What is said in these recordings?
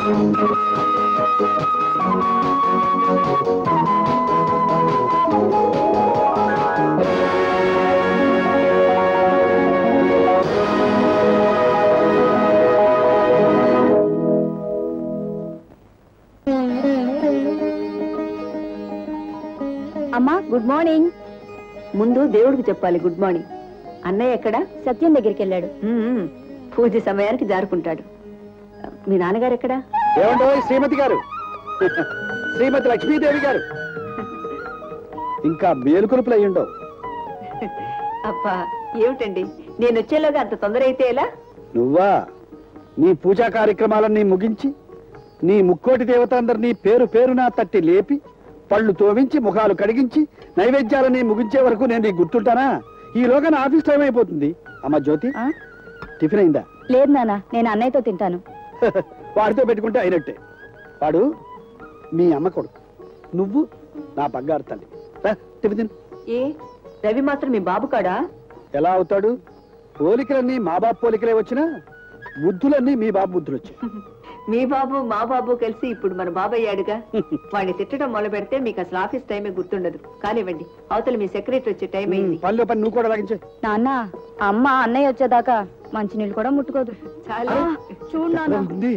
అమ్మా good morning ముందు దేవుడికి చెప్పాలి గుడ్ మార్నింగ్ అన్నయ్య ఎక్కడ సత్యం దగ్గరికి వెళ్ళాడు మ్మ్. పూజ సమయానికి జారుకుంటాడు మీ నాన్నగారు ఎక్కడా ఏమంటో శ్రీమతి గారు శ్రీమతి లక్ష్మీదేవి గారు ఇంకా మేలుకొలుపులు అయ్యుండవు అబ్బా ఏమిటండి నేను వచ్చేలోగా అంత తొందర అయితే ఎలా నువ్వా నీ పూజా కార్యక్రమాలన్నీ ముగించి నీ ముక్కోటి దేవతలందరినీ పేరు పేరునా తట్టి లేపి పళ్ళు తోవించి ముఖాలు కడిగించి నైవేద్యాలని ముగించే వరకు నేను నీకు గుర్తుంటానా ఈలోగా నా ఆఫీస్ టైం అయిపోతుంది అమ్మ జ్యోతి ఆ? టిఫిన్ అయిందా లేదు నాన్న నేను అన్నయ్యతో తింటాను వాడితో పెట్టుకుంటే అయినట్టే వాడు మీ అమ్మ కొడుకు నువ్వు నా బంగారు తల్లి రా, టిఫిన్ తిను. ఏ రవి మాత్రం మీ బాబు కాడా ఎలా అవుతాడు పోలికలన్నీ మా బాబు పోలికలే వచ్చినా బుద్ధులన్నీ మీ బాబు బుద్ధులు వచ్చాయి మీ బాబు మా బాబు కలిసి ఇప్పుడు మన బాబు అయ్యాడుగా వాడిని తిట్టడం మొదలు పెడితే మీకు అసలు ఆఫీస్ టైమే గుర్తుండదు కానివ్వండి అవతల మీ సెక్రటరీ వచ్చే టైం అయింది పనిలో పని నువ్వు కూడా లాగించే నాన్న అమ్మ అన్నయ్య వచ్చేదాకా మంచినీళ్ళు కూడా ముట్టుకోదు చాలు ఆ, చూడు నాన్న ఉంది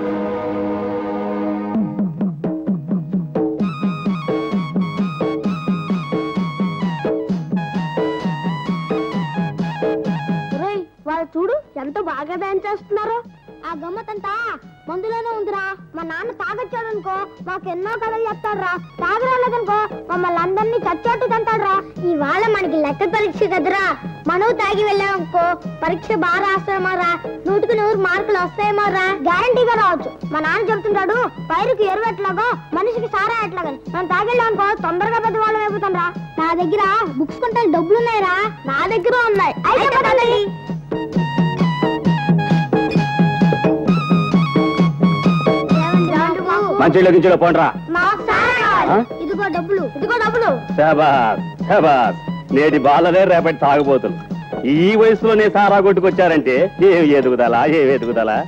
ఒరేయ్, వాళ్ళు చూడు ఎంత బాగా డాన్స్ చేస్తున్నారు ఆ గమ్మతంతా మందులోనే ఉందిరా మా నాన్న తాగొచ్చాడు అనుకో మాకు ఎన్నో కథలు చెప్తాడురా తాగరాలేదనుకో మమ్మల్ని అందరినీ చచ్చోటు తింటాడురా ఇవాళ మనకి లెక్క పరీక్ష కదరా మనం తాగి వెళ్ళామనుకో పరీక్ష బాగా రాస్తామోరా నూటికి నూరు మార్కులు వస్తాయేమోరా గ్యారంటీగా రావచ్చు మా నాన్న చెప్తుంటాడు పైరుకి ఎరువు ఎట్లాగో మనిషికి సారా ఎట్లాగని మనం తాగెళ్ళామనుకో తొందరగా పెద్దవాళ్ళం అయిపోతాం రా నా దగ్గర బుక్స్ కొంటే డబ్బులు ఉన్నాయిరా నా దగ్గర ఉన్నాయి అయితే పదండి. మంచిలో గించిలో పోండ్రా మాకు సారా కావాలి. ఆ? ఇదిగో డబ్బులు ఇదిగో డబ్బులు శాబాస్ శాబాస్ నేటి బాలనే రేపటి తాగుబోతులు ఈ వయసులోనే సారా కొట్టుకొచ్చారంటే ఏం ఎదుగుదలా ఏం ఎదుగుదలా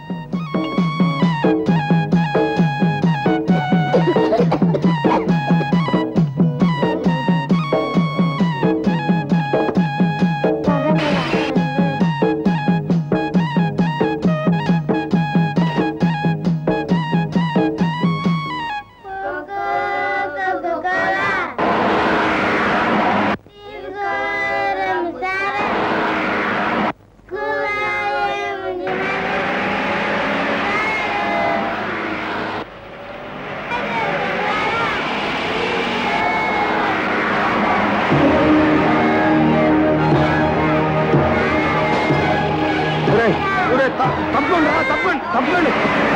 తప్పండి తప్పండి తప్పండి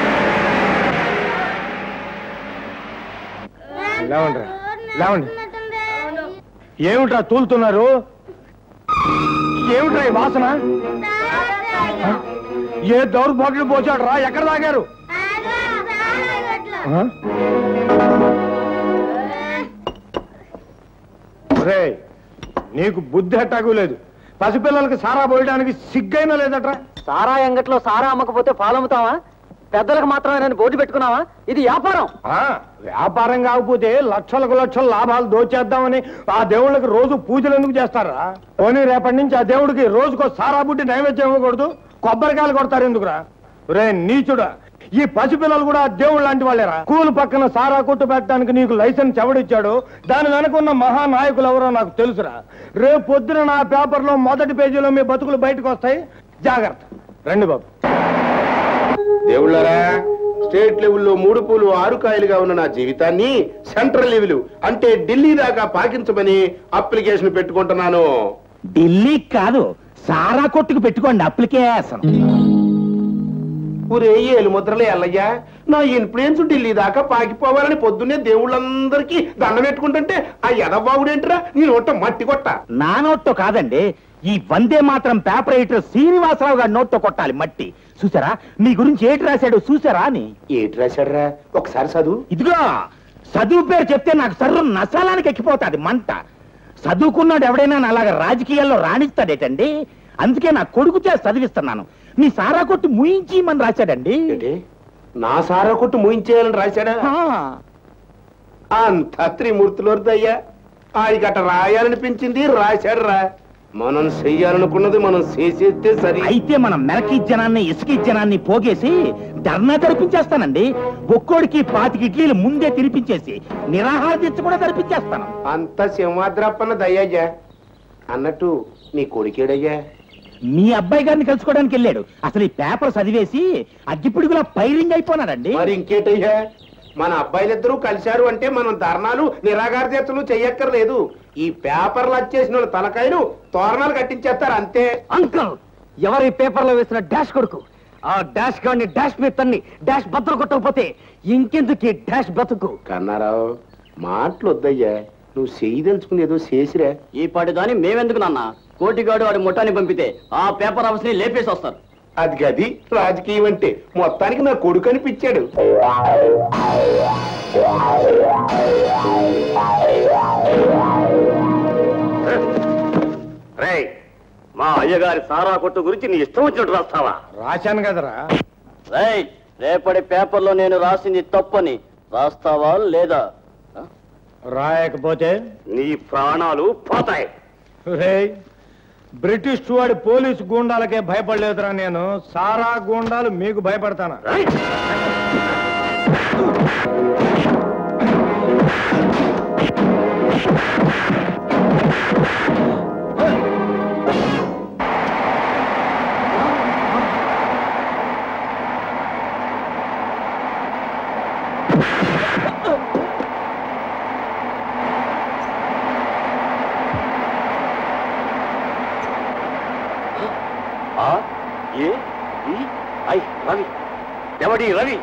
లేవండి లేవండి ఏమిట్రా తూలుతున్నారు ఏమిట్రా ఈ వాసన ఆ? ఏ దౌర్భాగ్యులు పోచాడు రా ఎక్కడ తాగారు ఆ? ఒరేయ్, నీకు బుద్ధి హట్టాకు లేదు పసిపిల్లలకి సారా పోయడానికి సిగ్గైనా లేదట్రా సారా ఎంగట్లో సారా అమ్మకపోతే పాలమ్ముతావా పెద్దలకు మాత్రమే నేను బోర్డు పెట్టుకున్నావా ఇది వ్యాపారం ఆ, వ్యాపారం కాకపోతే లక్షలకు లక్షల లాభాలు దోచేద్దామని ఆ దేవుళ్ళకి రోజు పూజలు ఎందుకు చేస్తారా పోనీ రేపటి నుంచి ఆ దేవుడికి రోజుకో సారా బుట్టి నైవేద్యం ఇవ్వకూడదు కొబ్బరికాయలు కొడతారు ఎందుకురా రే నీచుడా ఈ పసిపిల్లలు కూడా దేవుడు లాంటి వాళ్ళేరా స్కూల్ పక్కన సారా కొట్టు పెట్టడానికి నీకు లైసెన్స్ ఎవడిచ్చాడు దాని వెనక ఉన్న మహానాయకులు ఎవరో నాకు తెలుసురా రేపు పొద్దున నా పేపర్లో మొదటి పేజీలో మీ బతుకులు బయటకు వస్తాయి జాగ్రత్త రండి బాబు దేవుళ్ళారా స్టేట్ లెవెల్లో మూడు పూలు ఆరు కాయలుగా ఉన్న నా జీవితాన్ని సెంట్రల్ లెవెల్ అంటే ఢిల్లీ దాకా పాకించమని అప్లికేషన్ పెట్టుకుంటున్నాను ఢిల్లీ కాదు సారా కొట్టుకు పెట్టుకోండి అప్లికేషన్ ఊరే ఏలు ముద్రలే ఎల్లయ్యా నా ఇన్ఫ్లుయెన్స్ ఢిల్లీ దాకా పాకిపోవాలని పొద్దున్నే దేవుళ్ళందరికీ దండం పెట్టుకుంటుంటే ఆ ఎదబాగుడేంట్రా నీ నోట మట్టి కొట్ట నా నోట్తో కాదండి ఈ వందే మాత్రం పేపర్ ఎడిటర్ శ్రీనివాసరావు గారి నోట్తో కొట్టాలి మట్టి చూసారా మీ గురించి ఏటి రాశాడు చూసారా అని ఏటి రాశాడ్రా ఒకసారి చదువు ఇదిగో చదువు పేరు చెప్తే నాకు సర్రు నశాలానికి ఎక్కిపోతాది మంట చదువుకున్నాడు ఎవడైనా అలాగా రాజకీయాల్లో రాణిస్తాడేటండి అందుకే నా కొడుకు చేసి చదివిస్తున్నాను మీ సారా కొట్టు ముయించి మన రాశాడండి ఏంటి నా సారా కొట్టు మూయించేయాలని రాశాడా అంత త్రిమూర్తులొద్దయ్యా ఆయనకి అట్ట రాయాలనిపించింది రాశాడు రా మనం చెయ్యాలనుకున్నది మనం చేసేస్తే సరి అయితే మనం మెలకి జనాన్ని ఇసుకి జనాన్ని పోగేసి ధర్నా జరిపించేస్తానండి ఒక్కోడికి పాతికి ఇడ్లీలు ముందే తినిపించేసి నిరాహార దీక్ష కూడా జరిపించేస్తాను అంత సింహాద్రప్పన్న దయ్యయ్యా అన్నట్టు నీ కొడుకేడయ్యా మీ అబ్బాయి గారిని కలుసుకోవడానికి వెళ్ళాడు అసలు ఈ పేపర్ చదివేసి అగ్గిపిడుగులా పైరింగ్ అయిపోనాడండి మరి ఇంకేటయ్యా మన అబ్బాయిలిద్దరూ కలిశారు అంటే మనం ధర్నాలు నిరాగార దీక్షలు చెయ్యక్కర్లేదు ఈ పేపర్లు వచ్చేసిన వాళ్ళ తలకాయలు తోరణాలు కట్టించేస్తారు అంతే అంకల్ ఎవరి పేపర్లో వేసిన డాష్ కొడుకు ఆ డాష్ గాడిని డాష్ మీద తన్ని డాష్ బద్దలు కొట్టకపోతే ఇంకెందుకు ఈ డాష్ బతుకు కన్నారావు మాటలు వద్దయ్యా నువ్వు చెయ్యి తెలుసుకుని ఏదో చేసిరా ఈ పాటి దాని మేమెందుకు నాన్న కోటిగాడు వాడి ముఠాన్ని పంపితే ఆ పేపర్ హౌస్ ని లేపేసి వస్తారు అది గది రాజకీయం అంటే మొత్తానికి నా కొడుకు అనిపించాడు రేయ్ మా అయ్యగారి సారా కొట్టు గురించి నీ ఇష్టం వచ్చినట్టు రాస్తావా రాశాను కదరా రేయ్ రేపటి పేపర్లో నేను రాసింది తప్పని రాస్తావా లేదా రాయకపోతే నీ ప్రాణాలు పోతాయి రేయ్ బ్రిటిష్ వాడి పోలీసు గూండాలకే భయపడలేదురా నేను సారా గూండాలు మీకు భయపడతానా రేయ్! ఆ ఏ ఈ ఐ రవి ఎవడి రవి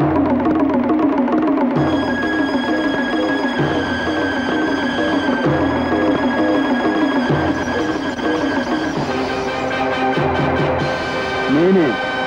నేనే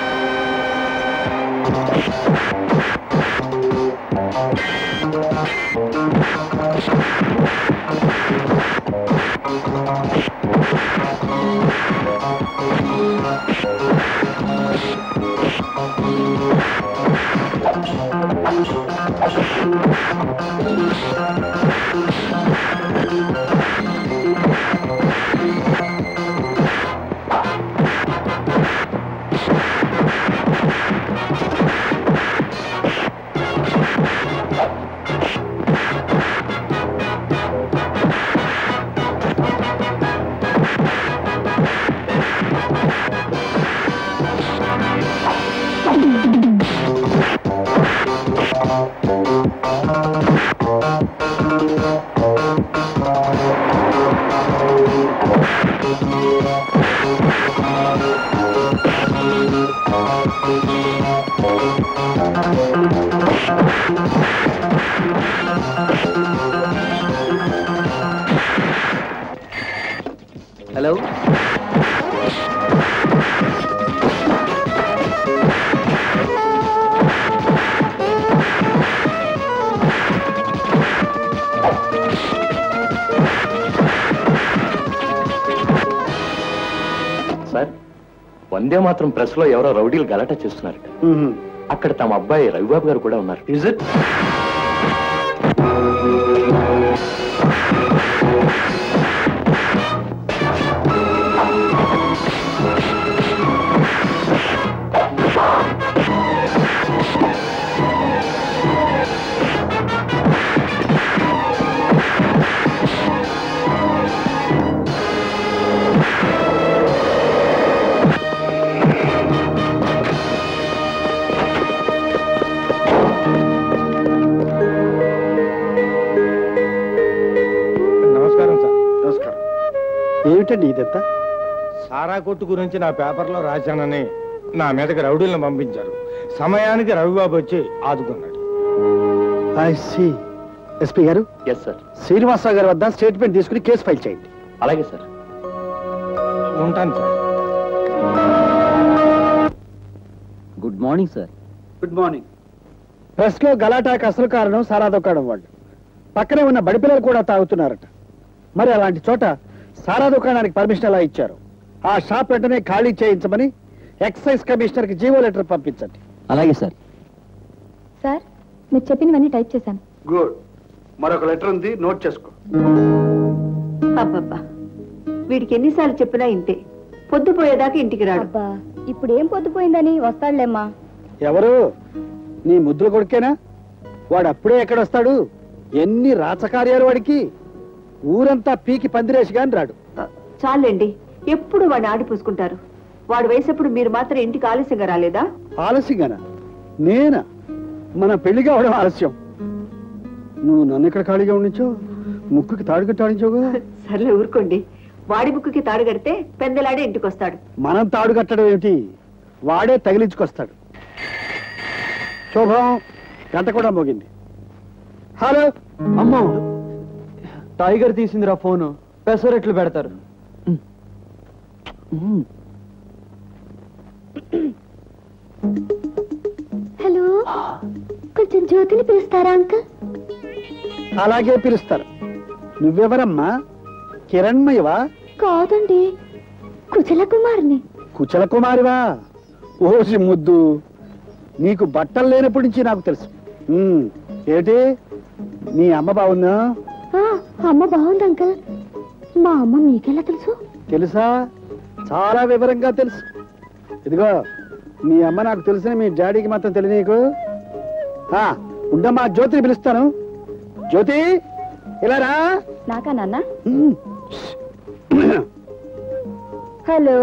హలో సార్ వందే మాత్రం ప్రెస్ లో ఎవరో రౌడీలు గలాటా చేస్తున్నారు అక్కడ తమ అబ్బాయి రవిబాబు గారు కూడా ఉన్నారు ఇజ్ ఇట్ నమస్కారం సార్ నమస్కారం ఏమిటండి ఇదంతా సారా కొట్టు గురించి నా పేపర్లో రాశానని నా మీదకి రౌడీలను పంపించారు సమయానికి రవిబాబు వచ్చి ఆదుకున్నాడు ఐ సి ఎస్పీ గారు ఎస్ సార్ శ్రీనివాసరావు గారి వద్ద స్టేట్మెంట్ తీసుకుని కేసు ఫైల్ చేయండి అలాగే సార్ ఉంటాను sir good morning sir good morning press లో గలాటాకి అసలు కారణం సారా దుకాణం వాళ్ళు పక్కనే ఉన్న బడి పిల్లలు కూడా తాగుతున్నారట మరి అలాంటి చోట సారా దుకాణానికి పర్మిషన్ ఎలా ఇచ్చారు ఆ షాప్ వెంటనే ఖాళీ చేయించమని ఎక్సైజ్ కమిషనర్ కి జీవో లెటర్ పంపించండి అలాగే సార్ సార్ మీరు చెప్పినవన్నీ టైప్ చేశాను గుడ్ మరొక లెటర్ ఉంది నోట్ చేసుకో అబ్బబ్బా వీడికి ఎన్నిసార్లు చెప్పినా ఇంతే పొద్దుపోయేదాకా ఇంటికి రాడు అబ్బా ఇప్పుడు ఏం పొద్దుపోయిందని వస్తాడులేమ్మా ఎవరు నీ ముద్దుల కొడుకేనా వాడు అప్పుడే ఎక్కడొస్తాడు ఎన్ని రాచకార్యాలు వాడికి ఊరంతా పీకి పందిరేసి గాని రాడు ఆ, చాలండి ఎప్పుడు వాడిని ఆడి పూసుకుంటారు వాడు వయసప్పుడు మీరు మాత్రం ఇంటికి ఆలస్యంగా రాలేదా ఆలస్యంగానా నేనా మన పెళ్లి కావడం ఆలస్యం నువ్వు నన్ను ఇక్కడ ఖాళీగా ఉండించో ముక్కుకి తాడు కట్టాడించోగా సర్లే ఊరుకోండి వాడి బుక్కుకి తాడు కడితే పెందలాడే ఇంటికి వస్తాడు మనం తాడు కట్టడం ఏమిటి వాడే తగిలించుకొస్తాడు శోభం గంట కూడా మోగింది హలో అమ్మో టైగర్ తీసిందిరా ఫోను పెసరెట్లు పెడతారు హలో కొంచెం జ్యోతిని పిలుస్తారా అంకుల్ అలాగే పిలుస్తారు నువ్వెవరమ్మా కిరణ్మయవా కాదండి కుశల కుమార్ని కుచల కుమారివా ఓసి ముద్దు నీకు బట్టలు లేనప్పటి నుంచి నాకు తెలుసు ఉమ్, ఏంటి నీ అమ్మ బాగుందా ఆ, అమ్మ బాగుంది అంకుల్ మా అమ్మ మీకెలా తెలుసు తెలుసా చాలా వివరంగా తెలుసు ఇదిగో మీ అమ్మ నాకు తెలిసిన మీ డాడీకి మాత్రం తెలియదు నీకు ఆ, ఉండమ్మా జ్యోతిని పిలుస్తాను జ్యోతి ఇలా రా నాకా నాన్న ఉమ్. హలో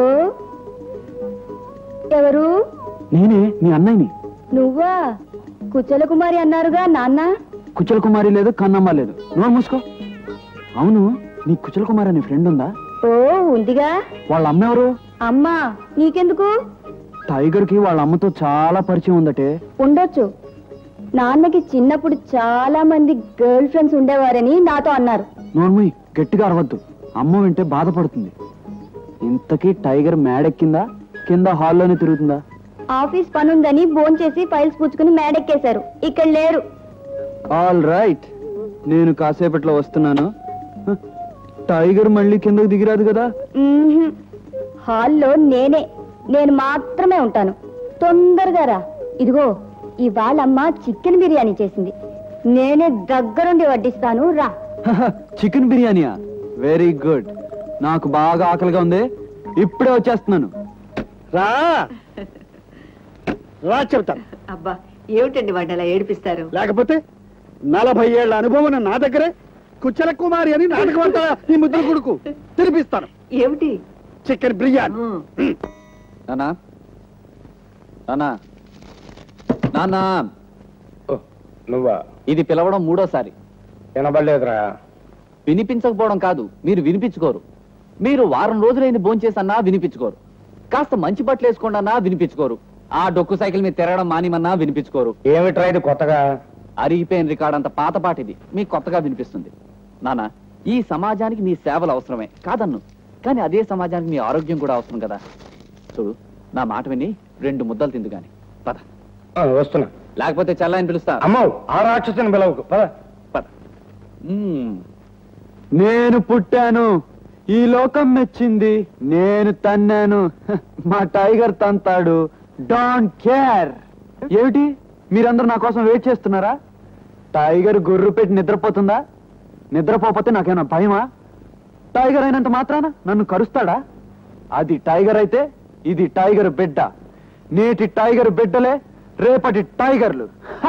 ఎవరు నేనే మీ అన్నయ్యని నువ్వా కుచల కుమారి అన్నారుగా నాన్న కుచల కుమారి లేదు కన్నమ్మ లేదు నువ్వు మూసుకో అవును నీ కుచల కుమారి అనే ఫ్రెండ్ ఉందా ఓ ఉందిగా వాళ్ళ అమ్మ ఎవరు అమ్మా నీకెందుకు టైగర్ కి వాళ్ళ అమ్మతో చాలా పరిచయం ఉందటే ఉండొచ్చు నాన్నకి చిన్నప్పుడు చాలా మంది గర్ల్ ఫ్రెండ్స్ ఉండేవారని నాతో అన్నారు నోర్మయ్ గట్టిగా అరవద్దు అమ్మ వింటే బాధపడుతుంది ఇంతకీ టైగర్ మేడెక్కిందా కింద హాల్లోనే తిరుగుతుందా ఆఫీస్ పనుందని చేసి ఫైల్స్ పుచ్చుకుని మేడెక్కేశారు ఇక్కడ లేరు ఆల్ రైట్ నేను కాసేపట్లో వస్తున్నాను హ, టైగర్ మళ్ళీ కిందకు దిగిరాదు కదా మ్మ్హ్మ్. హాల్లో నేనే నేను మాత్రమే ఉంటాను తొందరగా రా ఇదిగో ఇవాళ అమ్మ చికెన్ బిర్యానీ చేసింది నేనే దగ్గరుండి వడ్డిస్తాను రా చికెన్ బిర్యానీయా వెరీ గుడ్ నాకు బాగా ఆకలిగా ఉంది ఇప్పుడే వచ్చేస్తున్నాను రా రా చెప్తాను అబ్బా ఏమిటండి వాడిని అలా ఏడిపిస్తారు లేకపోతే నలభై ఏళ్ల అనుభవం ఉన్న నా దగ్గరే కుచ్చల కుమారి అని నాటకం అంటారా నీ ముద్ర కొడుకు తినిపిస్తాను ఏమిటి చికెన్ బిర్యానీ ఉమ్. నానా నానా నానా ఓ, నువ్వా ఇది పిలవడం మూడోసారి వినబడలేదురా వినిపించకపోవడం కాదు మీరు వినిపించుకోరు మీరు వారం రోజులైంది భోంచేసన్నా వినిపించుకోరు కాస్త మంచి బట్టలు వేసుకోండన్నా వినిపించుకోరు ఆ డొక్కు సైకిల్ మీద తిరగడం మానిమన్నా వినిపించుకోరు ఏమిట్రా ఇది కొత్తగా అరిగిపోయిన రికార్డ్ అంత పాత పాటిది మీకు కొత్తగా వినిపిస్తుంది నానా ఈ సమాజానికి మీ సేవలు అవసరమే కాదన్ను కానీ అదే సమాజానికి మీ ఆరోగ్యం కూడా అవసరం కదా చూడు నా మాట విని రెండు ముద్దలు తిందు గాని పద ఆ, వస్తున్నా లేకపోతే చల్లని పిలుస్తా అమ్మో ఆ రాక్షసుని పిలవకు పద పద మ్మ్. నేను పుట్టాను ఈ లోకం మెచ్చింది నేను తన్నాను హ, మా టైగర్ తంతాడు డోంట్ కేర్ ఏమిటి మీరందరూ నా కోసం వెయిట్ చేస్తున్నారా టైగర్ గొర్రు పెట్టి నిద్రపోతుందా నిద్రపోతే నాకేమైనా భయమా టైగర్ అయినంత మాత్రాన నన్ను కరుస్తాడా అది టైగర్ అయితే ఇది టైగర్ బిడ్డ నేటి టైగర్ బిడ్డలే రేపటి టైగర్లు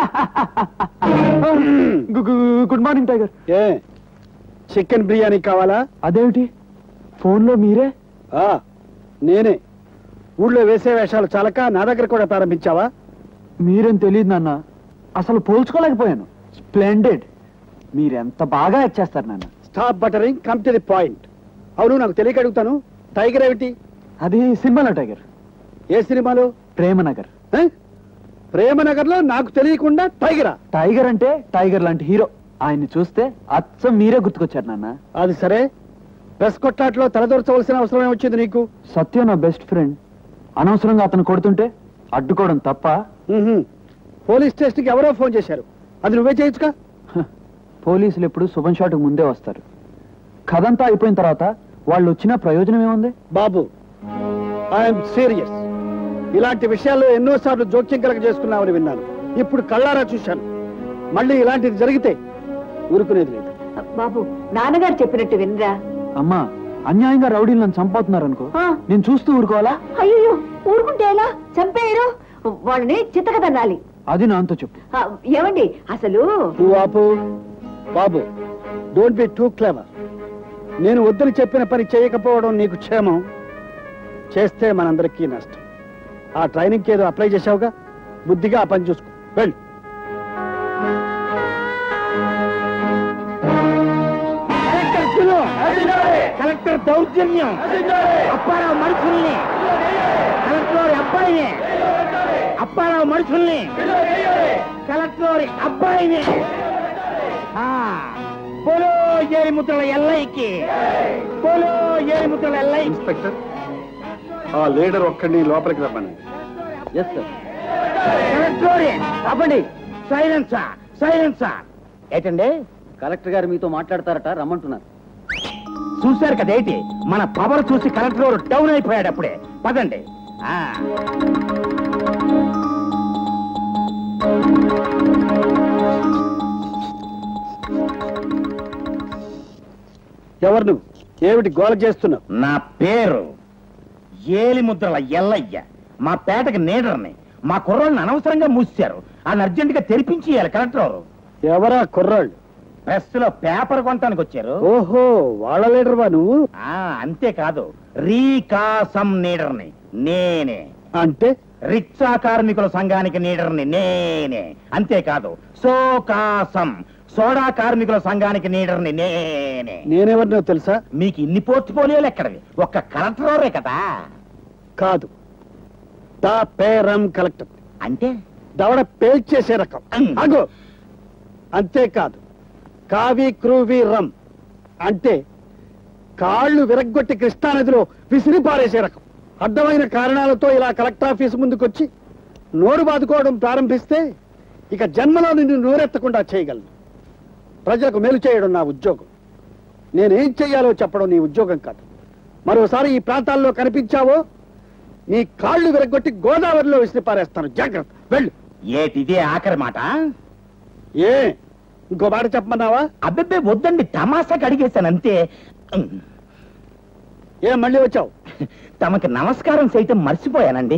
గు- గు- గుడ్ మార్నింగ్ టైగర్ ఏ చికెన్ బిర్యానీ కావాలా అదేమిటి ఫోన్లో మీరే ఆ నేనే ఊళ్ళో వేసే వేషాలు చాలక నా దగ్గర కూడా ప్రారంభించావా మీరేం తెలియదు నాన్న అసలు పోల్చుకోలేకపోయాను స్ప్లెండెడ్ మీరెంత బాగా యాక్ట్ చేస్తారు నాన్న stop buttering come to the point అవును నాకు తెలియక అడుగుతాను టైగర్ ఏమిటి అది సినిమాలో టైగర్ ఏ సినిమాలో ప్రేమనగర్ ఏ? ప్రేమనగర్ లో నాకు తెలియకుండా టైగరా టైగర్ అంటే టైగర్ లాంటి హీరో ఆయన్ని చూస్తే అచ్చం మీరే గుర్తుకొచ్చారు నాన్న అది సరే ప్రెస్ కొట్లాట్లో తలదొరచవలసిన అవసరం ఏమొచ్చింది నీకు సత్య నా బెస్ట్ ఫ్రెండ్ అనవసరంగా అతను కొడుతుంటే అడ్డుకోవడం తప్ప ఉహుం. పోలీస్ స్టేషన్ కి ఎవరో ఫోన్ చేశారు అది నువ్వే చేయొచ్చుగా హ, పోలీసులు ఎప్పుడు శుభం షాట్కు ముందే వస్తారు కథంతా అయిపోయిన తర్వాత వాళ్ళు వచ్చిన ప్రయోజనం ఏముంది బాబు ఐఎమ్ సీరియస్ ఇలాంటి విషయాల్లో ఎన్నోసార్లు జోక్యం కలగ చేసుకున్నామని విన్నాను ఇప్పుడు కళ్ళారా చూశాను మళ్ళీ ఇలాంటిది జరిగితే ఊరుకునేది లేదు బాబు నాన్నగారు చెప్పినట్టు వినరా అమ్మా అన్యాయంగా రౌడీలు నన్ను చంపుతున్నారనుకో ఆ. నేను చూస్తూ ఊరుకోవాలా అయ్యో ఊరుకుంటే ఎలా చంపేయరు వాళ్ళని చిత్తకదన్నాలి అది నాతో చెప్పు ఆ, ఏమండి అసలు నువ్వు ఆపు బాబు డోంట్ బి టూ క్లెవర్ నేను వద్దని చెప్పిన పని చేయకపోవడం నీకు క్షేమం చేస్తే మనందరికీ నష్టం ఆ ట్రైనింగ్కి ఏదో అప్లై చేశావుగా బుద్ధిగా ఆ పని చూసుకో వెళ్ళు కలెక్టర్ దౌర్జన్యం అప్పారావు మనుషుల్ని కలెక్టర్ అబ్బాయిని అప్పారావు మనుషుల్ని కలెక్టర్ అబ్బాయిని ఆ, పోలో ఏరి ముద్రల ఎల్లైకి పోలో ఏరి ముద్రల ఎల్లై ఇన్స్పెక్టర్ ఆ లీడర్ ఒక్కడిని లోపలికి రమ్మని ఎస్ సార్ కలెక్టర్ అవ్వండి సైలెన్సా సైలెన్సా ఏంటండి కలెక్టర్ గారు మీతో మాట్లాడతారట రమ్మంటున్నారు చూశారు కదేంటి మన పవర్ చూసి కలెక్టర్ గారు డౌన్ అయిపోయాడు అప్పుడే పదండి ఆ ఎవరు నువ్వు ఏమిటి గోల చేస్తున్నావు నా పేరు ఏలి ముద్రల ఎల్లయ్య మా పేటకి నీడర్ని మా కుర్రోళ్ళని అనవసరంగా మూసారు వాళ్ళని అర్జెంట్ గా తెరిపించి ఇవ్వాలి కలెక్టర్ గారు ఎవరా కుర్రాళ్ళు ప్రెస్ లో పేపర్ కొనటానికి వచ్చారు ఓహో వాళ్ళ లీడర్ వా నువ్వు ఆ అంతేకాదు రీకాసం నీడర్ని నేనే అంటే రిక్షా కార్మికుల సంఘానికి నీడర్ని నేనే అంతేకాదు సోకాసం సోడా కార్మికుల సంఘానికి నీడర్ని నేనే నేనెవరినో తెలుసా మీకు ఇన్ని పోర్ట్ఫోలియోలు ఎక్కడవి ఒక్క కలెక్టరే కదా కాదు దా పేరం కలెక్టర్ అంటే దవడ పేల్చేసే రకం ఉమ్. అగో అంతేకాదు కావి క్రూవి రమ్ అంటే కాళ్ళు విరగ్గొట్టి కృష్ణానదిలో విసిరి పారేసే రకం అడ్డమైన కారణాలతో ఇలా కలెక్టర్ ఆఫీస్ ముందుకొచ్చి నోరు బాదుకోవడం ప్రారంభిస్తే ఇక జన్మలో నిన్ను నోరెత్తకుండా చేయగలను ప్రజలకు మేలు చేయడం నా ఉద్యోగం నేనేం చెయ్యాలో చెప్పడం నీ ఉద్యోగం కాదు మరోసారి ఈ ప్రాంతాల్లో కనిపించావో నీ కాళ్ళు విరగ్గొట్టి గోదావరిలో విసిరి పారేస్తాను జాగ్రత్త వెళ్ళు ఏటిదే ఆఖరి మాట ఏ ఇంకో మాట చెప్పమన్నావా అబ్బెబ్బే వద్దండి తమాషాకి అడిగేశాను అంతే ఉమ్. ఏ మళ్ళీ వచ్చావు తమకి నమస్కారం చేయటం మర్చిపోయానండి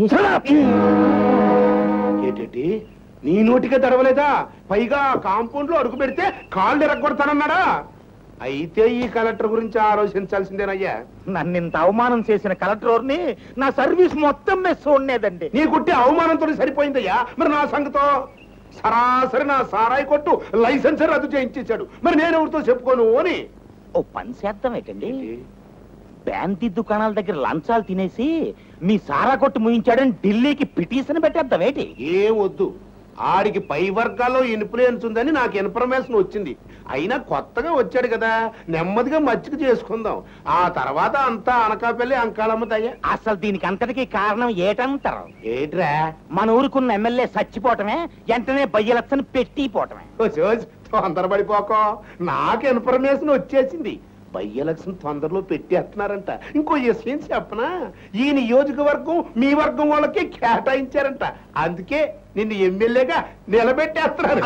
ఏంటండి నీ నోటికే తెరవలేదా పైగా కాంపౌండ్ లో అడుగు పెడితే కాళ్ళు ఎరగొడతానన్నాడా అయితే ఈ కలెక్టర్ గురించి ఆలోచించాల్సిందేనయ్యా నన్ను ఇంత అవమానం చేసిన కలెక్టర్ని నా సర్వీస్ మొత్తం మీద చూడలేదండి నీ కుట్టి అవమానంతో సరిపోయిందయ్యా మరి నా సంగతో సరాసరి నా సారాయి కొట్టు లైసెన్స్ రద్దు చేయించేశాడు మరి నేను ఎవరితో చెప్పుకోను అని ఓ పని చేద్దాం ఏంటండి బ్యాంతి దుకాణాల దగ్గర లంచాలు తినేసి మీ సారా కొట్టు ముయించాడని ఢిల్లీకి పిటిషన్ పెట్టేద్దాం ఏంటి ఏం వద్దు ఆడికి పై వర్గాల్లో ఇన్ఫ్లుయెన్స్ ఉందని నాకు ఇన్ఫర్మేషన్ వచ్చింది అయినా కొత్తగా వచ్చాడు కదా నెమ్మదిగా మచ్చిక చేసుకుందాం ఆ తర్వాత అంతా అనకాపల్లి అంకాలమ్మతయ్యా అసలు దీనికి అంతటికీ కారణం ఏటంటారు ఏట్రా మన ఊరుకున్న ఎమ్మెల్యే చచ్చిపోవటమే వెంటనే బయ్యలచ్చని పెట్టిపోవటమే ఓ చూసి తొందరపడిపోకో నాకు ఇన్ఫర్మేషన్ వచ్చేసింది బై ఎలక్షన్ తొందరలో పెట్టేస్తున్నారంట ఇంకో విషయం చెప్పనా ఈ నియోజకవర్గం మీ వర్గం వాళ్ళకి కేటాయించారంట అందుకే నిన్ను ఎమ్మెల్యేగా నిలబెట్టేస్తున్నారు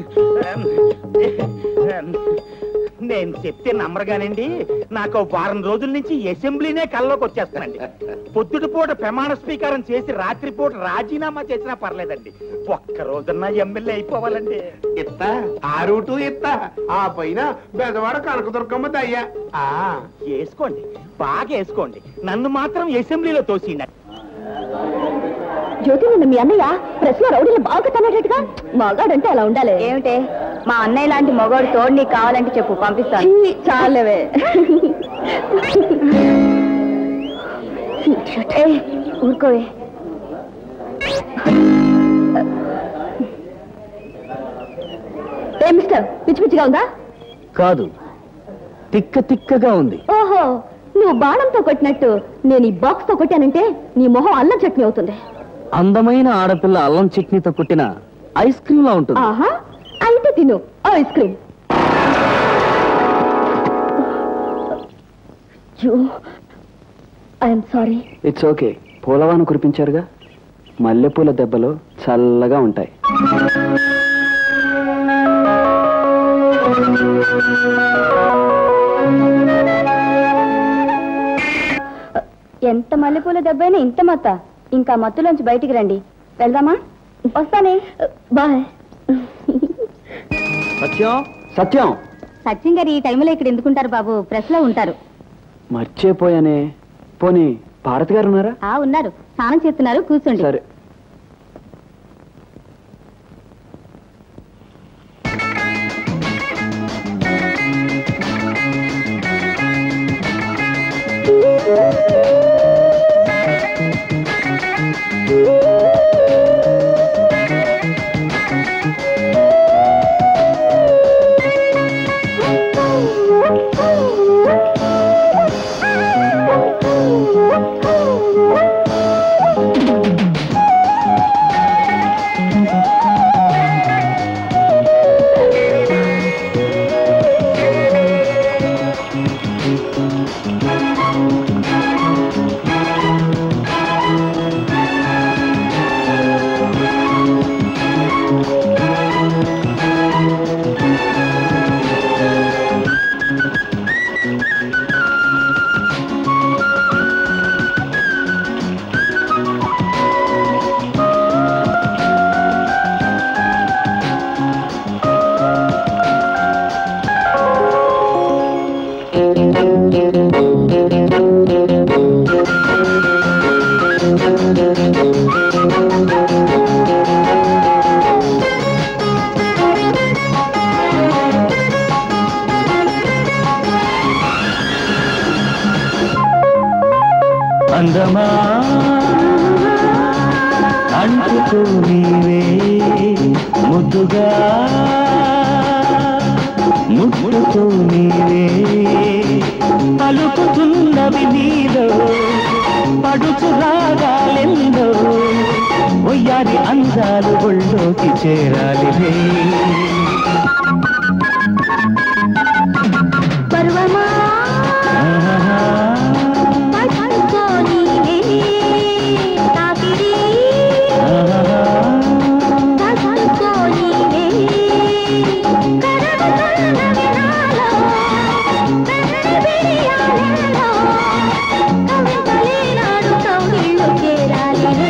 నేను చెప్తే నమ్మరుగానండి నాకు ఓ వారం రోజుల నుంచి అసెంబ్లీనే కల్లోకి వచ్చేస్తానండి పొద్దుటి పూట ప్రమాణ స్వీకారం చేసి రాత్రిపూట రాజీనామా చేసినా పర్లేదండి ఒక్క రోజున్నా ఎమ్మెల్యే అయిపోవాలండి ఇత్తా ఆ రూటు ఇత్తా ఆ పైన బెదవాడ కనకదుర్గమ్మ దయ్యా ఆ వేసుకోండి బాగా వేసుకోండి నన్ను మాత్రం అసెంబ్లీలో తోసిండి జ్యోతి నిన్న మీ అన్నయ్య ప్రెస్ లో రౌడీలు బాగా తన్నట్టుగా మగాడంటే అలా ఉండాలి ఏమిటే మా అన్నయ్య లాంటి మగవాడు తోడు నీకు కావాలంటే చెప్పు పంపిస్తాను చాలేవే ఏ ఊరుకోవే ఏ మిస్టర్ పిచ్చి పిచ్చిగా ఉందా కాదు తిక్క తిక్కగా ఉంది ఓహో నువ్వు బాణంతో కొట్టినట్టు నేను ఈ బాక్స్ తో కొట్టానంటే నీ మొహం అల్లం చట్నీ అవుతుంది అందమైన ఆడపిల్ల అల్లం చట్నీతో కుట్టిన ఐస్ క్రీమ్ లా ఉంటుంది ఆహా అయితే తిను ice cream I'm sorry it's okay పూలవాన కురిపించారుగా మల్లెపూల దెబ్బలు చల్లగా ఉంటాయి ఎంత మల్లెపూల దెబ్బైనా ఇంత మత్త ఇంకా మత్తులోంచి బయటికి రండి వెళ్దామా వస్తానే బాయ్ సత్యం సత్యం సత్యం గారు ఈ టైంలో ఇక్కడ ఎందుకుంటారు బాబు ప్రెస్ లో ఉంటారు మర్చిపోయానే పోనీ భారత్ గారు ఉన్నారా ఆ ఉన్నారు స్నానం చేస్తున్నారు కూర్చోండి సరే అందమా అంటుకో నీవే ముద్దుగా ముట్టుకో నీవే పలుకుతున్నవి నీలో పడుచు రాగాలెందో ఒయ్యారి అందాలు ఒళ్ళోకి చేరాలి రే పర్వమా ఆహా. పట్టుకో నీవే తాకిడి పట్టుకో నీవే కరడుతున్నవి నాలో కన్నబిడియాలెన్నో కవితలే నాడు కౌగిళ్ళు చేరాలి రే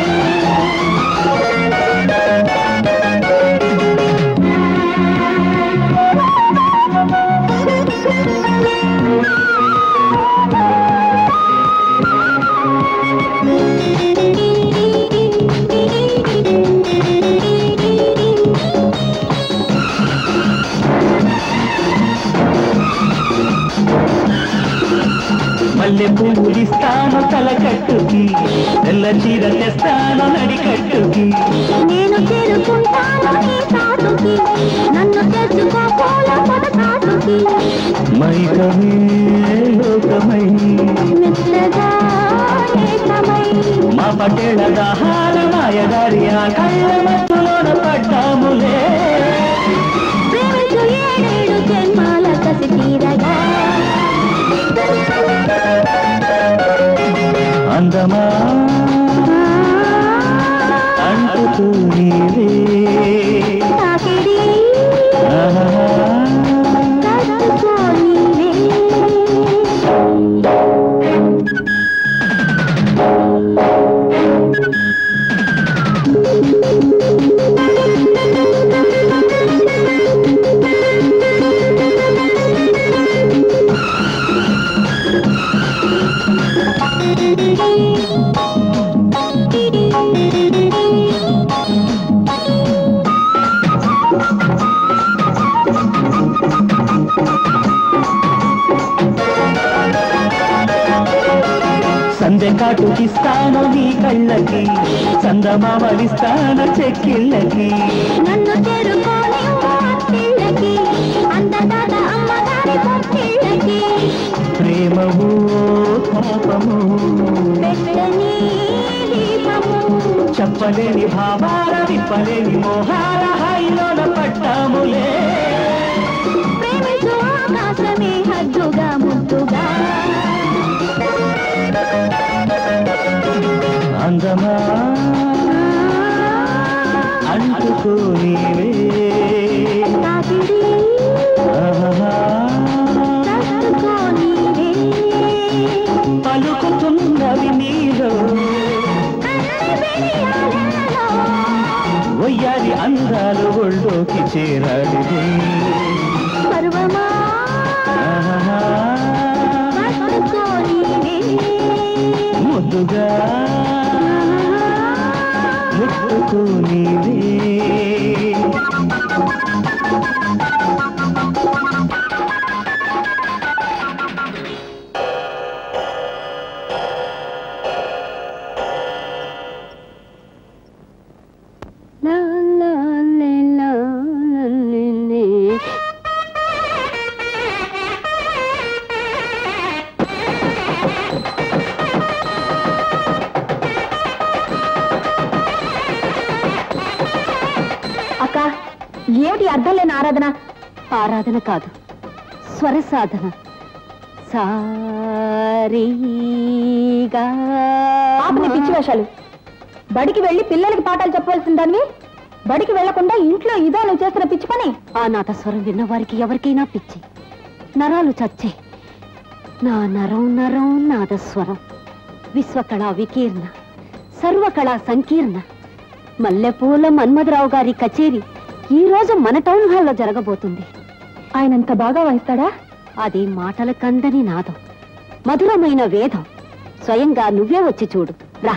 మల్లె పూలిస్తాను తలకట్టుకి తెల్ల చీర తెస్తాను నడికట్టుకి నేను చేరుకుంటాను నీ తాటుకి నన్ను తెచ్చుకో పూల పొద తాటుకి మైకమే లోకమై మెత్తగా ఏకమై మా పటేళ దాహాల మాయదారి ఆ కళ్ళ మత్తులోన పడ్డాములే ప్రేమించు ఏడేడు జన్మాల కసి తీరగా అందమా అంటుతూ నీవే తాకిడి ఆహా. కట్టుకో నీవే సందె కాటుకిస్తాను నీ కళ్ళకి చందమామలిస్తాను చెక్కిళ్ళకి నన్ను చేరుకోని పిల్లకి అందదాత అమ్మగారి పొత్తిళ్ళకి ప్రేమము పాపము పెట్టని దీపము చెప్పలేని భావాల విప్పలేని మోహాల హాయిలోన పట్టాములే ప్రేమించు ఆకాశమే హద్దుగా ముద్దుగా అందమా అంటుకో నీవే తాకిడి ఆహా. మధురాలు ఒళ్ళోకి చేరాడిదే పర్వమా ఆహాహా. పట్టుకో నీవే. ముద్దుగా ముట్టుకు నీవే లా, లా, లే, లా, లా, లే, లే. అక్క ఏమిటి అర్థం లేని ఆరాధన ఆరాధన కాదు స్వర సాధన సారీగా పిచ్చి వేషాలు బడికి వెళ్ళి పిల్లలకి పాఠాలు చెప్పవలసిన దానివి బడికి వెళ్లకుండా ఇంట్లో ఇదో నువ్వు చేస్తున్న పిచ్చి పని ఆ నాదస్వరం విన్న వారికి ఎవరికైనా పిచ్చి నరాలు చచ్చే నా నరం నరం నాదస్వరం విశ్వకళా వికీర్ణ సర్వకళా సంకీర్ణ మల్లెపూల మన్మధరావు గారి కచేరీ ఈ రోజు మన టౌన్ హాల్లో జరగబోతుంది ఆయనంత బాగా వాయిస్తాడా అది మాటల కందని నాదం మధురమైన వేదం స్వయంగా నువ్వే వచ్చి చూడు రా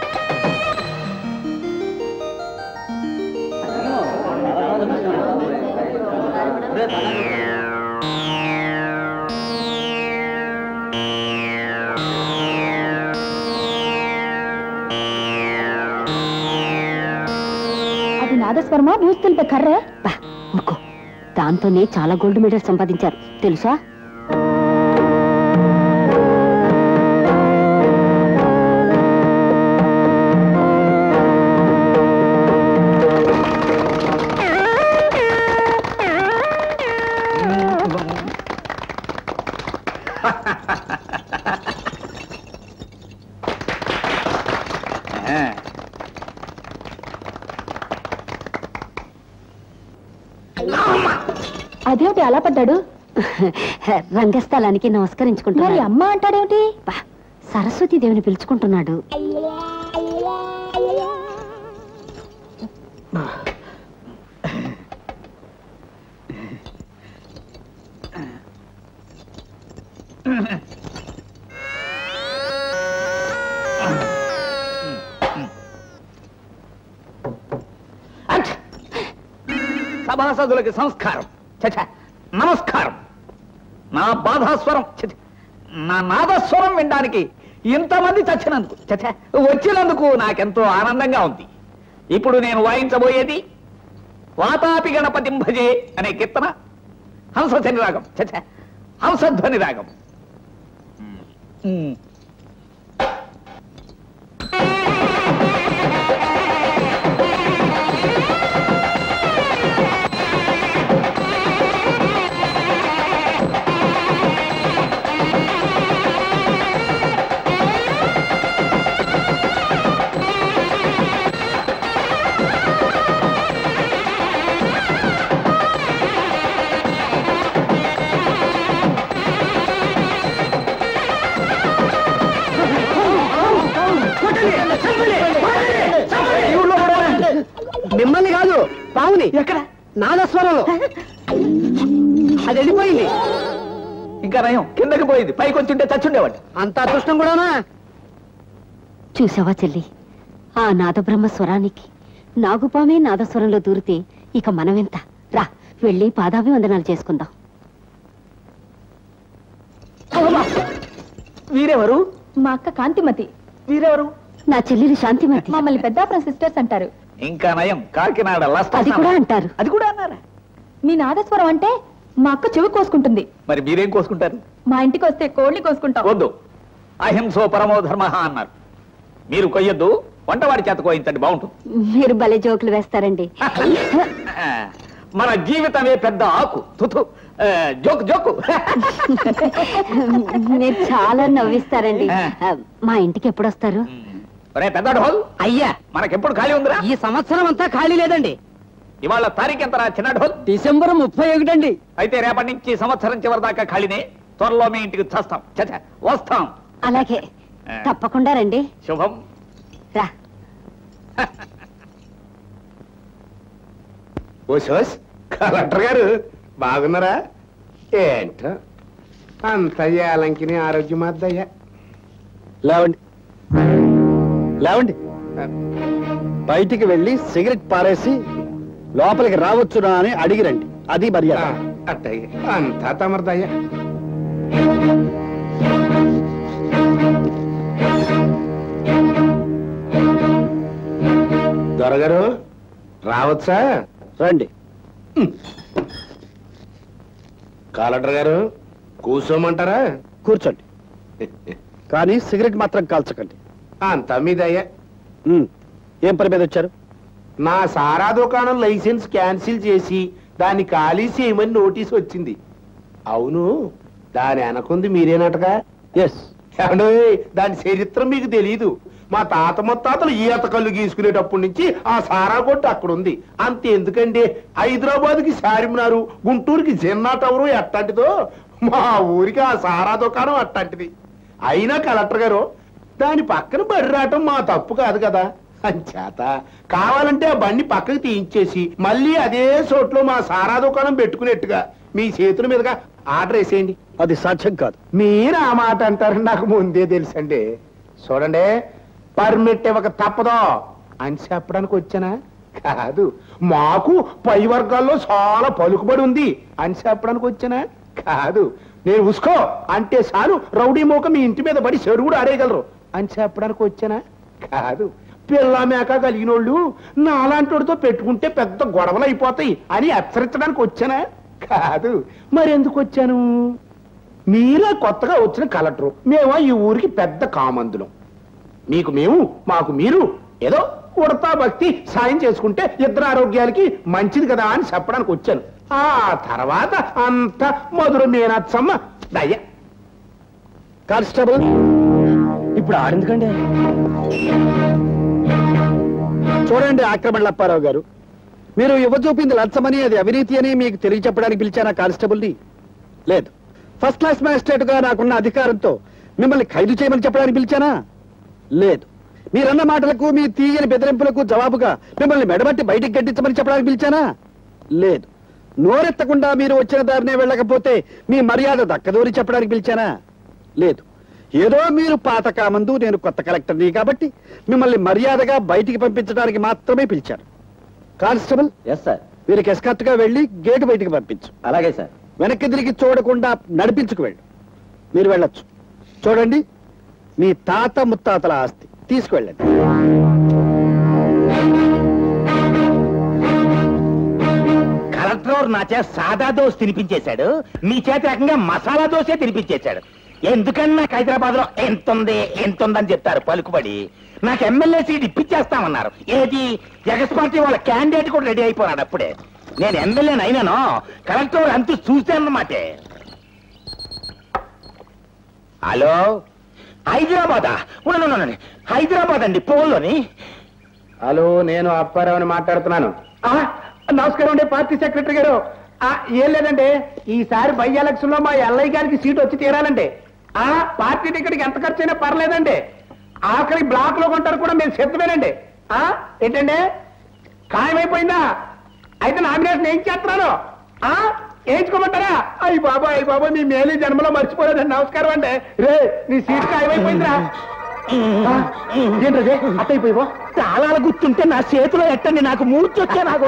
అది నాదస్వరమా న్యూస్ తెలిపే కర్రే ఊరుకో దాంతోనే చాలా గోల్డ్ మెడల్ సంపాదించారు తెలుసా అదేమిటి అలా పడ్డాడు రంగస్థలానికి నమస్కరించుకుంటున్నాడు మరి అమ్మ అంటాడేమిటి సరస్వతి దేవిని పిలుచుకుంటున్నాడు సభాసదులకి సంస్కారం చచ నమస్కారం నా బాధాస్వరం ఛ, ఛ, నా నాదస్వరం వినడానికి ఇంతమంది చచ్చినందుకు చచ వచ్చినందుకు నాకెంతో ఆనందంగా ఉంది ఇప్పుడు నేను వాయించబోయేది వాతాపి గణపతిం భజే అనే కీర్తన హంసధ్వని రాగం చచ హంసధ్వని రాగం ఉమ్. మిమ్మల్ని కాదు పావుని ఎక్కడ నాదస్వరంలో అది వెళ్ళిపోయింది ఇంకా నయం కిందకి పోయింది పైకి వచ్చుంటే చచ్చుండేవాడు అంత అదృష్టం కూడానా చూసావా చెల్లి ఆ నాదబ్రహ్మ స్వరానికి నాగుపామే నాదస్వరంలో దూరితే ఇక మనమెంత రా వెళ్ళి పాదాభివందనాలు చేసుకుందాం వీరెవరు మా అక్క కాంతిమతి వీరెవరు నా చెల్లెలు శాంతిమతి మమ్మల్ని పెద్దాపురం సిస్టర్స్ అంటారు ఇంకా నయం కాకినాడ లస్త అది కూడా అంటారు అది కూడా అన్నారా మీ నాదస్వరం అంటే మా అక్క చెవి కోసుకుంటుంది మరి మీరేం కోసుకుంటారు మా ఇంటికి వస్తే కోళ్ళి కోసుకుంటాం వద్దు అహింసో పరమో ధర్మ అన్నారు మీరు కొయ్యొద్దు వంటవాడి చేత కోయించండి బాగుంటుంది మీరు భలే జోకులు వేస్తారండి మన జీవితమే పెద్ద ఆకు తుతు ఆ, జోకు జోకు మీరు చాలా నవ్విస్తారండి ఆ, మా ఇంటికి ఎప్పుడు వస్తారు ఒరే పెద్దాడు హోల్ అయ్యా మనకెప్పుడు ఖాళీ ఉందిరా ఈ సంవత్సరం అంతా ఖాళీ లేదండి ఇవాళ తారీఖు ఎంతరా చిన్నాడు హోల్ డిసెంబర్ ముప్పై ఒకటండి అయితే రేపటి నుంచి సంవత్సరం చివరి దాకా ఖాళీనే త్వరలో మీ ఇంటికి చేస్తాం చచ వస్తాం అలాగే తప్పకుండా రండి శుభం రా ఓసోస్ కలెక్టర్ గారు బాగున్నారా ఏంటో అంత ఏలంకిని ఆరోగ్యం అద్దయ్యా లేవండి లేవండి బయటికి వెళ్ళి సిగరెట్ పారేసి లోపలికి రావచ్చునా అని అడిగిరండి అది మర్యాద అట్టయ్య అంతా తమరదయ్యా దొరగారు రావచ్చా రండి కలెక్టర్ గారు కూర్చోమంటారా కూర్చోండి కానీ సిగరెట్ మాత్రం కాల్చకండి అంతా మీదయ్యా ఉమ్, ఏం పని మీద వచ్చారు నా సారా దుకాణం లైసెన్స్ క్యాన్సిల్ చేసి దాన్ని ఖాళీ చేయమని నోటీస్ వచ్చింది అవును దాని వెనకుంది మీరేనటగా ఎస్ ఏమండోయ్, దాని చరిత్ర మీకు తెలియదు మా తాత ముత్తాతలు ఈత కళ్ళు గీసుకునేటప్పటి నుంచి ఆ సారా కొట్టు అక్కడ ఉంది అంత ఎందుకండి హైదరాబాద్ కి సారిమినారు గుంటూరుకి జిన్నా టవరు ఎట్టంటిదో మా ఊరికి ఆ సారా దుకాణం అట్టంటిది అయినా కలెక్టర్ గారు దాని పక్కన బడి రావటం మా తప్పు కాదు కదా అంచేత కావాలంటే ఆ బండి పక్కకి తీయించేసి మళ్ళీ అదే చోట్లో మా సారా దుకాణం పెట్టుకునేట్టుగా మీ చేతుల మీదుగా ఆర్డర్ వేసేయండి అది సాధ్యం కాదు మీరు ఆ మాట అంటారు నాకు ముందే తెలుసండి చూడండి పర్మిట్ ఇవ్వక తప్పదో అని చెప్పడానికి వచ్చానా కాదు మాకు పై వర్గాల్లో చాలా పలుకుబడి ఉంది అని చెప్పడానికి వచ్చానా కాదు నేను ఉసుకో అంటే చాలు రౌడీ మోక మీ ఇంటి మీద పడి చెరువుడు ఆడేయగలరు అని చెప్పడానికి వచ్చానా కాదు పిల్ల మేక కలిగినోళ్ళు నాలాంటితో పెట్టుకుంటే పెద్ద గొడవలు అయిపోతాయి అని హెచ్చరించడానికి వచ్చానా కాదు మరెందుకు వచ్చాను మీరే కొత్తగా వచ్చిన కలెక్టరు మేమా ఈ ఊరికి పెద్ద కామందులం మీకు మేము మాకు మీరు ఏదో ఉడతా భక్తి సాయం చేసుకుంటే ఇద్దరు ఆరోగ్యాలకి మంచిది కదా అని చెప్పడానికి వచ్చాను ఆ తర్వాత అంత మధుర మీనాత్సమ్మ దయ్య కానిస్టేబుల్ ఇప్పుడు ఆడెందుకండి చూడండి ఆక్రమణ అప్పారావు గారు మీరు ఇవ్వజూపింది లంచమని అది అవినీతి అని మీకు తెలియచెప్పడానికి పిలిచానా కానిస్టేబుల్ని లేదు ఫస్ట్ క్లాస్ మ్యాజిస్ట్రేట్ గా నాకున్న అధికారంతో మిమ్మల్ని ఖైదు చేయమని చెప్పడానికి పిలిచానా లేదు మీరన్న మాటలకు మీ తీయని బెదిరింపులకు జవాబుగా మిమ్మల్ని మెడబట్టి బయటికి గడ్డించమని చెప్పడానికి పిలిచానా లేదు నోరెత్తకుండా మీరు వచ్చిన దారినే వెళ్ళకపోతే మీ మర్యాద దక్కదూరి చెప్పడానికి పిలిచానా లేదు ఏదో మీరు పాత కామందు నేను కొత్త కలెక్టర్ని కాబట్టి మిమ్మల్ని మర్యాదగా బయటికి పంపించడానికి మాత్రమే పిలిచాను కానిస్టేబుల్ ఎస్ సార్ వీరికి ఎస్కర్ట్ గా వెళ్ళి గేటు బయటికి పంపించు అలాగే సార్ వెనక్కి తిరిగి చూడకుండా నడిపించుకు వెళ్ళు మీరు వెళ్ళొచ్చు చూడండి మీ తాత ముత్తాతల ఆస్తి తీసుకువెళ్ళండి కలెక్టర్ నా చేత సాదా దోశ తినిపించేశాడు మీ చేత రకంగా మసాలా దోశ తినిపించేశాడు ఎందుకని నాకు హైదరాబాద్ లో ఎంతుంది ఎంతుందని చెప్తారు పలుకుబడి నాకు ఎమ్మెల్యే సీట్ ఇప్పించేస్తామన్నారు ఏది జగస్ పార్టీ వాళ్ళ క్యాండిడేట్ కూడా రెడీ అయిపోయాడు అప్పుడే నేను ఎమ్మెల్యేని అయినాను కలెక్టర్ అంతు చూశానన్నమాటే హలో హైదరాబాదా ఉండండి, ఉండండి. హైదరాబాద్ అండి పోల్లోని హలో నేను అప్పారావుని మాట్లాడుతున్నాను ఆ, నమస్కారం అండి పార్టీ సెక్రటరీ గారు ఆ, ఏం లేదండి ఈసారి బై ఎలక్షన్ లో మా ఎల్ఐ గారికి సీట్ వచ్చి తీరాలండి ఆ పార్టీ టికెట్కి ఎంత ఖర్చు అయినా పర్లేదండి ఆఖరి బ్లాక్ లో కొంటారు కూడా మేము సిద్ధమేనండి ఆ ఏంటండి ఖాయమైపోయిందా అయితే నామినేషన్ ఏం చేస్తున్నాను ఆ వేయించుకోమంటారా అయ్యి బాబా అయ్యి బాబా మీ మేలు జన్మలో మర్చిపోలేదండి నమస్కారం అండి రే నీ సీట్ ఖాయమైపోయిందిరా ఆ, ఏంటది అట్టయిపోయిపో చాలా గుర్తుంటే నా చేతిలో ఎట్టండి నాకు మూర్చొచ్చే నాకు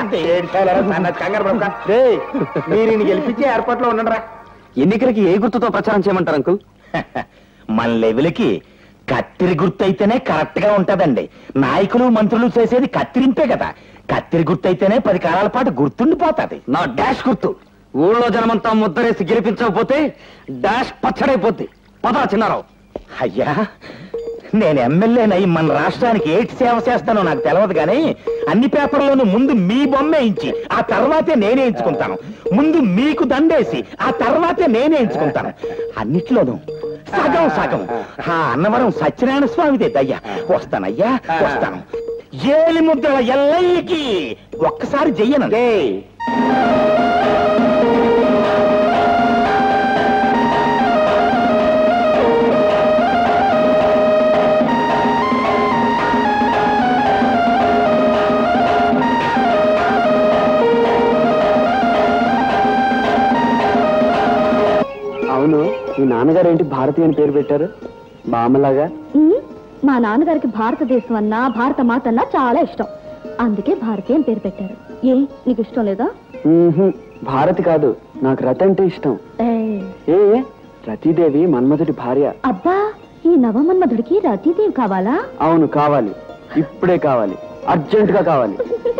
మీరు ఈయన గెలిపించే ఏర్పాట్లో ఉండండి ఎన్నికలకి ఏ గుర్తుతో ప్రచారం చేయమంటారు అంకుల్ మన లెవెల్కి కత్తిరి గుర్తు అయితేనే కరెక్ట్ గా ఉంటదండి నాయకులు మంత్రులు చేసేది కత్తిరింపే కదా కత్తిరి గుర్తు అయితేనే పది కాలాల పాటు గుర్తుండిపోతాది నా డాష్ గుర్తు ఊళ్ళో జనమంతా ముద్దరేసి గెలిపించకపోతే డాష్ పచ్చడైపోద్ది పదా చిన్నారావు అయ్యా నేను ఎమ్మెల్యేనై మన రాష్ట్రానికి ఏటి సేవ చేస్తానో నాకు తెలియదు కానీ అన్ని పేపర్లోనూ ముందు మీ బొమ్మే ఇచ్చి ఆ తర్వాతే నేనే ఎంచుకుంటాను ముందు మీకు దండేసి ఆ తర్వాతే నేనే ఎంచుకుంటాను అన్నిట్లోనూ సగం సగం ఆ అన్నవరం సత్యనారాయణ స్వామిదే దయ్యా వస్తానయ్యా వస్తాను ఏలి ముద్రల ఎల్లయ్యకి ఒక్కసారి చెయ్యనండి మీ నాన్నగారు ఏంటి భారతి అని పేరు పెట్టారు మా అమ్మలాగా ఉమ్, మా నాన్నగారికి భారతదేశం అన్నా భారత మాత అన్నా చాలా ఇష్టం అందుకే భారతి అని పేరు పెట్టారు ఏ నీకు ఇష్టం లేదా మ్మ్హ్మ్. భారతి కాదు నాకు రతి అంటే ఇష్టం ఏయ్, ఏ ఏ? రతీదేవి మన్మధుడి భార్య అబ్బా ఈ నవమన్మధుడికి రతీదేవి కావాలా అవును కావాలి ఇప్పుడే కావాలి అర్జెంట్ గా కావాలి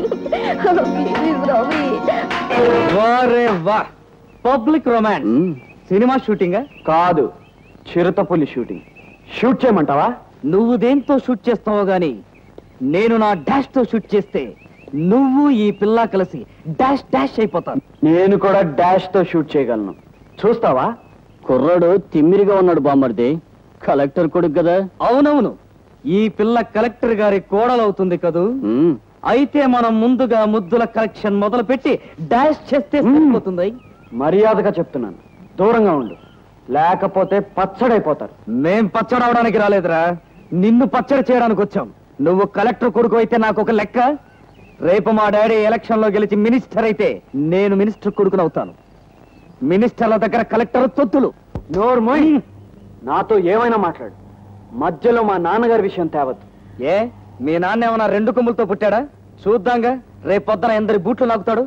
వారే వా పబ్లిక్ రొమాన్స్ సినిమా షూటింగ్ కాదు చిరుతపులి షూటింగ్ షూట్ చేయమంటావా నువ్వు దేంతో షూట్ చేస్తావో గాని నేను నా డాష్ తో షూట్ చేస్తే నువ్వు ఈ పిల్ల కలిసి డాష్ డాష్ అయిపోతాను నేను కూడా డాష్ తో షూట్ చేయగలను చూస్తావా కుర్రాడు తిమ్మిరిగా ఉన్నాడు బామ్మర్ది కలెక్టర్ కొడుకు కదా అవునవును ఈ పిల్ల కలెక్టర్ గారి కోడలవుతుంది కదూ అయితే మనం ముందుగా ముద్దుల కలెక్షన్ మొదలు పెట్టి డాష్ చేస్తే సరిపోతుంది మర్యాదగా చెప్తున్నాను దూరంగా ఉండు లేకపోతే పచ్చడైపోతారు మేం పచ్చడి అవడానికి రాలేదురా నిన్ను పచ్చడి చేయడానికి వచ్చాం నువ్వు కలెక్టర్ కొడుకు అయితే నాకు ఒక లెక్క రేపు మా డాడీ ఎలక్షన్ లో గెలిచి మినిస్టర్ అయితే నేను మినిస్టర్ కొడుకునవుతాను మినిస్టర్ల దగ్గర కలెక్టర్ తొత్తులు నోరు మొయ్ నాతో ఏమైనా మాట్లాడు మధ్యలో మా నాన్నగారి విషయం తేవద్దు ఏ మీ నాన్న ఏమన్నా రెండు కొమ్ములతో పుట్టాడా చూద్దాంగా రేపు పొద్దున ఎందరి బూట్లు లాగుతాడు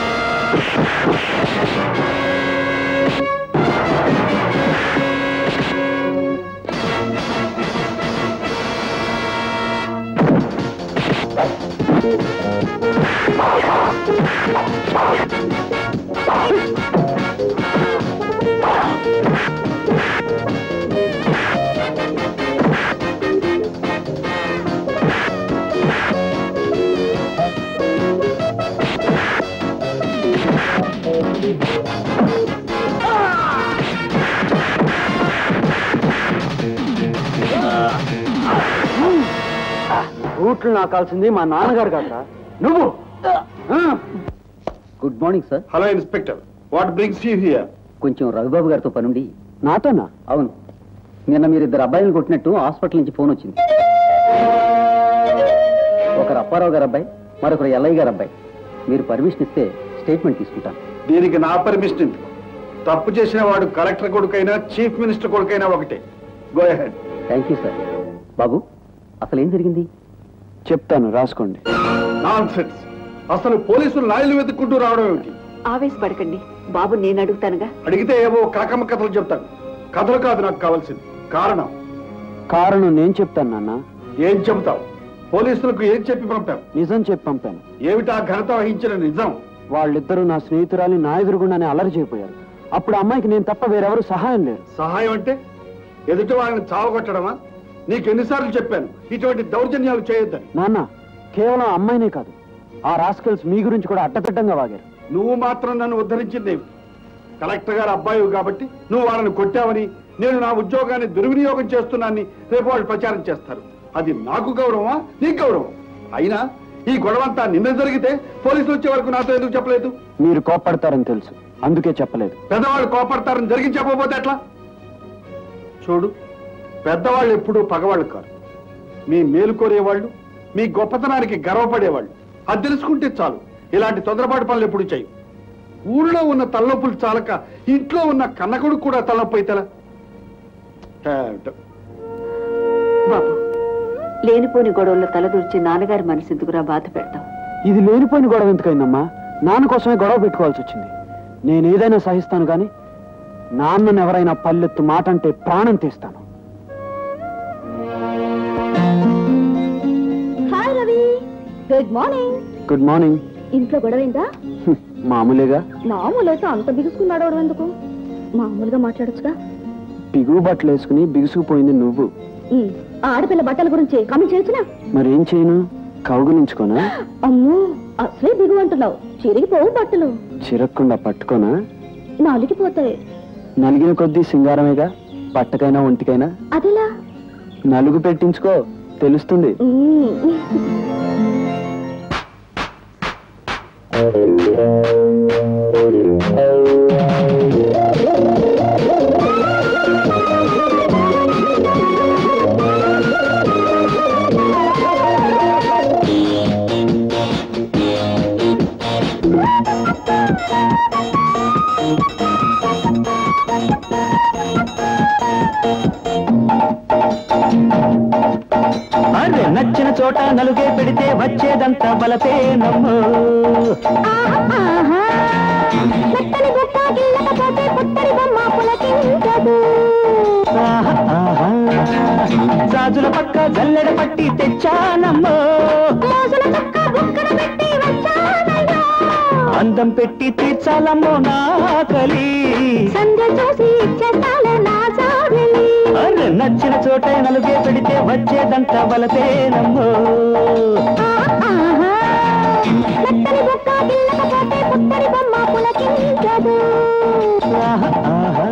బూట్లు నాకాల్సింది మా నాన్నగారు కాక నువ్వు good morning sir hello inspector what brings you here కొంచెం రవిబాబు గారితో పనుండి నాతోనా అవును నిన్న మీరు ఇద్దరు అబ్బాయిలు కొట్టినట్టు హాస్పిటల్ నుంచి ఫోన్ వచ్చింది ఒకరు అప్పారావు గారు అబ్బాయి మరొకరు ఎల్లయ్య గారు అబ్బాయి మీరు పర్మిషన్ ఇస్తే స్టేట్మెంట్ తీసుకుంటాను దీనికి నా పర్మిషన్ ఎందుకు తప్పు చేసిన వాడు కలెక్టర్ కొడుకైనా చీఫ్ మినిస్టర్ కొడుకైనా ఒకటే go ahead thank you sir బాబు అసలు ఏం జరిగింది చెప్తాను రాసుకోండి నాన్ అసలు పోలీసులు నాయలు వెతుక్కుంటూ రావడం ఏమిటి ఆవేశపడకండి బాబు నేను అడుగుతానుగా అడిగితే ఏవో కాకమ్మ కథలు చెప్తాను కథలు కాదు నాకు కావాల్సింది కారణం కారణం నేను చెప్తాను నాన్న ఏం చెబుతావు పోలీసులకు ఏం చెప్పి పంపావు నిజం చెప్పి పంపాను ఏమిటా ఘనత వహించిన నిజం వాళ్ళిద్దరూ నా స్నేహితురాలి నా ఎదురుగుండానే అలరి చేయపోయారు అప్పుడు అమ్మాయికి నేను తప్ప వేరెవరు సహాయం లేరు సహాయం అంటే ఎదుటి వాళ్ళని చావగొట్టడమా నీకు ఎన్నిసార్లు చెప్పాను ఇటువంటి దౌర్జన్యాలు చేయొద్దని నాన్న కేవలం అమ్మాయినే కాదు ఆ రాస్కల్స్ మీ గురించి కూడా అడ్డదిడ్డంగా వాగారు నువ్వు మాత్రం నన్ను ఉద్ధరించిందేమి కలెక్టర్ గారు అబ్బాయి కాబట్టి నువ్వు వాళ్ళని కొట్టావని నేను నా ఉద్యోగాన్ని దుర్వినియోగం చేస్తున్నానని రేపు వాళ్ళు ప్రచారం చేస్తారు అది నాకు గౌరవమా నీకు గౌరవం అయినా ఈ గొడవంతా నిన్న జరిగితే పోలీసులు వచ్చే వరకు నాతో ఎందుకు చెప్పలేదు మీరు కోప్పడతారని తెలుసు అందుకే చెప్పలేదు పెద్దవాళ్ళు కోపడతారని జరిగి చెప్పకపోతే ఎట్లా చూడు పెద్దవాళ్ళు ఎప్పుడూ పగవాళ్ళు కాదు మీ మేలు కోరేవాళ్ళు మీ గొప్పతనానికి గర్వపడేవాళ్ళు అది తెలుసుకుంటే చాలు ఇలాంటి తొందరపాటు పనులు ఎప్పుడు చేయు ఊళ్ళో ఉన్న తలనొప్పులు చాలక ఇంట్లో ఉన్న కన్నకొడుకు కూడా తలనొప్పి అయితేలా ఏమిటో. బాబు లేనిపోని గొడవల్లో తలదూర్చి నాన్నగారి మనసు ఎందుకురా బాధ పెడతాం ఇది లేనిపోయిన గొడవ ఎందుకైందమ్మా నాన్న కోసమే గొడవ పెట్టుకోవాల్సి వచ్చింది నేను ఏదైనా సహిస్తాను కానీ నాన్నను ఎవరైనా పల్లెత్తు మాట అంటే ప్రాణం తీస్తాను hi Ravi good morning good morning ఇంట్లో గొడవైందా హ్మ్, మామూలుగా మామూలైతే అంత బిగుసుకున్నాడు అవడం ఎందుకు మామూలుగా మాట్లాడొచ్చుగా బిగువు బట్టలు వేసుకుని బిగుసుకుపోయింది నువ్వు ఉమ్, ఆ ఆడపిల్ల బట్టల గురించి కమెంట్ చేసినా మరేం చేయను కౌగులించుకోనా అమ్మో అసలే బిగు అంటున్నావు చిరిగిపోవు బట్టలు చిరక్కుండా పట్టుకోనా నలిగిపోతాయి నలిగిన కొద్దీ సింగారమేగా పట్టకైనా ఒంటికైనా అదెలా నలుగు పెట్టించుకో తెలుస్తుంది ఉమ్. నచ్చిన చోట నలుగే పెడితే వచ్చేదంతా బలపే నమ్ము మెత్తని బుట్ట గిల్లకపోతే పుత్తడి బొమ్మ పులకించదు ఆహా, ఆహా. గాజుల పక్క జల్లెడ పట్టి తెచ్చానమ్మో మోజుల చక్క బుక్కన పెట్టి వచ్చానయ్యో అందం పెట్టి తీర్చాలమ్మో నా కలి సంధ్య చూసి ఇచ్చేస్తాలే నా జాబిలి అరే నచ్చిన చోట నలుగే పెడితే వచ్చేదంతా బలపేనమ్మో ఆహా. మెత్తని బుట్ట గిల్లకపోతే పుత్తడి బొమ్మ పులకించదు ఆహా, ఆహా.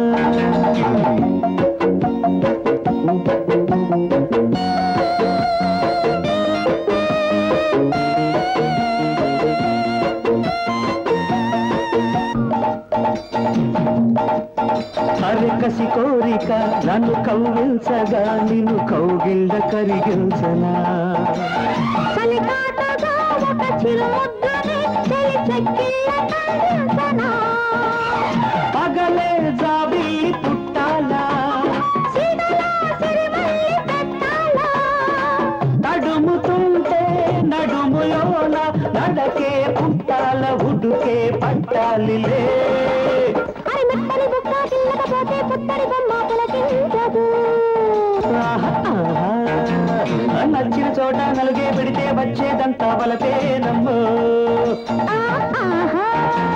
అరే కసి కోరిక నన్ను కవ్వించగా నిన్ను కౌగిళ్ళ కరిగించనా చలికాటగా ఒక చిరుముద్దుని చెలి చెక్కిళ్ళ కళ్ళసనా పగలే జాబిల్లి పుట్టాలా సీతలో సిరిమల్లి పెట్టాలా తడుముతుంటే నడుములోన నడకే పుట్టాల ఉడుకే పట్టాలిలే అరి మెత్తని బుక్క గిల్లకపోతే పుత్తడి బొమ్మ పులకించదు ఆహా, ఆహా. నచ్చిన చోట నలుగే పెడితే వచ్చేదంతా బలపే నమ్మో ఆహా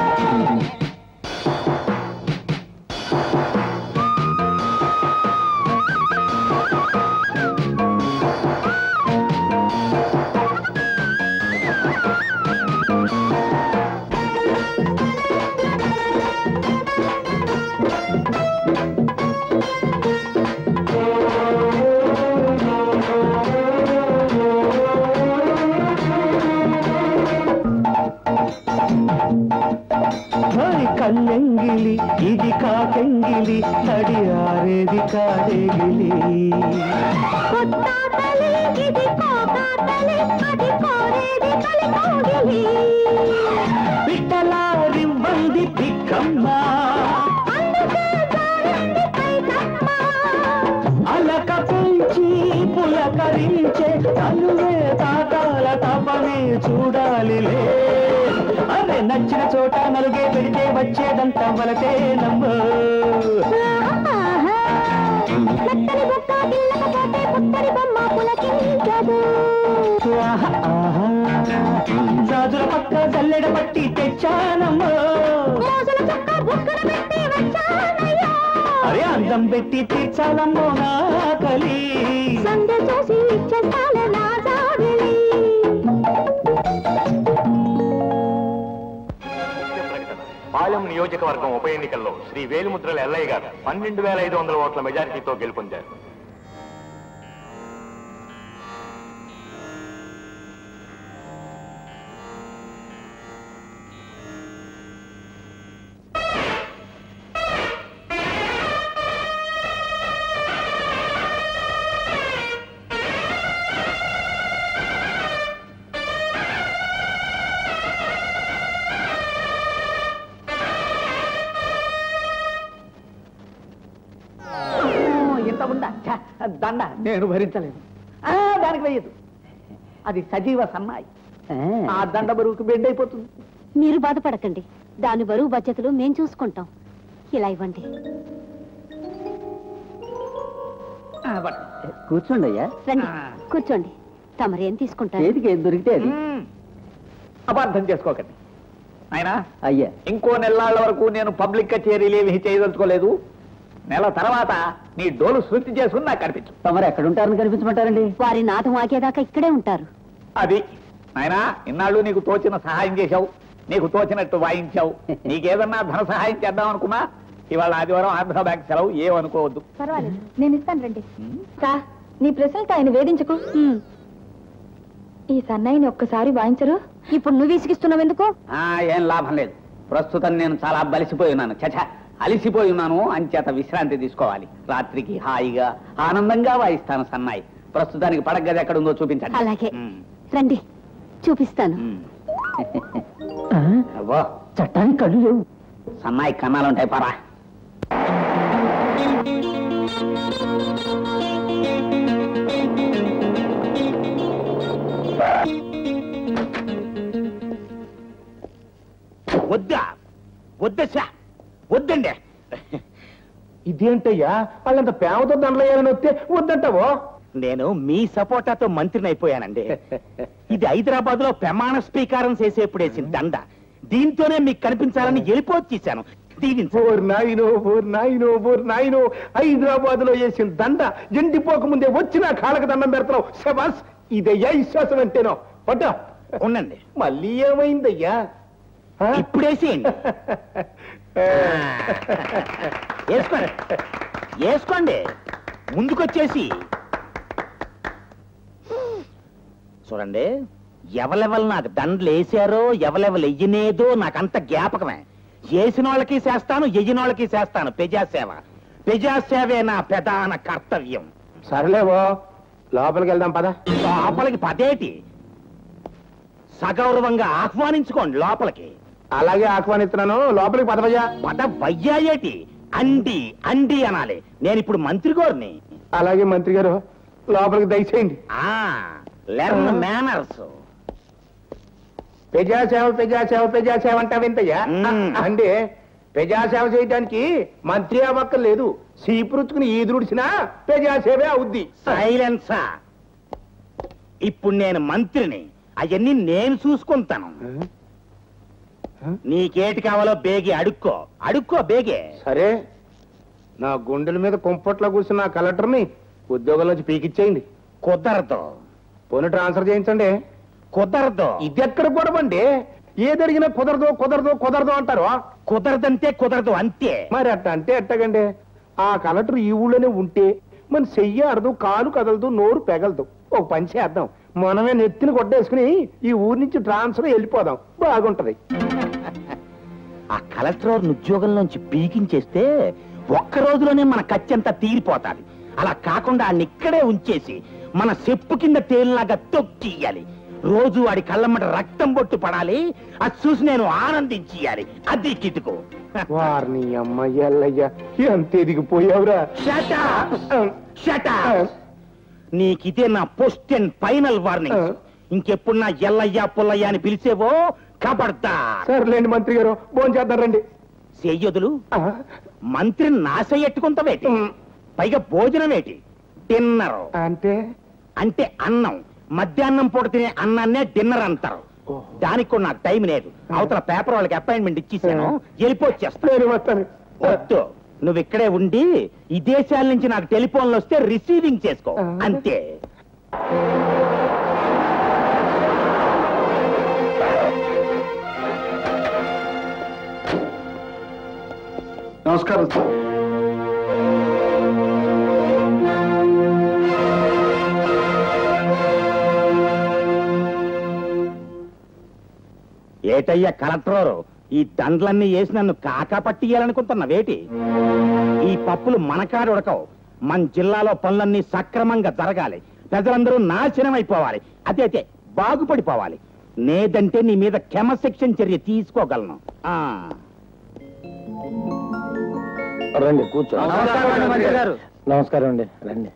హరి కళ్ళెంగిలి ఇది కాకెంగిలి తడి ఆరేది కాదేగిలి కొత్తాతలి ఇది కోకాతలి అది కోరేది కలి కోగిలి పిట్టలారివ్వంది పిక్కమ్మ అందుకే జారింది పైకమ్మ అలక పెంచి పులకరించే తనువే తాకాల తపనే చూడాలిలే అరే నచ్చిన చోట నలుగే పెడితే వచ్చేదంతా వలతే నమ్మో ఆహా. మెత్తని బుక్క గిల్లకపోతే పుత్తడి బొమ్మ పులకించదు ఆహా, ఆహా. జాజుల పక్క జల్లెడ పట్టి తెచ్చానమ్మో మోజుల చక్క బుక్కన పెట్టి వచ్చానయ్యో అరే అందం పెట్టి తీర్చాలమ్మో నా కలి సంధ్య చూసి ఇచ్చేస్తాలే నా జాబిలి పాలెం నియోజకవర్గం ఉప ఎన్నికల్లో శ్రీ వేలుముద్రల ఎల్లయ్య గారు పన్నెండు వేల ఐదు వందల ఓట్ల మెజారిటీతో గెలుపొందారు ఇంత ఉందా ఛ, దండ నేను భరించలేను ఆ, దానికి వేయదు అది సజీవ సన్నాయి ఆ దండ బరువుకు బెండ్ అయిపోతుంది మీరు బాధపడకండి దాని బరువు బాధ్యతలు మేం చూసుకుంటాం ఇలా ఇవ్వండి ఆ, పట్టు. కూర్చోండి అయ్యా రండి ఆ. కూర్చోండి తమరేం తీసుకుంటారు చేతికి ఏది దొరికితే అది మ్మ్. అపార్థం చేసుకోకండి ఆయన అయ్యా ఇంకో నెల్లాళ్ళ వరకు నేను పబ్లిక్ కచేరీలు ఏమీ చేయదలుచుకోలేదు నెల తర్వాత నీ డోలు శృతి చేసుకుని నాకు కనిపించు తమరు ఎక్కడుంటారని కనిపించమంటారండి వారి నాదం ఆగేదాకా ఇక్కడే ఉంటారు అది నాయనా ఇన్నాళ్ళు నీకు తోచిన సహాయం చేశావు నీకు తోచినట్టు వాయించావు నీకేదన్నా ధన సహాయం చేద్దాం అనుకున్నా ఇవాళ ఆదివారం ఆంధ్ర బ్యాంక్ సెలవు ఏమనుకోవద్దు పర్వాలేదు నేను ఇస్తాను రండి కా నీ ప్రశ్నలతో ఆయన వేధించకు ఈ సన్నాయిని ఒక్కసారి వాయించరు ఇప్పుడు నువ్వు విసిగిస్తున్నావు ఎందుకు ఆ, ఏం లాభం లేదు ప్రస్తుతం నేను చాలా బలిసిపోయి ఉన్నాను చచ అలిసిపోయి ఉన్నాను అంచేత విశ్రాంతి తీసుకోవాలి రాత్రికి హాయిగా ఆనందంగా వాయిస్తాను సన్నాయి ప్రస్తుతానికి పడగది ఎక్కడుందో చూపించండి అలాగే మ్మ్. రండి చూపిస్తాను మ్మ్. అవ్వో చట్టానికి కళ్ళు లేవు సన్నాయి కన్నాలుంటాయి పరా వద్దా వద్దసా వద్దండి ఇదేంటయ్యా వాళ్ళంత ప్రేమతో దండలయ్యాలని వస్తే వద్దంటావో నేను మీ సపోటాతో మంత్రిని అయిపోయానండి ఇది హైదరాబాద్ లో ప్రమాణ స్వీకారం చేసేప్పుడు వేసిన దండ దీంతోనే మీకు కనిపించాలని వెళ్ళిపోవచ్చేసాను దీవించ ఓర్ నాయనో ఓర్ నాయనో ఓర్ నాయనో హైదరాబాద్ లో వేసిన దండ ఎండిపోక ముందే వచ్చి నా కాళ్ళకి దండం పెడతావు శబాస్ ఇదయ్యా విశ్వాసం అంటేనో పట్ట ఉండండి మళ్ళీ ఏమైందయ్యా ఆ? ఇప్పుడేసేయండి వేసుకోండి వేసుకోండి ముందుకొచ్చేసి చూడండి ఎవలెవలు నాకు దండలు వేసారో ఎవలెవలు వెయ్యనేదో నాకంత జ్ఞాపకమే వేసిన వాళ్ళకి చేస్తాను ఎయ్యిన వాళ్ళకి చేస్తాను ప్రజాసేవ ప్రజాసేవే నా ప్రధాన కర్తవ్యం సరేలేవో లోపలికి వెళ్దాం పద లోపలికి పదేటి సగౌరవంగా ఆహ్వానించుకోండి లోపలికి అలాగే ఆహ్వానిస్తున్నాను లోపలికి పదవయ్యా పద వయ్యాయేటి అండి అండి అనాలి నేను ఇప్పుడు మంత్రి గోరిని అలాగే మంత్రి గారు లోపలికి దయచేయండి ఆ లెర్న్ మేనర్స్ ప్రజాసేవ ప్రజాసేవ ప్రజాసేవ అంటావేంటయ్యా మ్మ్. అంటే ప్రజాసేవ చేయడానికి మంత్రి అవ్వక్కర్లేదు సీపురుచుకుని ఈదురుడిసినా ప్రజాసేవే అవుద్ది సైలెన్సా ఇప్పుడు నేను మంత్రిని అవన్నీ నేను చూసుకుంటాను నీకేటి కావాలో బేగి అడుక్కో అడుక్కో బేగే సరే నా గుండెల మీద కుంపట్లో కూర్చున్న ఆ కలెక్టర్ని ఉద్యోగంలోంచి పీకిచ్చేయండి కుదరదు పోనీ ట్రాన్స్ఫర్ చేయించండి కుదరదు ఇది ఎక్కడ గొడవండి ఏది అడిగినా కుదరదు కుదరదు కుదరదు అంటారు కుదరదంటే కుదరదు అంతే మరి అట్ట అంటే ఎట్టగండి ఆ కలెక్టర్ ఈ ఊళ్ళోనే ఉంటే మన చెయ్యి అరదు కాలు కదలదు నోరు పెగలదు ఒక పని చేద్దాం మనమే నెత్తిని కొట్టేసుకుని ఈ ఊరి నుంచి ట్రాన్స్ఫర్ వెళ్ళిపోదాం బాగుంటది ఆ కలెక్టర్ ఉద్యోగంలోంచి పీకించేస్తే ఒక్క రోజులోనే మన కచ్చంతా తీరిపోతాది అలా కాకుండా ఆయన ఇక్కడే ఉంచేసి మన చెప్పు కింద తేలిలాగా తొక్కియ్యాలి రోజు వాడి కళ్ళమ్మట రక్తం బొట్టు పడాలి అది చూసి నేను ఆనందించియాలి అది కిటుకు వారిని అమ్మయ్యల్లయ్యా ఎంత ఎదిగిపోయావురా Shut up! Shut up! నీకిదే నా పోస్ట్ అండ్ ఫైనల్ వార్నింగ్ ఇంకెప్పుడు నా ఎల్లయ్యా పుల్లయ్య అని పిలిచేవో కబడ్దా సర్లేండి మంత్రి గారు భోజనం చేద్దాం రండి చెయ్యొదులు మంత్రిని నాశయ్యట్టుకుంటావేటి పైగా భోజనం ఏంటి డిన్నర్ అంటే అంటే అన్నం మధ్యాహ్నం పూట తినే అన్నాన్నే డిన్నర్ అంటారు దానికి కూడా నాకు టైం లేదు అవతల పేపర్ వాళ్ళకి అపాయింట్మెంట్ ఇచ్చేసాను వెళ్ళిపోచ్చేస్తాను నేను వస్తాను వద్దు నువ్వు ఇక్కడే ఉండి ఈ దేశాల నుంచి నాకు టెలిఫోన్లు వస్తే రిసీవింగ్ చేసుకో అంతే నమస్కారం సార్ ఏటయ్యా కలెక్టర్ ఈ దండలన్నీ వేసి నన్ను కాకా పట్టియాలనుకుంటున్నావేటి ఈ పప్పులు మనకాడు ఉడకవు మన జిల్లాలో పనులన్నీ సక్రమంగా జరగాలి ప్రజలందరూ నాశనం అయిపోవాలి అదే అదే బాగుపడిపోవాలి లేదంటే నీ మీద క్రమశిక్షణ చర్య తీసుకోగలను ఆ రండి కూర్చో నమస్కారం అండి, మంత్రి గారు. నమస్కారం అండి రండి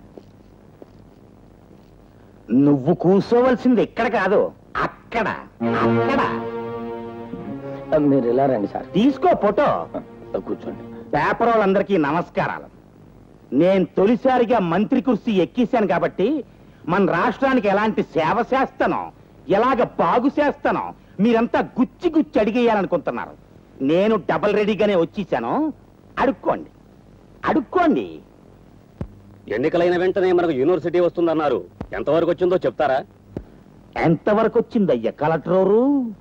నువ్వు కూర్చోవలసింది ఇక్కడ కాదు అక్కడ అక్కడ మీరు ఇలా రండి సార్ తీసుకో ఫోటో కూర్చోండి పేపర్ వాళ్ళందరికీ నమస్కారాలు నేను తొలిసారిగా మంత్రి కుర్చీ ఎక్కేశాను కాబట్టి మన రాష్ట్రానికి ఎలాంటి సేవ చేస్తానో ఎలాగ బాగు చేస్తానో మీరంతా గుచ్చి గుచ్చి అడిగేయాలనుకుంటున్నారు నేను డబల్ రెడీగానే వచ్చేసాను అడుక్కోండి అడుక్కోండి ఎన్నికలైన వెంటనే మనకు యూనివర్సిటీ వస్తుందన్నారు ఎంతవరకు వచ్చిందో చెప్తారా ఎంతవరకు వచ్చిందయ్యా కలెక్టరు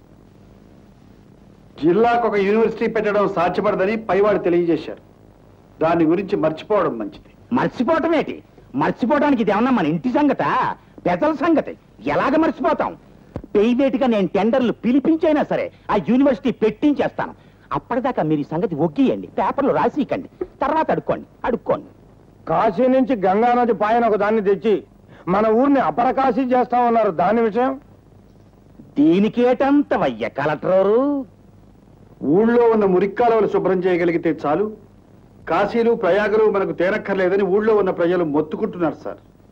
జిల్లాకు ఒక యూనివర్సిటీ పెట్టడం సాధ్యపడదని పైవాడు తెలియజేశారు దాని గురించి మర్చిపోవడం మంచిది మర్చిపోవటం ఏంటి మర్చిపోవడానికి ఇది ఏమన్నా మన ఇంటి సంగత పెద్దల సంగతి ఎలాగ మర్చిపోతాం పెయివేటిగా నేను టెండర్లు పిలిపించైనా సరే ఆ యూనివర్సిటీ పెట్టించేస్తాను అప్పటిదాకా మీరు ఈ సంగతి ఒగ్గియండి పేపర్లు రాసికండి తర్వాత అడుక్కోండి అడుక్కోండి కాశీ నుంచి గంగా నది పాయన ఒక దాన్ని తెచ్చి మన ఊరిని అపరకాశీ చేస్తామన్నారు దాని విషయం దీనికేటంతవయ్య కలెక్టరు ఊళ్ళో ఉన్న మురిక్కాలవలు శుభ్రం చేయగలిగితే చాలు కాశీలు ప్రయాగలు మనకు తేరక్కర్లేదని ఊళ్ళో ఉన్న ప్రజలు మొత్తుకుంటున్నారు సార్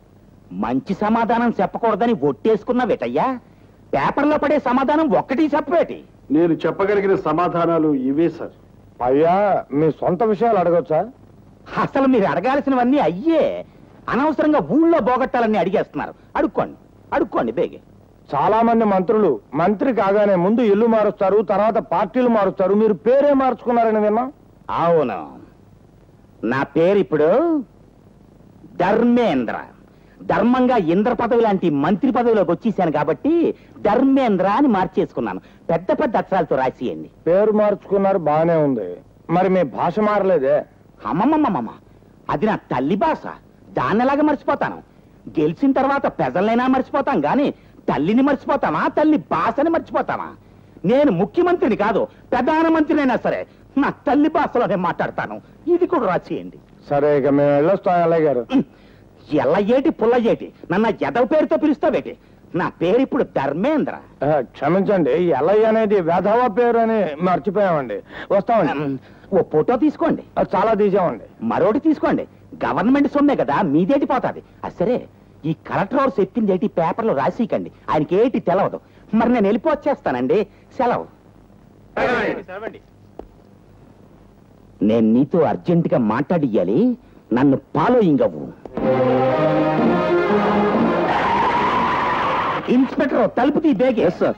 మంచి సమాధానం చెప్పకూడదని ఒట్టేసుకున్నావేటయ్యా పేపర్లో పడే సమాధానం ఒక్కటి చెప్పవేటి నేను చెప్పగలిగిన సమాధానాలు ఇవే సార్ అయ్యా మీ సొంత విషయాలు అడగొచ్చా అసలు మీరు అడగాల్సినవన్నీ అయ్యే అనవసరంగా ఊళ్ళో బోగట్టాలని అడిగేస్తున్నారు అడుక్కోండి అడుక్కోండి బేగే చాలా మంది మంత్రులు మంత్రి కాగానే ముందు ఇల్లు మారుస్తారు తర్వాత పార్టీలు మారుస్తారు మీరు పేరే మార్చుకున్నారని విన్నా అవును నా పేరు ఇప్పుడు ధర్మేంద్ర ధర్మంగా ఇంద్ర పదవి లాంటి మంత్రి పదవిలోకి వచ్చేసాను కాబట్టి ధర్మేంద్ర అని మార్చేసుకున్నాను పెద్ద పెద్ద అక్షరాలతో రాసియండి పేరు మార్చుకున్నారు బానే ఉంది మరి మీ భాష మారలేదే అమ్మమ్మమ్మమ్మ అది నా తల్లి భాష దాన్ని ఎలాగ మర్చిపోతాను గెలిచిన తర్వాత ప్రజలైనా మర్చిపోతాం గాని తల్లిని మర్చిపోతామా తల్లి భాషని మర్చిపోతామా నేను ముఖ్యమంత్రిని కాదు ప్రధానమంత్రినైనా సరే నా తల్లి భాషలోనే మాట్లాడతాను ఇది కూడా రాసేయండి సరే ఇక మేము వెళ్ళొస్తాం ఎల్లయ్య గారు ఎల్ల ఏటి పుల్ల ఏటి నన్న ఎదవ పేరుతో పిలుస్తావేటి నా పేరు ఇప్పుడు ధర్మేంద్ర ఆ, క్షమించండి ఎల్లయ్య అనేది వేధవ పేరు అని మర్చిపోయామండి వస్తామండి ఓ ఫోటో తీసుకోండి అది చాలా తీసామండి మరోటి తీసుకోండి గవర్నమెంట్ సొమ్మే కదా మీదేటి పోతాది అది సరే ఈ కలెక్టర్ వారు చెప్పింది ఏంటి పేపర్లో రాసికండి ఆయనకి ఏంటి తెలవదు మరి నేను వెళ్ళిపోవచ్చేస్తానండి సెలవు నేను నీతో అర్జెంటుగా మాట్లాడియ్యాలి నన్ను ఫాలోయింగ్ అవ్వు ఇన్స్పెక్టర్ తలుపు తీ బేగే సార్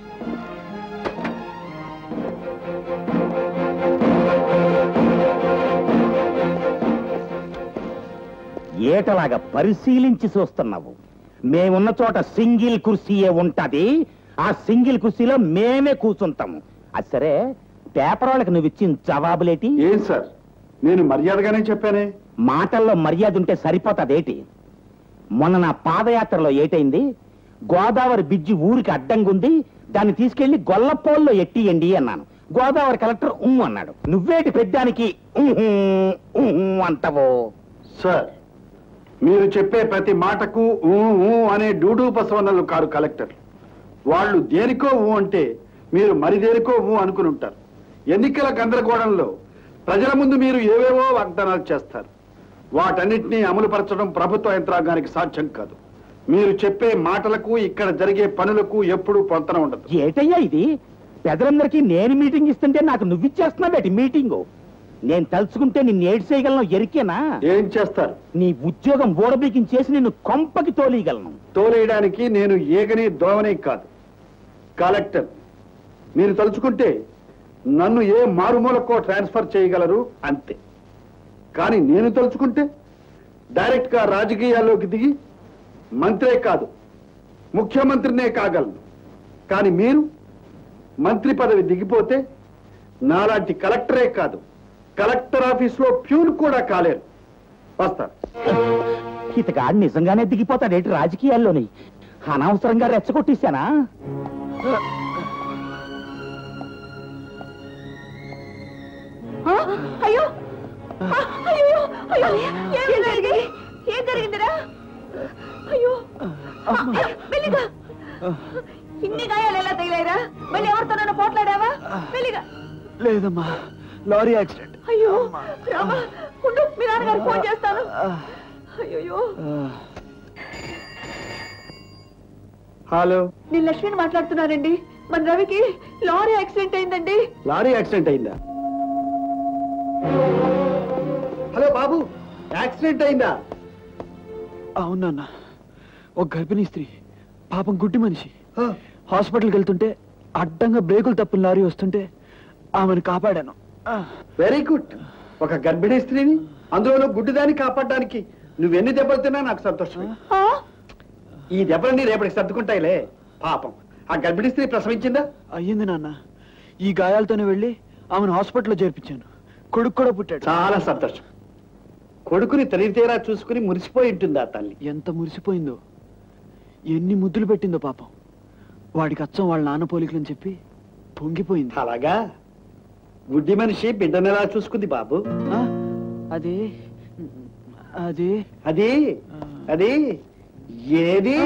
ఏటలాగా పరిశీలించి చూస్తున్నావు మేమున్న చోట సింగిల్ కుర్సీయే ఉంటది ఆ సింగిల్ కుర్సీలో మేమే కూర్చుంటాము అది సరే పేపర్ వాళ్ళకి నువ్వు ఇచ్చిన జవాబులేటి ఏం సార్ నేను మర్యాదగానే చెప్పానే మాటల్లో మర్యాద ఉంటే సరిపోతాదేటి మొన్న నా పాదయాత్రలో ఏటైంది గోదావరి బిజ్జి ఊరికి అడ్డంగుంది దాన్ని తీసుకెళ్లి గొల్లపోల్లో ఎట్టియండి అన్నాను గోదావరి కలెక్టర్ ఊ అన్నాడు నువ్వేటి పెద్దానికి ఊహూ, ఊహూ అంటావో సార్ మీరు చెప్పే ప్రతి మాటకు ఊ ఊ అనే డూడు బసవన్నలు కారు కలెక్టర్ వాళ్ళు దేనికో ఊ అంటే మీరు మరి దేనికో ఊ అనుకుని ఉంటారు ఎన్నికల గందరగోళంలో ప్రజల ముందు మీరు ఏవేవో వాగ్దానాలు చేస్తారు వాటన్నిటినీ అమలుపరచడం ప్రభుత్వ యంత్రాంగానికి సాధ్యం కాదు మీరు చెప్పే మాటలకు ఇక్కడ జరిగే పనులకు ఎప్పుడూ పొంతన ఉండదు ఏటయ్యా ఇది పెద్దలందరికీ నేను మీటింగ్ ఇస్తుంటే నాకు నువ్విచ్చేస్తున్నావేటి మీటింగు నేను తలుచుకుంటే నిన్ను ఏడు చేయగలను ఎరికేనా ఏం చేస్తారు నీ ఉద్యోగం ఓడబీకించేసి నిన్ను కొంపకి తోలియగలను తోలేయడానికి నేను ఏగని దోవని కాదు కలెక్టర్ మీరు తలుచుకుంటే నన్ను ఏ మారుమూలకో ట్రాన్స్ఫర్ చేయగలరు అంతే కానీ నేను తలుచుకుంటే డైరెక్ట్ గా రాజకీయాల్లోకి దిగి మంత్రే కాదు ముఖ్యమంత్రినే కాగలను కానీ మీరు మంత్రి పదవి దిగిపోతే నాలాంటి కలెక్టరే కాదు కలెక్టర్ ఆఫీస్ లో ప్యూన్ కూడా కాలేరు వస్తారు ఇతగాడు నిజంగానే దిగిపోతాడేటి రాజకీయాల్లోని అనవసరంగా రెచ్చగొట్టేశానా అయ్యో ఆ, అయ్యో అయ్యో ఏం జరిగింది ఏం జరిగిందిరా అయ్యో వెళ్ళిగా ఇన్ని గాయాలు ఎలా తగిలాయిరా మళ్ళీ ఎవరితోనైనా పోట్లాడావా వెళ్ళిగా లేదమ్మా లారీ యాక్సిడెంట్ అయ్యో రామా ఉండు మీ నాన్నగారు ఫోన్ చేస్తాను అయ్యో హలో నేను లక్ష్మిని మాట్లాడుతున్నానండి మన రవికి లారీ యాక్సిడెంట్ అయిందండి లారీ యాక్సిడెంట్ అయిందా హలో బాబు యాక్సిడెంట్ అయిందా అవునన్న ఒక గర్భిణీ స్త్రీ పాపం గుడ్డి మనిషి హాస్పిటల్కి వెళ్తుంటే అడ్డంగా బ్రేకులు తప్పిన లారీ వస్తుంటే ఆమెను కాపాడాను వెరీ గుడ్ ఒక గర్భిణీ స్త్రీని అందులోనూ గుడ్డిదాన్ని కాపాడడానికి నువ్వెన్ని దెబ్బలు తిన్నా నాకు సంతోషమే ఈ దెబ్బలన్నీ రేపటికి సర్దుకుంటాయిలే పాపం ఆ గర్భిణీ స్త్రీ ప్రసవించిందా అయ్యింది నాన్న ఈ గాయాలతోనే వెళ్ళి ఆమెను హాస్పిటల్లో చేర్పించాను కొడుకు కూడా పుట్టాడు చాలా సంతోషం కొడుకుని తనితేరా చూసుకుని మురిసిపోయి ఉంటుంది ఆ తల్లి ఎంత మురిసిపోయిందో ఎన్ని ముద్దులు పెట్టిందో పాపం వాడికి అచ్చం వాళ్ళ నాన్న పోలికలని చెప్పి పొంగిపోయింది అలాగా గుడ్డి మనిషి బిడ్డను ఎలా చూసుకుంది బాబు అది అది అది అది ఏది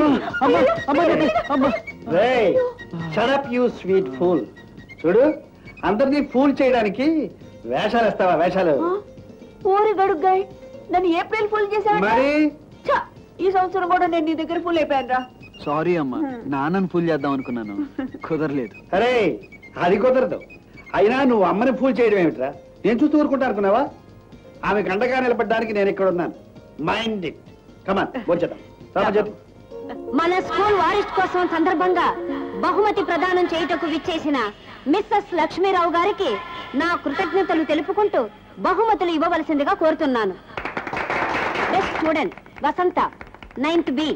షడప్ యూ స్వీట్ ఫూల్ చూడు అందరినీ ఫూల్ చేయడానికి వేషాలు ఇస్తావా వేషాలు ఊరి గడుగ్గాయ్ నన్ను ఏప్రిల్ ఫుల్ చేశాడు మరి ఈ సంవత్సరం కూడా నేను నీ దగ్గర పూలు అయిపోయాను రా సారీ అమ్మా నాన్నని ఫుల్ చేద్దాం అనుకున్నాను కుదరలేదు అరే అది కుదరదు అయినా నువ్వు అమ్మని ఫూల్ చేయడం ఏమిట్రా నేను చూస్తూ ఊరుకుంటా అనుకున్నావా ఆమె కండగా నిలబడడానికి నేను ఇక్కడ ఉన్నాను మైండ్ ఇట్ కమాన్ వచ్చేద్దాం రామజ్యోతి మన స్కూల్ వారిష్టోత్సవం సందర్భంగా బహుమతి ప్రదానం చేయుటకు విచ్చేసిన మిస్సెస్ లక్ష్మీరావు గారికి నా కృతజ్ఞతలు తెలుపుకుంటూ బహుమతులు ఇవ్వవలసిందిగా కోరుతున్నాను best student Vasanta ninth B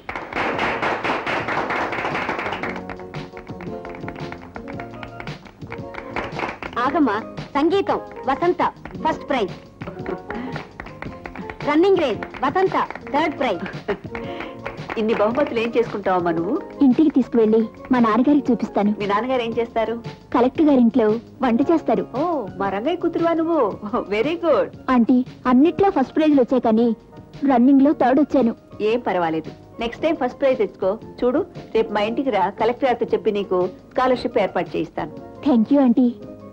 ఆగమ్మా సంగీతం Vasanta first prize running race Vasanta third prize ఇన్ని బహుమతులు ఏం చేసుకుంటావమ్మా నువ్వు ఇంటికి తీసుకువెళ్ళి మా నాన్నగారికి చూపిస్తాను మీ నాన్నగారు ఏం చేస్తారు కలెక్టర్ గారింట్లో వంట చేస్తారు ఓ మా రంగయ్య కూతురువా నువ్వు వెరీ గుడ్ ఆంటీ అన్నిట్లో ఫస్ట్ ప్రైజ్లు వచ్చాయి కానీ రన్నింగ్ లో థర్డ్ వచ్చాను ఏం పర్వాలేదు నెక్స్ట్ టైం ఫస్ట్ ప్రైజ్ తెచ్చుకో చూడు రేపు మా ఇంటికి రా కలెక్టర్ గారితో చెప్పి నీకు స్కాలర్షిప్ ఏర్పాటు చేయిస్తాను థ్యాంక్ యూ ఆంటీ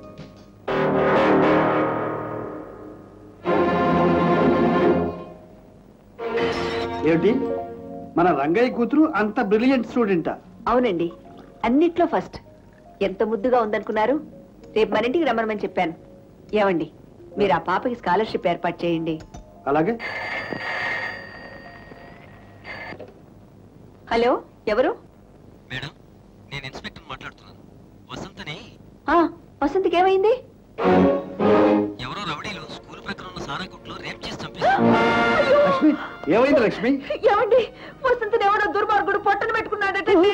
ఏమిటి మన రంగయ్య కూతురు అంత బ్రిలియంట్ స్టూడెంటా అవునండి అన్నిట్లో ఫస్ట్ ఎంత ముద్దుగా ఉందనుకున్నారు రేపు మన ఇంటికి రమ్మనమని చెప్పాను ఏమండి మీరు ఆ పాపకి స్కాలర్షిప్ ఏర్పాటు చేయండి అలాగే హలో ఎవరు మేడం నేను ఇన్స్పెక్టర్ మాట్లాడుతున్నాను వసంతని ఆ, వసంత్కి ఏమైంది ఎవరో రౌడీలు స్కూల్ ప్రక్కన ఉన్న సారా కొట్లో రేప్ చేసి చంపేశారు లక్ష్మి ఏమైంది లక్ష్మి ఏమండి వసంతని ఎవడో దుర్మార్గుడు పొట్టన పెట్టుకున్నాడటండి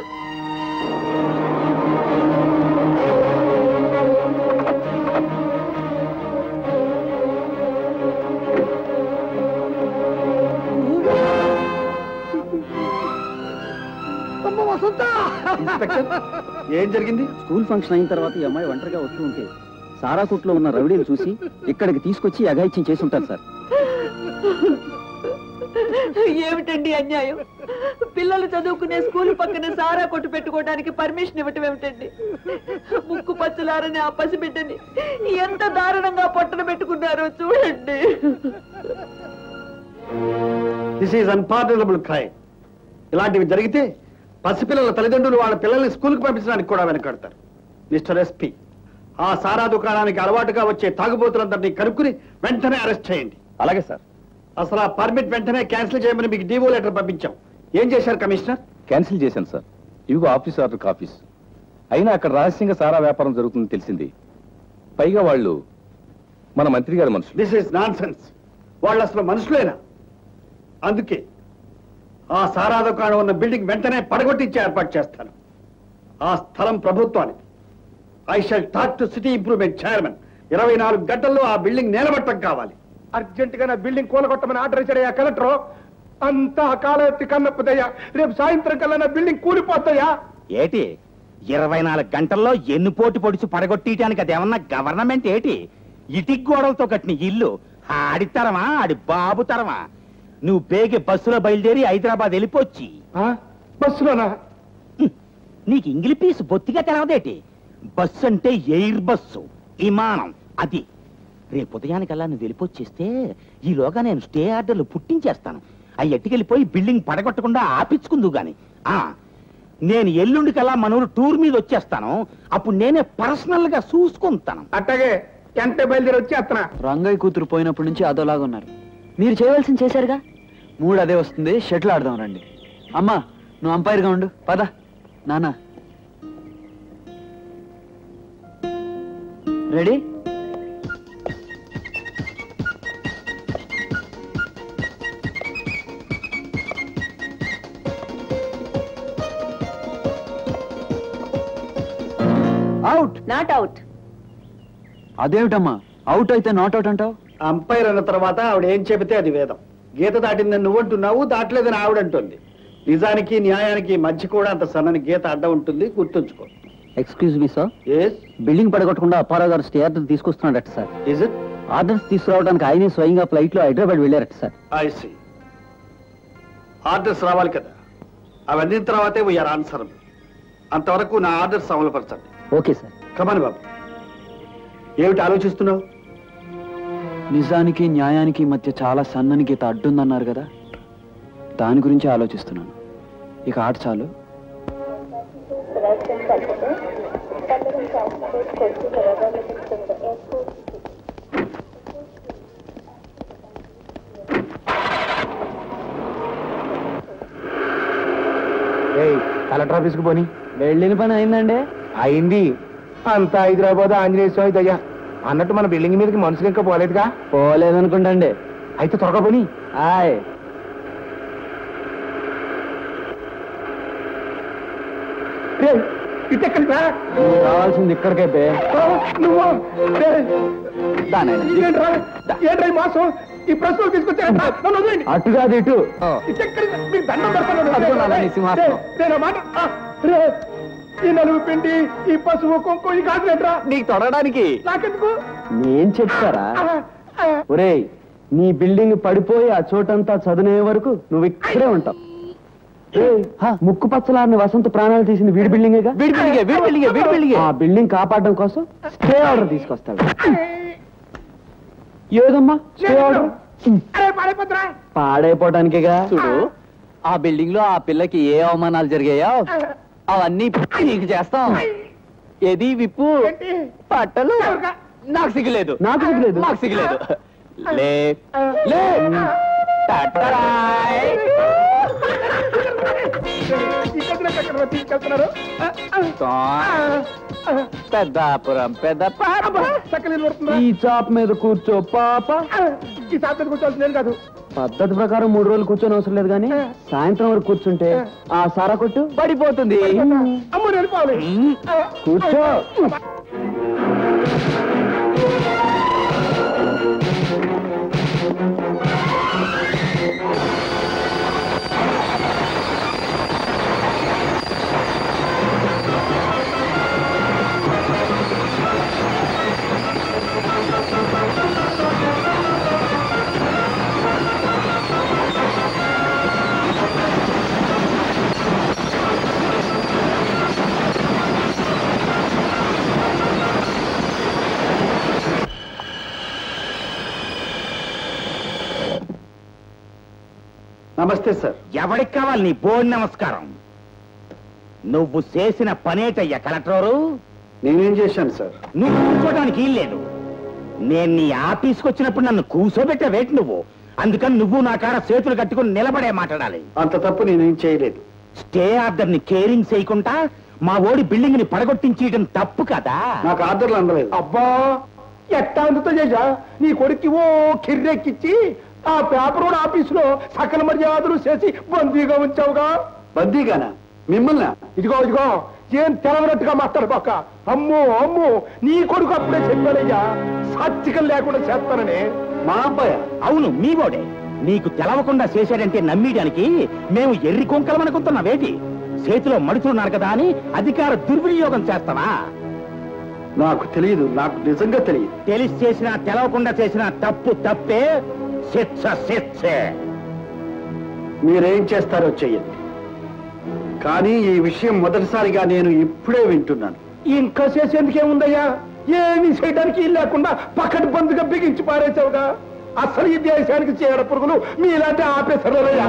ఇన్స్పెక్టర్ ఏం జరిగింది స్కూల్ ఫంక్షన్ అయిన తర్వాత ఈ అమ్మాయి ఒంటరిగా వస్తూ ఉంటే సారా కొట్లో ఉన్న రౌడీలు చూసి ఇక్కడికి తీసుకొచ్చి అఘాయిత్యం చేసి ఉంటారు సార్ ఏమిటండి అన్యాయం పిల్లలు చదువుకునే స్కూల్ పక్కన సారా కొట్టు పెట్టుకోవడానికి పర్మిషన్ ఇవ్వటం ఏమిటండి ముక్కు పచ్చలారని ఆ పసిబిడ్డని ఎంత దారుణంగా పొట్టన పెట్టుకున్నారో చూడండి దిస్ ఈజ్ అన్పార్డనబుల్ క్రైమ్ ఇలాంటివి జరిగితే పసిపిల్లల తల్లిదండ్రులు వాళ్ళ పిల్లల్ని స్కూల్కి పంపించడానికి కూడా వెనకాడతారు మిస్టర్ ఎస్పీ ఆ సారా దుకాణానికి అలవాటుగా వచ్చే తాగుబోతులందరినీ కనుక్కుని వెంటనే అరెస్ట్ చేయండి అలాగే సార్ అసలు ఆ పర్మిట్ వెంటనే క్యాన్సిల్ చేయమని మీకు డీవో లెటర్ పంపించాం ఏం చేశారు కమిషనర్ క్యాన్సిల్ చేశాను సార్ ఇవిగో ఆఫీస్ ఆర్డర్ కాపీస్ అయినా అక్కడ రహస్యంగా సారా వ్యాపారం జరుగుతుందని తెలిసింది పైగా వాళ్ళు మన మంత్రి గారి మనుషులు దిస్ ఇస్ నాన్ సెన్స్ వాళ్ళు అసలు మనుషులేనా అందుకే ఆ సారా దుకాణం ఉన్న బిల్డింగ్ వెంటనే పడగొట్టించి ఏర్పాటు చేస్తాను ఆ స్థలం ప్రభుత్వానికి I shall talk to city improvement chairman ఇరవై నాలుగు గంటల్లో ఆ బిల్డింగ్ నిలబట్టం కావాలి అర్జెంట్ గా నా బిల్డింగ్ కూలగొట్టమని ఆర్డర్ ఇచ్చాడయ్యా కలెక్టర్ అంతా కాలెత్తి కన్నప్పుదయ్యా రేపు సాయంత్రం కల్లా నా బిల్డింగ్ కూలిపోతాయా ఏటి ఇరవై నాలుగు గంటల్లో ఎన్ని పోటీ పొడిచి పడగొట్టేయటానికి అది ఏమన్నా గవర్నమెంట్ ఏటి ఇటిక్ గోడలతో కట్టిన ఇల్లు ఆడి తరమా ఆడి బాబు తరమా నువ్వు బేగి బస్సులో బయలుదేరి హైదరాబాద్ వెళ్ళిపోచ్చి బస్సులోనా నీకు ఇంగిలి పీసు బొత్తిగా తెలవదేటి బస్సు అంటే ఎయిర్ బస్సు విమానం అది రేపు ఉదయానికల్లా నువ్వు వెళ్ళిపోచ్చేస్తే ఈలోగా నేను స్టే ఆర్డర్లు పుట్టించేస్తాను అవి ఎట్టుకెళ్ళిపోయి బిల్డింగ్ పడగొట్టకుండా ఆపించుకుందు గాని ఆ నేను ఎల్లుండికల్లా మనూరు టూర్ మీద వచ్చేస్తాను అప్పుడు నేనే పర్సనల్ గా చూసుకుంటాను అట్టగే ఎంత బయలుదేరి వచ్చి అత్తనా రంగయ్య కూతురు పోయినప్పటి నుంచి అదోలాగా ఉన్నారు మీరు చేయవలసింది చేశారుగా మూడు అదే వస్తుంది షటిల్ ఆడదాం రండి అమ్మా నువ్వు అంపైర్గా ఉండు పద నానా రెడీ అవుట్ నాట్ అవుట్ అదేమిటమ్మా అవుట్ అయితే నాట్ అవుట్ అంటావు అంపైర్ అన్న తర్వాత ఆవిడ ఏం చెబితే అది వేదం గీత దాటిందని నువ్వు అంటున్నావు దాటలేదని ఆవిడ అంటుంది నిజానికి న్యాయానికి మధ్య కూడా అంత సన్నని గీత అడ్డ ఉంటుంది గుర్తుంచుకో excuse me sir yes building పడగొట్టకుండా అప్పారావు గారు స్టే ఆర్డర్ తీసుకొస్తున్నాడట సార్ ఇస్ ఇట్ ఆర్డర్స్ తీసుకురావడానికి ఆయనే స్వయంగా ఫ్లైట్ లో హైదరాబాద్ వెళ్ళారట సార్ ఐ సి ఆర్డర్స్ రావాలి కదా అవన్నీ తర్వాతే వీఆర్ ఆన్సర్ అంతవరకు నా ఆర్డర్స్ అమలుపరచండి ఓకే సార్ కమాన్ బాబు ఏమిటి ఆలోచిస్తున్నావు నిజానికి న్యాయానికి మధ్య చాలా సన్నని గీత అడ్డుందన్నారు కదా దాని గురించి ఆలోచిస్తున్నాను ఇక ఆట చాలు కలెక్టర్ ఆఫీస్కి పోని వెళ్ళిన పని అయిందండి అయింది అంతా హైదరాబాద్ ఆంజనేయ స్వామి దయ్యా అన్నట్టు మన బిల్డింగ్ మీదకి మనుషులు ఇంకా పోలేదుగా పోలేదనుకుంటండి అయితే త్వరగా పోని హాయ్ ఇటెక్కడికి రా నువ్వు రావాల్సింది ఇక్కడికే బే నువ్వు దానైనా ఏంట్రా ఏంట్రా ఈ మాసం ఈ ప్రశ్నలు తీసుకొచ్చా నన్ను వదిలేయండి అటు కాదు ఇటు ఇటెక్కడికి మీకు దండం పెడతాను అదిగో నాన్న నీ సింహాసనం. రే, రే, నా మాట ఆ, రే, ఈ నలుగు పిండి ఈ పసుపు కుంకుమ ఈ కాదు ఏంట్రా నీకు తొడడానికి నాకెందుకు నేను చెప్తారా ఆ, ఆ, ఒరేయ్ నీ బిల్డింగ్ పడిపోయి ఆ చోటంతా చదునే వరకు నువ్వు ఇక్కడే ఉంటావు ఏయ్, హా, ముక్కు పచ్చలారిని వసంత ప్రాణాలు తీసింది వీడి బిల్డింగేగా వీడి బిల్డింగే వీడి బిల్డింగే వీడి బిల్డింగే ఆ బిల్డింగ్ కాపాడడం కోసం స్టే ఆర్డర్ తీసుకొస్తాడు ఏదమ్మా స్టే ఆర్డర్ అరే పాడైపోతురా పాడైపోవడానికేగా చూడు ఆ బిల్డింగ్ లో ఆ పిల్లకి ఏ అవమానాలు జరిగాయో అవన్నీ నీకు చేస్తాం ఏది విప్పు పట్టలు నాకు సిగ్గులేదు నాకు సిగ్గులేదు నాకు సిగ్గులేదు లే లే టట్టరాయ్. ఈ కదిలో ఎక్కడ తీసుకెళ్తున్నారు ఆ, ఆ, తా. ఆ, పెద్దాపురం పెద్ద అబ్బా, చక్క నీళ్ళు పడుతుందా ఈ చాప్ మీద కూర్చో పాప ఆ, ఈ సాధ్యత కూర్చోవాల్సి నేను కాదు పద్ధతి ప్రకారం మూడు రోజులు కూర్చొని అవసరం లేదు కానీ సాయంత్రం వరకు కూర్చుంటే ఆ సారా కొట్టు పడిపోతుంది అమ్మ వెళ్ళిపోవాలి ఆ, కూర్చో నమస్తే సార్ ఎవరికి కావాలి నీ బోర్డు నమస్కారం నువ్వు చేసిన పనేటయ్యా కలెక్టరు నేనేం చేశాను సార్ నువ్వు కూర్చోడానికి లేదు నేను నీ ఆఫీస్కి వచ్చినప్పుడు నన్ను కూర్చోబెట్టావేటి నువ్వు అందుకని నువ్వు నా కాడ చేతులు కట్టుకుని నిలబడే మాట్లాడాలి అంత తప్పు నేనేం చేయలేదు స్టే ఆర్డర్ ని కేరింగ్ చేయకుండా మా ఓడి బిల్డింగ్ ని పడగొట్టించడం తప్పు కదా నాకు ఆర్డర్లు అందలేదు అబ్బా ఎట్టా అందుతో చేశా నీ కొడుక్కి ఓ కిర్రెక్కిచ్చి ఆ పేపర్ రోడ్ ఆఫీసులో సకల మర్యాదలు చేసి బందీగా ఉంచావుగా బందీగానా మిమ్మల్ని ఇదిగో ఇదిగో ఏం తెలవనట్టుగా మాట్లాడు పక్క అమ్మో అమ్మో నీ కొడుకు అప్పుడే చెప్పానయ్యా సాత్వికం లేకుండా చేస్తానని మా అబ్బాయ అవును మీ ఓడే నీకు తెలవకుండా చేశాడంటే నమ్మేయడానికి మేము ఎర్రి కొంకలమనుకుంటున్నావేటి చేతిలో మడుచున్నారు కదా అని అధికార దుర్వినియోగం చేస్తావా నాకు తెలియదు నాకు నిజంగా తెలియదు తెలిసి చేసినా తెలవకుండా చేసినా తప్పు తప్పే శిక్ష శిక్షే మీరేం చేస్తారో చెయ్యండి కానీ ఈ విషయం మొదటిసారిగా నేను ఇప్పుడే వింటున్నాను ఇంకా చేసేందుకేముందయ్యా ఏమీ చేయడానికి ఇల్లు లేకుండా పక్కన బందుగా బిగించి పారేసావుగా అసలు ఈ దేశానికి చీడ పురుగులు మీలాంటి ఆపేసరయ్యా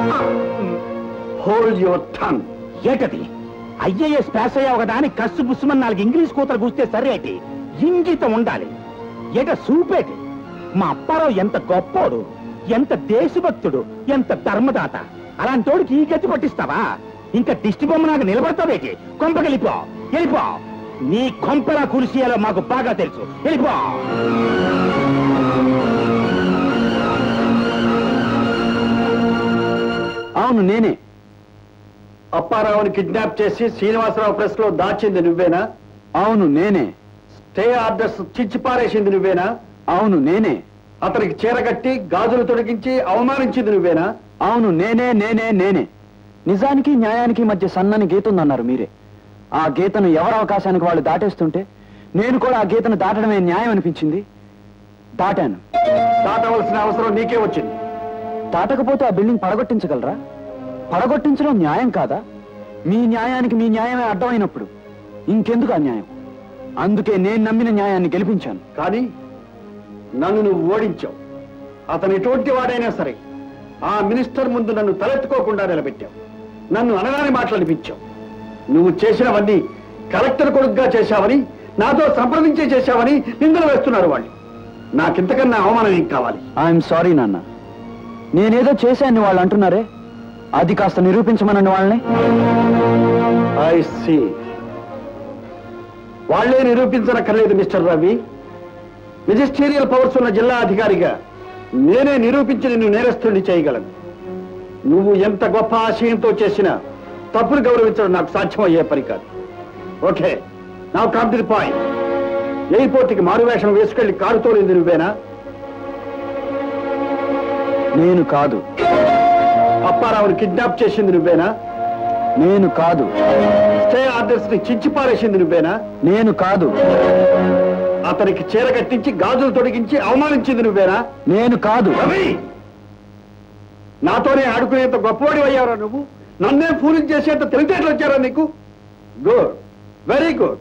హోల్డ్ యువర్ థంగ్ ఏటది ఐఏఎస్ పాస్ అయ్యావు కదా అని కస్సు బుస్సుమని నాలుగు ఇంగ్లీష్ కూతలు కూస్తే సరేటి ఇంగితం ఉండాలి ఏట సూపేటి మా అప్పారావు ఎంత గొప్పోడు ఎంత దేశభక్తుడు ఎంత ధర్మదాత అలాంటోడికి ఈ గతి పట్టిస్తావా ఇంకా దిష్టి బొమ్మ నాకు నిలబడతావేటి కొంపకెళ్ళిపో వెళ్ళిపో నీ కొంపలా కురిసియాలో మాకు బాగా తెలుసు వెళ్ళిపో అవును నేనే అప్పారావుని కిడ్నాప్ చేసి శ్రీనివాసరావు ప్రెస్ లో దాచింది నువ్వేనా అవును నేనే స్టే ఆర్డర్స్ చిచ్చి పారేసింది నువ్వేనా అవును నేనే అతనికి చీరగట్టి గాజులు తొడిగించి అవమానించింది నువ్వేనా అవును నేనే నేనే నేనే నిజానికి న్యాయానికి మధ్య సన్నని గీత ఉందన్నారు మీరే ఆ గీతను ఎవరి అవకాశానికి వాళ్ళు దాటేస్తుంటే నేను కూడా ఆ గీతను దాటడమే న్యాయం అనిపించింది దాటాను దాటవలసిన అవసరం నీకే వచ్చింది దాటకపోతే ఆ బిల్డింగ్ పడగొట్టించగలరా పడగొట్టించడం న్యాయం కాదా మీ న్యాయానికి మీ న్యాయమే అడ్డమైనప్పుడు ఇంకెందుకు అన్యాయం అందుకే నేను నమ్మిన న్యాయాన్ని గెలిపించాను కానీ నన్ను నువ్వు ఓడించావు అతను ఎటువంటి వాడైనా సరే ఆ మినిస్టర్ ముందు నన్ను తలెత్తుకోకుండా నిలబెట్టావు నన్ను అనగాని మాటలు అనిపించావు నువ్వు చేసినవన్నీ కలెక్టర్ కొడుకుగా చేశావని నాతో సంప్రదించే చేశావని నిందలు వేస్తున్నారు వాళ్ళు నాకింతకన్నా అవమానం ఏం కావాలి ఐఎమ్ సారీ నాన్న నేనేదో చేశాను వాళ్ళు అంటున్నారే అది కాస్త నిరూపించమనండి వాళ్ళని ఐ సీ వాళ్లే నిరూపించనక్కర్లేదు మిస్టర్ రవి మెజిస్టీరియల్ పవర్స్ ఉన్న జిల్లా అధికారిగా నేనే నిరూపించి నిన్ను నేరస్తుడిని చేయగలను నువ్వు ఎంత గొప్ప ఆశయంతో చేసినా తప్పును గౌరవించడం నాకు సాధ్యమయ్యే పని కాదు ఓకే నా కమ్ టు ది పాయింట్ ఎయిర్పోర్ట్కి మారువేషం వేసుకెళ్లి కారు తోలింది నువ్వేనా నేను కాదు అప్పారావుని కిడ్నాప్ చేసింది నువ్వేనా నేను కాదు స్టే ఆర్డర్స్ ని చించి పారేసింది నువ్వేనా నేను కాదు అతనికి చీర కట్టించి గాజులు తొడిగించి అవమానించింది నువ్వేనా నేను కాదు రవి నాతోనే ఆడుకునేంత గొప్పవాడి అయ్యారా నువ్వు నన్నే ఫూలింగ్ చేసేంత తెలివితేటలు వచ్చారా నీకు గుడ్ వెరీ గుడ్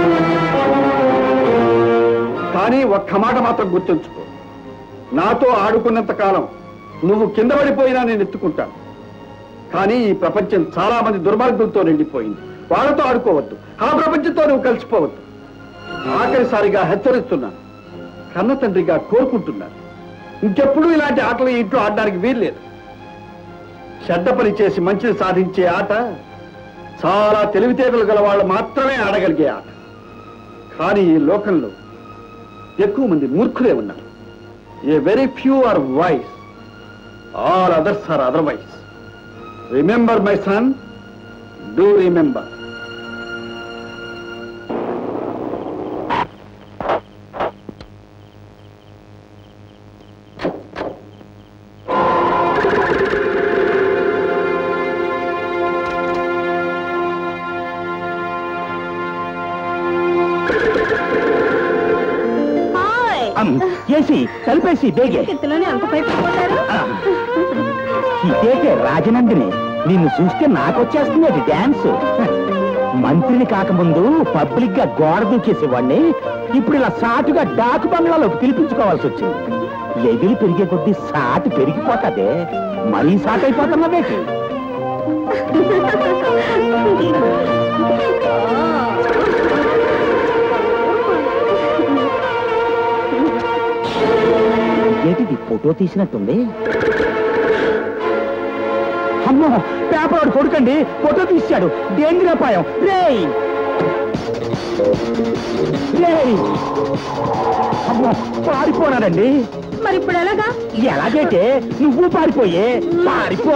కానీ ఒక్క మాట మాత్రం గుర్తుంచుకో నాతో ఆడుకున్నంత కాలం నువ్వు కింద పడిపోయినా నేను ఎత్తుకుంటాను కానీ ఈ ప్రపంచం చాలా మంది దుర్మార్గులతో నిండిపోయింది వాళ్ళతో ఆడుకోవద్దు ఆ ప్రపంచంతో నువ్వు కలిసిపోవద్దు ఆఖరిసారిగా హెచ్చరిస్తున్నాను కన్న తండ్రిగా కోరుకుంటున్నాను ఇంకెప్పుడు ఇలాంటి ఆటలు ఈ ఇంట్లో ఆడడానికి వీల్లేదు చెడ్డ పని చేసి మంచిని సాధించే ఆట చాలా తెలివితేటలు గల వాళ్ళు మాత్రమే ఆడగలిగే ఆట కానీ ఈ లోకంలో ఎక్కువ మంది మూర్ఖులే ఉన్నారు a very few are wise all others are otherwise remember my son do remember ఏసి కలిపేసి బేగే ఇంతలోనే అంత పైపోతారు ఇదేకే రాజనందిని నిన్ను చూస్తే నాకొచ్చేస్తుంది అది డాన్స్ మంత్రిని కాకముందు పబ్లిక్ గా గోడ దూకేసేవాడిని ఇప్పుడు ఇలా సాటుగా డాకు బంగ్లాలోకి పిలిపించుకోవాల్సి వచ్చింది లెవెల్ పెరిగే కొద్దీ సాటు పెరిగిపోతాదే మరీ సాటు అయిపోతున్నదేటి ఏంటిది ఫోటో తీసినట్టుంది అమ్మో పేపర్ వాడు కొడుకండి ఫోటో తీశాడు డేంజర్ అపాయం రేయ్ రేయ్ అమ్మో పారిపోనాడండి మరి ఇప్పుడు ఎలాగా ఎలాగైతే నువ్వు పారిపోయే పారిపో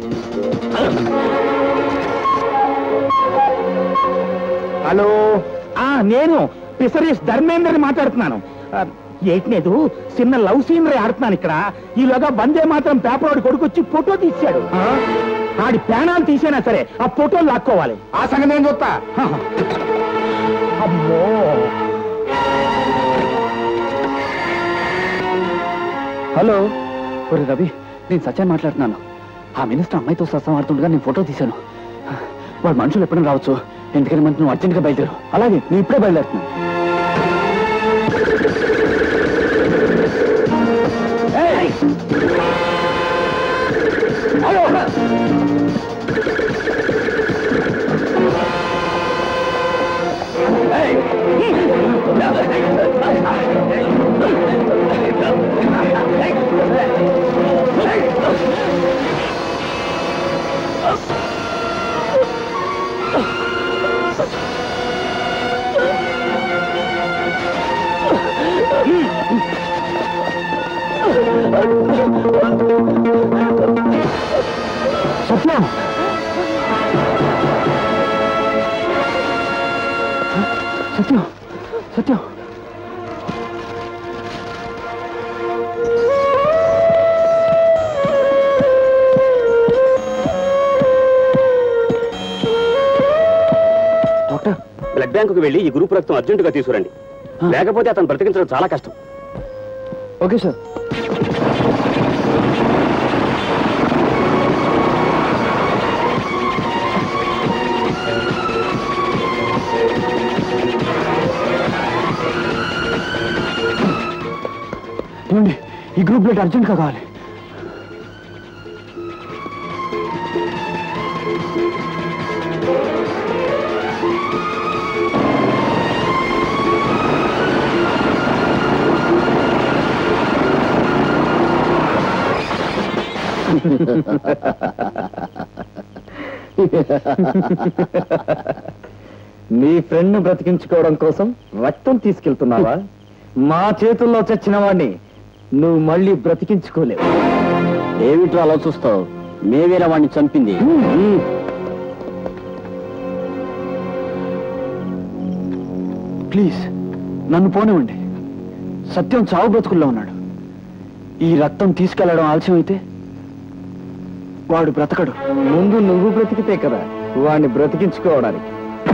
హలో ఆ నేను ఫిషరీస్ ధర్మేంద్రని మాట్లాడుతున్నాను ఆ, ఏంటి లేదు చిన్న లవ్ సీనరీ ఆడుతున్నాను ఇక్కడ ఈలోగా బందే మాత్రం పేపర్ వాడు కొడుకొచ్చి ఫోటో తీశాడు ఆ, ఆడి ప్రాణాలు తీసైనా సరే ఆ ఫోటోలు లాక్కోవాలి ఆ సంగతి నేను చూస్తా హ. అమ్మో హలో ఒరే రవి నేను సత్యాన్ని మాట్లాడుతున్నాను ఆ మినిస్టర్ అమ్మాయితో సత్సం ఆడుతుండగా నేను ఫోటో తీశాను వాళ్ళ మనుషులు ఎప్పుడైనా రావచ్చు ఎందుకని మంచి నువ్వు అర్జెంట్గా బయలుదేరు అలాగే నేను ఇప్పుడే బయలుదేరుతున్నాను ఏయ్! Hello! Satyam Satyam Satyam doctor blood బ్యాంకుకు వెళ్ళి ఈ గ్రూప్ రక్తం అర్జెంటుగా తీసుకురండి లేకపోతే అతను బ్రతికించడం చాలా కష్టం ఓకే సార్ ఏమండి ఈ గ్రూప్ బ్లడ్ అర్జెంట్గా కావాలి నీ ఫ్రెండ్ బ్రతికించుకోవడం కోసం రక్తం తీసుకెళ్తున్నావా మా చేతుల్లో చచ్చిన వాడిని నువ్వు మళ్ళీ బ్రతికించుకోలేవు ఏమిట్రా అలా చూస్తావు మేవేరా వాడిని చంపింది ప్లీజ్ నన్ను పోనివ్వండి సత్యం చావు బ్రతుకుల్లో ఉన్నాడు ఈ రక్తం తీసుకెళ్లడం ఆలస్యం అయితే వాడు బ్రతకడు ముందు నువ్వు బ్రతికితే కదా వాడిని బ్రతికించుకోవడానికి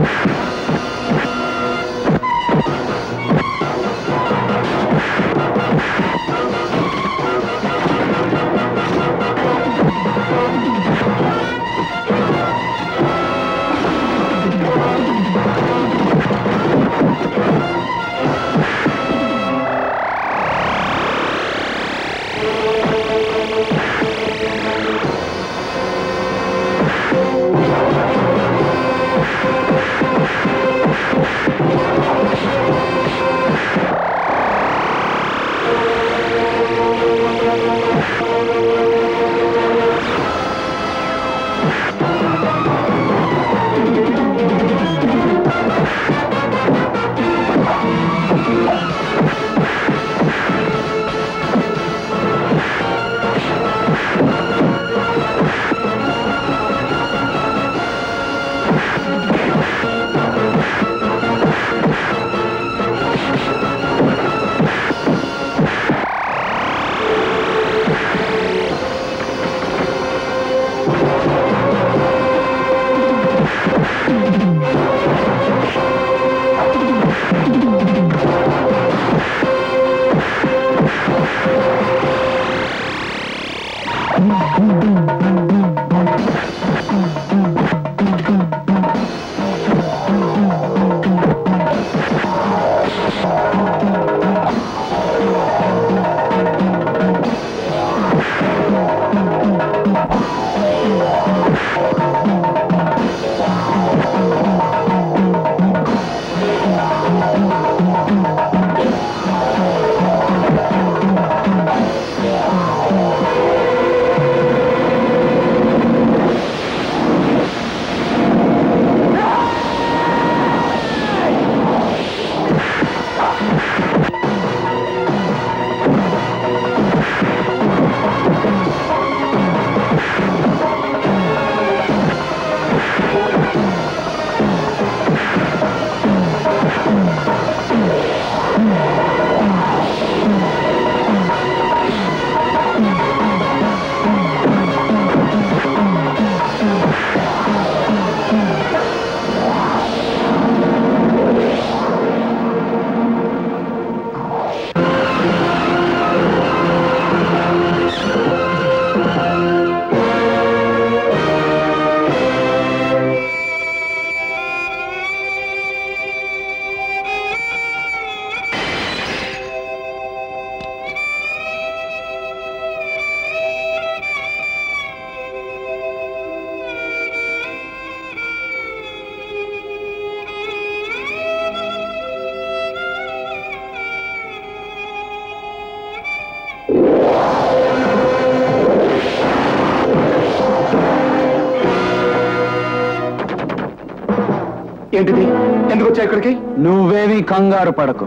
ఏంటిది ఎందుకు వచ్చా ఇక్కడికి నువ్వేమీ కంగారు పడకు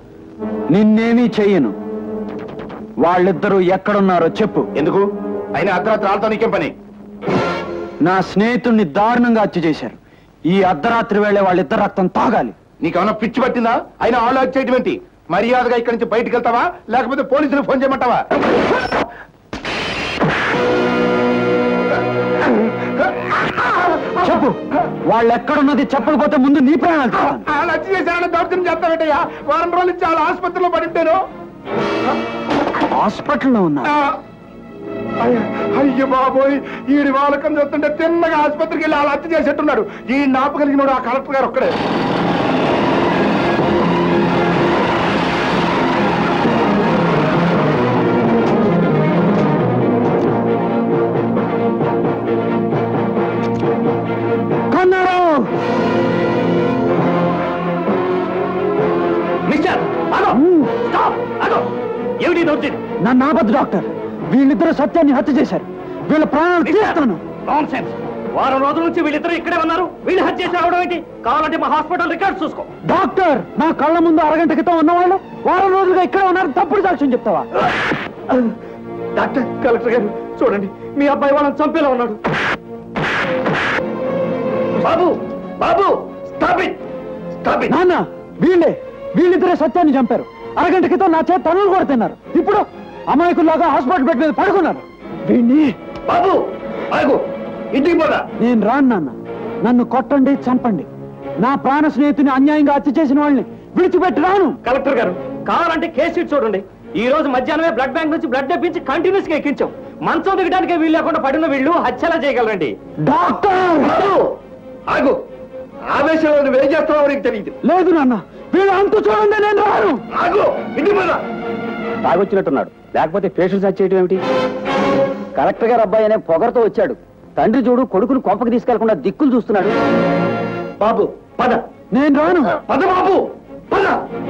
నిన్నేమీ చెయ్యను వాళ్ళిద్దరూ ఎక్కడున్నారో చెప్పు ఎందుకు అయినా అర్ధరాత్రి వాళ్ళతో నీకేం పని నా స్నేహితుణ్ణి దారుణంగా హత్య చేశారు ఈ అర్ధరాత్రి వేళ వాళ్ళిద్దరు రక్తం తాగాలి నీకేమన్నా పిచ్చి పట్టిందా అయినా వాళ్ళు అది చేయటం ఏంటి మర్యాదగా ఇక్కడి నుంచి బయటికి వెళ్తావా లేకపోతే పోలీసులు ఫోన్ చేయమంటావా చెప్పు వాళ్ళు ఎక్కడున్నది చెప్పకపోతే ముందు నీ ప్రాణాలు తీస్తాను. వాళ్ళు హత్య చేశారని దౌర్జన్యం చేస్తావేటయ్యా వారం రోజుల నుంచి వాళ్ళ ఆసుపత్రిలో పడి ఉంటాను హాస్పిటల్లో ఉన్నా అయ్య బాబోయ్ ఈడి వాళ్ళకం చూస్తుంటే తిన్నగా ఆసుపత్రికి వెళ్ళి వాళ్ళు హత్య చేసేట్టున్నాడు ఈ నాపగలిగినోడు ఆ కలెక్టర్ గారు ఒక్కడే కన్నారు మిస్టర్ అగో స్టాప్ అగో ఏమిటి దౌర్జన్యం నన్ను ఆపద్దు డాక్టర్ వీళ్ళిద్దరూ సత్యాన్ని హత్య చేశారు వీళ్ళ ప్రాణాలు తీస్తాను నాన్సెన్స్ వారం రోజుల నుంచి వీళ్ళిద్దరూ ఇక్కడే ఉన్నారు వీళ్ళు హత్య చేసి రావడం ఏంటి కావాలంటే మా హాస్పిటల్ రికార్డ్ చూసుకో డాక్టర్ నా కళ్ళ ముందు అరగంట క్రితం ఉన్నవాళ్ళు వారం రోజులుగా ఇక్కడే ఉన్నారు తప్పుడు సాక్ష్యం చెప్తావా డాక్టర్ కలెక్టర్ గారు చూడండి మీ అబ్బాయి వాళ్ళని చంపేలా ఉన్నాడు బాబు బాబు స్టాప్ ఇట్ స్టాప్ ఇట్ నాన్న వీళ్ళే వీళ్ళిద్దరే సత్యాన్ని చంపారు అరగంట క్రితం నా చేత తనులు కూడా తిన్నారు ఇప్పుడు అమాయకుల్లాగా హాస్పిటల్ బెడ్ మీద పడుకున్నారు వీణ్ణి బాబు ఆగు ఇంటికి పోదా నేను రాను నాన్న నన్ను కొట్టండి చంపండి నా ప్రాణ స్నేహితుని అన్యాయంగా హత్య చేసిన వాళ్ళని విడిచిపెట్టి రాను కలెక్టర్ గారు కావాలంటే కేసు షీట్ చూడండి ఈ రోజు మధ్యాహ్నమే బ్లడ్ బ్యాంక్ నుంచి బ్లడ్ తెప్పించి కంటిన్యూస్ గా ఎక్కించాం మంచం దిగడానికి వీలు లేకుండా పడిన వీళ్ళు హత్యలా చేయగలరండి డాక్టర్ ఆగు ఆవేశంలో నువ్వు ఏం చేస్తావో నీకు తెలియదు లేదు నాన్న వీళ్ళు అంత చూడండి నేను రాను ఆగు ఇంటికి పోదా తాగొచ్చినట్టున్నాడు లేకపోతే పేషెంట్స్ చేయడం ఏమిటి కలెక్టర్ గారు అబ్బాయి అనే పొగరతో వచ్చాడు తండ్రి చూడు కొడుకును కొంపకి తీసుకెళ్లకుండా దిక్కులు చూస్తున్నాడు బాబు పద నేను రాను పద బాబు పద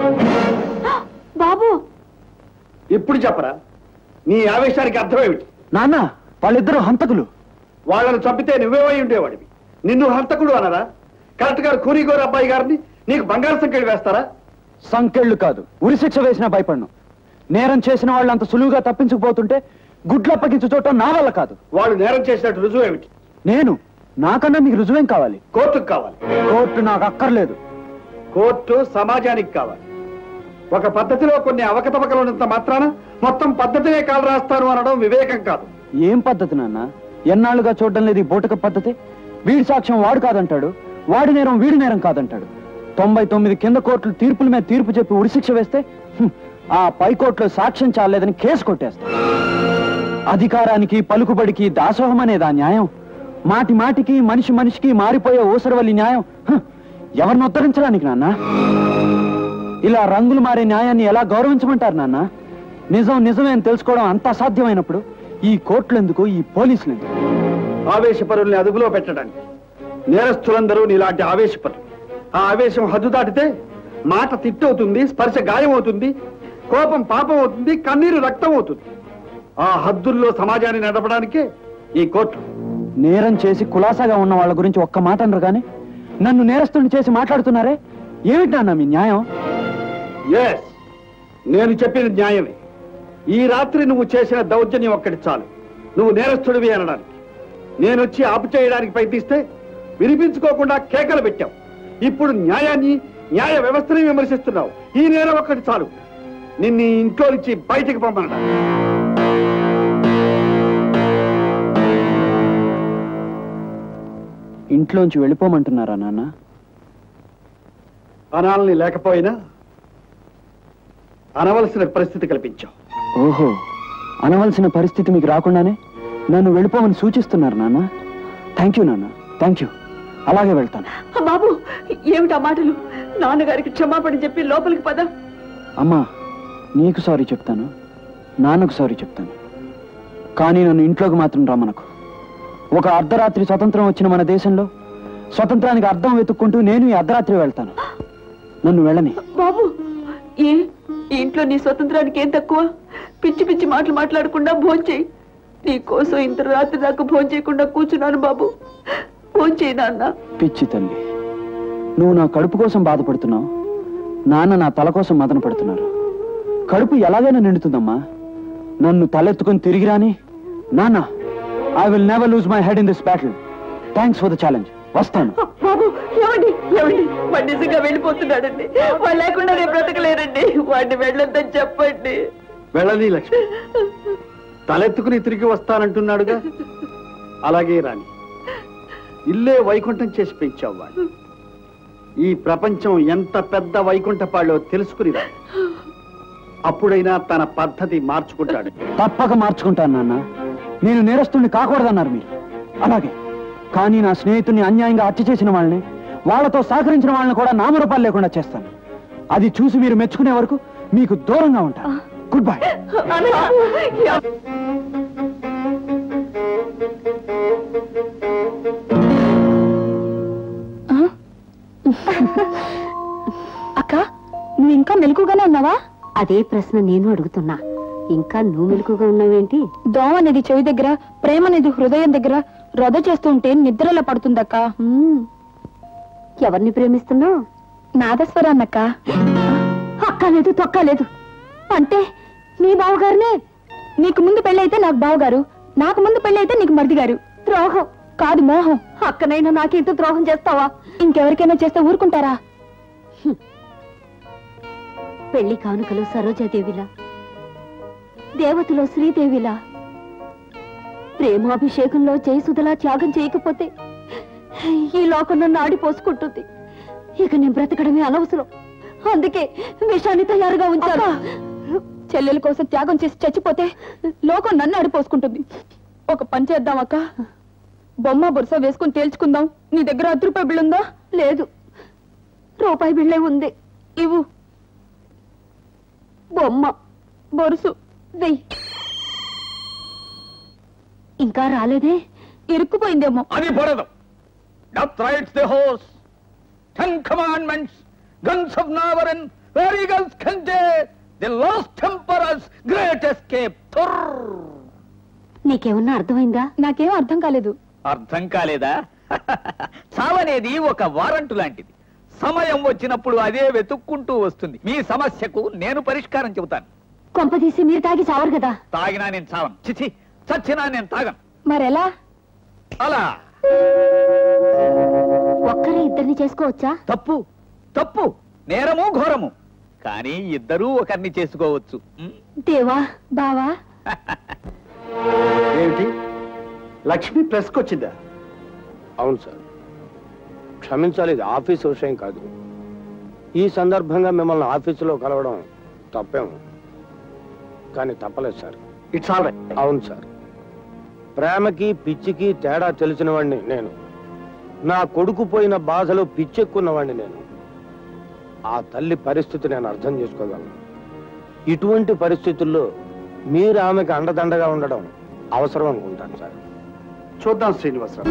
బాబు ఇప్పుడు చెప్పరా నీ ఆవేశానికి అర్థమేమిటి నాన్న వాళ్ళిద్దరు హంతకులు వాళ్ళని చంపితే నువ్వేమై ఉండేవాడివి నిన్ను హంతకుడు అనరా కలెక్టర్ గారు కూరిగోరు అబ్బాయి గారిని నీకు బంగారు సంఖ్యలు వేస్తారా సంకెళ్ళు కాదు ఉరిశిక్ష వేసినా భయపడను నేరం చేసిన వాళ్ళు అంత సులువుగా తప్పించుకుపోతుంటే గుడ్లప్పగించు చోట నా వల్ల కాదు వాళ్ళు నేరం చేసినట్టు రుజువు ఏమిటి నేను నాకన్నా మీకు రుజువేం కావాలి కోర్టుకు కావాలి కోర్టు నాకు అక్కర్లేదు కోర్టు సమాజానికి కావాలి ఒక పద్ధతిలో కొన్ని అవకతవకలు ఉన్నంత మాత్రాన మొత్తం పద్ధతినే కాలు రాస్తాను అనడం వివేకం కాదు ఏం పద్ధతి నాన్న ఎన్నాళ్ళుగా చూడడం లేదు ఈ బూటక పద్ధతి వీడి సాక్ష్యం వాడు కాదంటాడు వాడి నేరం వీడి నేరం కాదంటాడు తొంభై తొమ్మిది కింద కోర్టులు తీర్పుల మీద తీర్పు చెప్పి ఉరిశిక్ష వేస్తే హ్మ్, ఆ పై కోర్టులో సాక్ష్యం చాలేదని కేసు కొట్టేస్తా అధికారానికి పలుకుబడికి దాసోహం అనేదా న్యాయం మాటి మాటికి మనిషి మనిషికి మారిపోయే ఊసరవల్లి న్యాయం హ్మ్, ఎవరిని ఉద్ధరించడానికి నాన్న ఇలా రంగులు మారే న్యాయాన్ని ఎలా గౌరవించమంటారు నాన్న నిజం నిజమే అని తెలుసుకోవడం అంత అసాధ్యమైనప్పుడు ఈ కోర్టులు ఎందుకు ఈ పోలీసులు ఎందుకు ఆవేశపరుల్ని అదుపులో పెట్టడానికి నేరస్తులందరూ నీలాంటి ఆవేశపరులు ఆ ఆవేశం హద్దు దాటితే మాట తిట్టవుతుంది స్పర్శ గాయం అవుతుంది కోపం పాపం అవుతుంది కన్నీరు రక్తం అవుతుంది ఆ హద్దుల్లో సమాజాన్ని నడపడానికే ఈ కోర్టు నేరం చేసి కులాసాగా ఉన్న వాళ్ళ గురించి ఒక్క మాట అనరు కానీ నన్ను నేరస్తుని చేసి మాట్లాడుతున్నారే ఏమిటి నాన్న మీ న్యాయం ఎస్ నేను చెప్పిన న్యాయమే ఈ రాత్రి నువ్వు చేసిన దౌర్జన్యం ఒక్కటి చాలు నువ్వు నేరస్తుడివి అనడానికి నేను వచ్చి ఆపు చేయడానికి ప్రయత్నిస్తే వినిపించుకోకుండా కేకలు పెట్టావు ఇప్పుడు న్యాయాన్ని న్యాయ వ్యవస్థని విమర్శిస్తున్నావు ఈ నేరం ఒక్కటి చాలు నిన్ను ఈ ఇంట్లో నుంచి బయటికి పంపనడా ఇంట్లోంచి వెళ్ళిపోమంటున్నారా నాన్న అనాలని లేకపోయినా అనవలసిన పరిస్థితి కల్పించావు ఓహో అనవలసిన పరిస్థితి మీకు రాకుండానే నన్ను వెళ్ళిపోమని సూచిస్తున్నారు నాన్న థ్యాంక్ యూ నాన్న థ్యాంక్ యూ అలాగే వెళ్తాను బాబు ఏమిటా మాటలు నాన్నగారికి క్షమాపణ చెప్పి లోపలికి పద అమ్మా నీకు సారీ చెప్తాను నాన్నకు సారీ చెప్తాను కానీ నన్ను ఇంట్లోకి మాత్రం రమ్మనకు ఒక అర్ధరాత్రి స్వతంత్రం వచ్చిన మన దేశంలో స్వతంత్రానికి అర్థం వెతుక్కుంటూ నేను ఈ అర్ధరాత్రి వెళ్తాను నన్ను వెళ్ళని బాబు ఏ ఈ ఇంట్లో నీ స్వతంత్రానికి ఏం తక్కువ పిచ్చి పిచ్చి మాటలు మాట్లాడకుండా భోంచేయి నీ కోసం ఇంత రాత్రి దాకా భోంచేయకుండా కూర్చున్నాను బాబు భోంచేయి నాన్న పిచ్చి తల్లి నువ్వు నా కడుపు కోసం బాధపడుతున్నావు నాన్న నా తల కోసం మదన పడుతున్నారు కడుపు ఎలాగైనా నిండుతుందమ్మా నన్ను తలెత్తుకొని తిరిగి రాని నాన్న I will never lose my head in this battle thanks for the challenge వస్తాను బాబు ఏమండి ఏమండి వాడు నిజంగా వెళ్ళిపోతున్నాడండి వాడు లేకుండా నేను బ్రతకలేనండి వాడిని వెళ్ళొద్దని చెప్పండి వెళ్ళని లక్ష్మి తలెత్తుకుని తిరిగి వస్తానంటున్నాడుగా అలాగే రాని ఇల్లే వైకుంఠం చేసి పెంచావు వాడు ఈ ప్రపంచం ఎంత పెద్ద వైకుంఠపాళ్ళో తెలుసుకుని రా అప్పుడైనా తన పద్ధతి మార్చుకుంటాడు తప్పక మార్చుకుంటాను నాన్న నేను నేరస్తుని కాకూడదన్నారు మీరు అలాగే కానీ నా స్నేహితుని అన్యాయంగా హత్య చేసిన వాళ్ళని వాళ్ళతో సహకరించిన వాళ్ళని కూడా నామరూపాలు లేకుండా చేస్తాను అది చూసి మీరు మెచ్చుకునే వరకు మీకు దూరంగా ఉంటాను గుడ్ బై అక్క నువ్వు ఇంకా మెలకుగానే ఉన్నావా అదే ప్రశ్న నేను అడుగుతున్నా ఇంకా నువ్వు మెలకుగా ఉన్నావేంటి దోమ అనేది చెవి దగ్గర ప్రేమ అనేది హృదయం దగ్గర రొద చేస్తుంటే నిద్రలో పడుతుందక్క ఎవరిని ప్రేమిస్తున్నావు నాదస్వరాన్నక్క అక్కలేదు తొక్కలేదు అంటే నీ బావగారినే నీకు ముందు పెళ్ళైతే నాకు బావగారు నాకు ముందు పెళ్ళైతే నీకు మరిది గారు ద్రోహం కాదు మోహం అక్కనైనా నాకేంటో ద్రోహం చేస్తావా ఇంకెవరికైనా చేస్తే ఊరుకుంటారా పెళ్లి కానుకలు సరోజాదేవిలా దేవతలో శ్రీదేవిలా ప్రేమాభిషేకంలో జయసుధలా త్యాగం చేయకపోతే ఈ లోకం నన్ను ఆడిపోసుకుంటుంది ఇక నేను బ్రతకడమే అనవసరం అందుకే విషాన్ని తయారుగా ఉంచాను చెల్లెల కోసం త్యాగం చేసి చచ్చిపోతే లోకం నన్ను అడిపోసుకుంటుంది ఒక పని చేద్దాం అక్క బొమ్మ బురస వేసుకుని తేల్చుకుందాం నీ దగ్గర అర్ధ రూపాయి బిల్లు ఉందా లేదు రూపాయి బిళ్ళే ఉంది ఇవ్వు బొమ్మ బొరుసు వెయ్యి ఇంకా రాలేదే ఇరుక్కుపోయిందేమో అది పడదు డత్ rights the horse ten commandments guns of Navarone very guns కంటే the last tempers great escape నీకేమన్నా అర్థమైందా నాకేం అర్థం కాలేదు అర్థం కాలేదా చావనేది ఒక వారంటు లాంటిది సమయం వచ్చినప్పుడు అదే వెతుక్కుంటూ వస్తుంది మీ సమస్యకు నేను పరిష్కారం చెబుతాను కొంపదీసి మీరు తాగి చావరు కదా తాగినా నేను చావను చిచి చచ్చినా నేను తాగను మరెలా అలా ఒక్కరే ఇద్దరిని చేసుకోవచ్చా తప్పు తప్పు నేరము ఘోరము కానీ ఇద్దరూ ఒకరిని చేసుకోవచ్చు ఉం? దేవా బావా ఏమిటి లక్ష్మి ప్రెస్కి వచ్చిందా అవును సార్ క్షమించాలి ఇది ఆఫీస్ విషయం కాదు ఈ సందర్భంగా మిమ్మల్ని ఆఫీసులో కలవడం తప్పేమో కానీ తప్పలేదు సార్ ఇట్స్ ఆల్ రైట్ అవును సార్ ప్రేమకి పిచ్చికి తేడా తెలిసిన వాడిని నేను నా కొడుకు పోయిన బాధలో పిచ్చెక్కున్నవాడిని నేను ఆ తల్లి పరిస్థితి నేను అర్థం చేసుకోగలను ఇటువంటి పరిస్థితుల్లో మీరు ఆమెకు అండదండగా ఉండడం అవసరం అనుకుంటాను సార్ చూద్దాం శ్రీనివాసరావు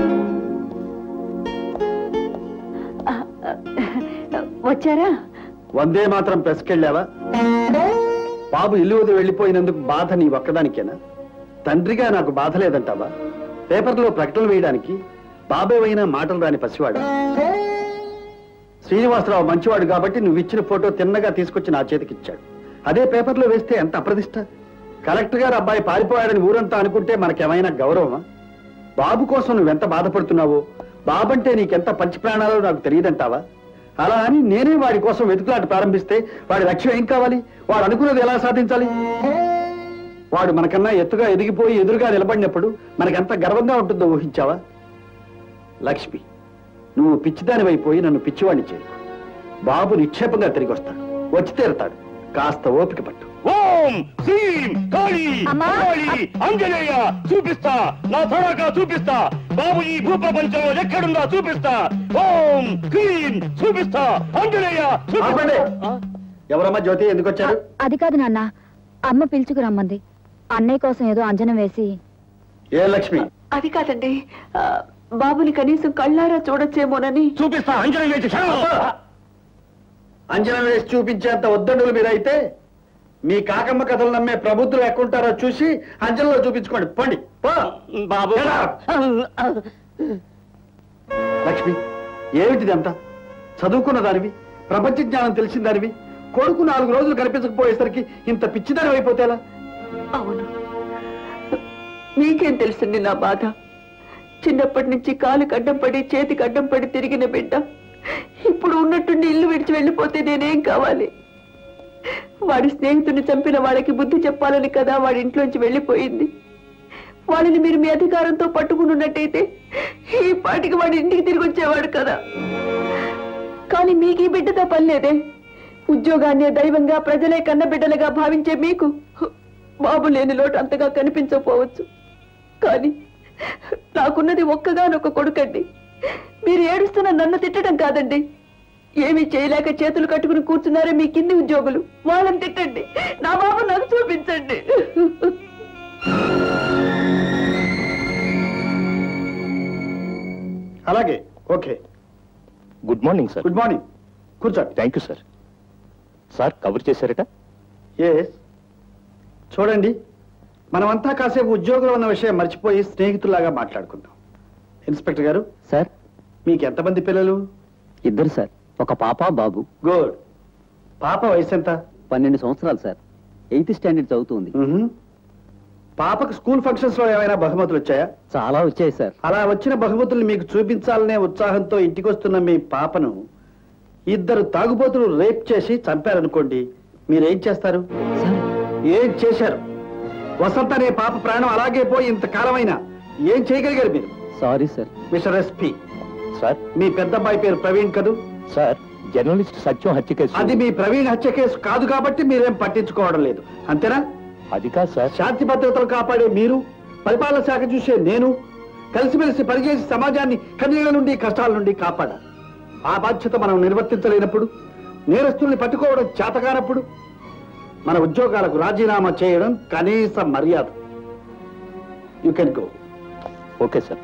వచ్చారా వందే మాత్రం ప్రెస్కెళ్ళావా బాబు ఇల్లు వదిలి వెళ్ళిపోయినందుకు బాధ నీ ఒక్కదానికేనా తండ్రిగా నాకు బాధ లేదంటావా పేపర్లో ప్రకటనలు వేయడానికి బాబేవైనా మాటలు రాని పసివాడా శ్రీనివాసరావు మంచివాడు కాబట్టి నువ్వు ఇచ్చిన ఫోటో తిన్నగా తీసుకొచ్చి నా చేతికిచ్చాడు అదే పేపర్లో వేస్తే ఎంత అప్రదిష్ట కలెక్టర్ గారు అబ్బాయి పారిపోయాడని ఊరంతా అనుకుంటే మనకేమైనా గౌరవమా బాబు కోసం నువ్వెంత బాధపడుతున్నావో బాబంటే నీకెంత పంచి ప్రాణాలో నాకు తెలియదంటావా అలా అని నేనే వాడి కోసం వెతుకులాట ప్రారంభిస్తే వాడి లక్ష్యం ఏం కావాలి వాడు అనుకున్నది ఎలా సాధించాలి వాడు మనకన్నా ఎత్తుగా ఎదిగిపోయి ఎదురుగా నిలబడినప్పుడు మనకెంత గర్వంగా ఉంటుందో ఊహించావా లక్ష్మి నువ్వు పిచ్చిదానివైపోయి నన్ను పిచ్చివాణ్ణి చేయకు బాబు నిక్షేపంగా తిరిగి వస్తాడు వచ్చి తీరతాడు కాస్త ఓపిక పట్టు ఓం శ్రీం కాళీ కాళీ అంజనేయ చూపిస్తా నా తడాకా చూపిస్తా బాబు ఈ భూప్రపంచంలో ఎక్కడుందా చూపిస్తా ఓం క్లీం చూపిస్తా అంజనేయ ఆపండి. ఎవరమ్మా జ్యోతి ఎందుకు వచ్చారు అది కాదు నాన్న అమ్మ పిలుచుకురమ్మంది అన్నయ్య కోసం ఏదో అంజనం వేసి ఏ లక్ష్మి అది కాదండి ఆ, బాబుని కనీసం కళ్ళారా చూడొచ్చేమోనని చూపిస్తా అంజనేయ వేసి అంజనం వేసి చూపించేంత ఉద్దండులు మీరైతే మీ కాకమ్మ కథలు నమ్మే ప్రబుద్ధులు ఎక్కుంటారో చూసి అంజనంలో చూపించుకోండి పండి బాబు లక్ష్మి ఏమిటిదంతా చదువుకున్న దానివి ప్రపంచ జ్ఞానం తెలిసిన దానివి కొడుకు నాలుగు రోజులు కనిపించకపోయేసరికి ఇంత పిచ్చిదాని అయిపోతేలా అవును మీకేం తెలుసండి నా బాధ చిన్నప్పటి నుంచి కాలుకి అడ్డం పడి చేతికి అడ్డం పడి తిరిగిన బిడ్డ ఇప్పుడు ఉన్నట్టుండి ఇల్లు విడిచి వెళ్ళిపోతే నేనేం కావాలి వాడి స్నేహితుడిని చంపిన వాళ్ళకి బుద్ధి చెప్పాలని కదా వాడి ఇంట్లోంచి వెళ్ళిపోయింది వాడిని మీరు మీ అధికారంతో పట్టుకుని ఉన్నట్టయితే ఈ పాటికి వాడి ఇంటికి తిరిగి వచ్చేవాడు కదా కానీ మీకు ఈ బిడ్డతో పనిలేదే ఉద్యోగాన్ని దైవంగా ప్రజలే కన్న బిడ్డలుగా భావించే మీకు బాబు లేని లోటు అంతగా కనిపించకపోవచ్చు కానీ నాకున్నది ఒక్కగానొక్క కొడుకండి మీరు ఏడుస్తున్న నన్ను తిట్టడం కాదండి ఏమీ చేయలేక చేతులు కట్టుకుని కూర్చున్నారే మీ కింది ఉద్యోగులు వాళ్ళని తిట్టండి నా బాబు నాకు చూపించండి అలాగే okay good morning sir good morning కూర్చోండి thank you sir sir cover చేశారట ఎస్ చూడండి మనమంతా కాసేపు ఉద్యోగంలో ఉన్న విషయం మర్చిపోయి స్నేహితులాగా మాట్లాడుకుందాం ఇన్స్పెక్టర్ గారు సార్ మీకు ఎంతమంది పిల్లలు ఇద్దరు సార్ ఒక పాప బాబు గుడ్ పాప వయసు ఎంత పన్నెండు సంవత్సరాలు సార్ ఎయిత్ స్టాండర్డ్ చదువుతుంది మ్మ్. పాపకు స్కూల్ ఫంక్షన్స్ లో ఏమైనా బహుమతులు వచ్చాయా చాలా వచ్చాయి సార్ అలా వచ్చిన బహుమతులు మీకు చూపించాలనే ఉత్సాహంతో ఇంటికొస్తున్న మీ పాపను ఇద్దరు తాగుబోతులు రేప్ చేసి చంపారనుకోండి మీరేం చేస్తారు ఏం చేశారు వసంత అనే పాప ప్రాణం అలాగే పోయి ఇంతకాలమైనా ఏం చేయగలిగారు మీరు sorry sir mister SP sir మీ పెద్దబ్బాయి పేరు ప్రవీణ్ కదూ సార్ జర్నలిస్ట్ సత్యం హత్య కేసు అది మీ ప్రవీణ్ హత్య కేసు కాదు కాబట్టి మీరేం పట్టించుకోవడం లేదు అంతేనా అది కాదు సార్ శాంతి భద్రతలు కాపాడే మీరు పరిపాలన శాఖ చూసే నేను కలిసిమెలిసి పనిచేసి సమాజాన్ని కన్నీళ్ల నుండి కష్టాల నుండి కాపాడాలి ఆ బాధ్యత మనం నిర్వర్తించలేనప్పుడు నేరస్తుల్ని పట్టుకోవడం చేతకానప్పుడు మన ఉద్యోగాలకు రాజీనామా చేయడం కనీస మర్యాద you can go okay sir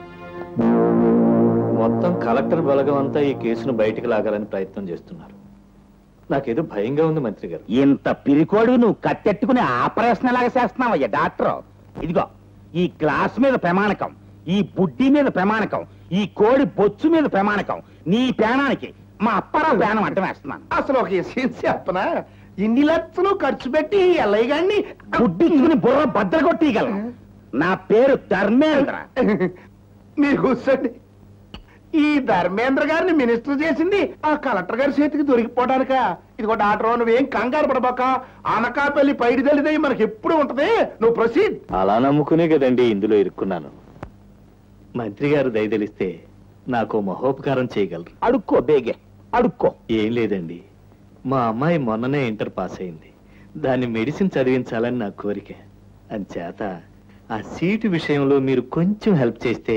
మొత్తం కలెక్టర్ బలగం అంతా ఈ కేసును బయటికి లాగాలని ప్రయత్నం చేస్తున్నారు నాకేదో భయంగా ఉంది మంత్రి గారు ఇంత పిరికోడు నువ్వు కత్తెట్టుకుని ఆపరేషన్ లాగా చేస్తున్నావయ్యా డాక్టర్ ఇదిగో ఈ గ్లాస్ మీద ప్రమాణకం ఈ బుడ్డి మీద ప్రమాణకం ఈ కోడి బొచ్చు మీద ప్రమాణకం నీ పేనానికి మా అప్పారావు పేనం అడ్డం వేస్తున్నాను అసలు ఒక విషయం చెప్పనా ఇన్ని లక్షలు ఖర్చు పెట్టి ఎల్లయ్య గారిని బుడ్డిచ్చుకుని బుర్ర బద్దలు కొట్టిగలను నా పేరు ధర్మేంద్ర మీరు కూర్చోండి ఈ ధర్మేంద్ర గారిని మినిస్టర్ చేసింది ఆ కలెక్టర్ గారి చేతికి దొరికిపోవడానిక ఇదిగో డాక్టర్ నువ్వేం కంగారు పడబాక అనకాపల్లి పైడి తెలిదే మనకి ఎప్పుడు ఉంటది నువ్వు ప్రొసీడ్ అలా నమ్ముకునే కదండి ఇందులో ఇరుక్కున్నాను మంత్రి గారు దయదలిస్తే నాకు మహోపకారం చేయగలరు అడుక్కో బేగే అడుక్కో ఏం లేదండి మా అమ్మాయి మొన్ననే ఇంటర్ పాస్ అయింది దాన్ని మెడిసిన్ చదివించాలని నా కోరిక అంచేత ఆ సీటు విషయంలో మీరు కొంచెం హెల్ప్ చేస్తే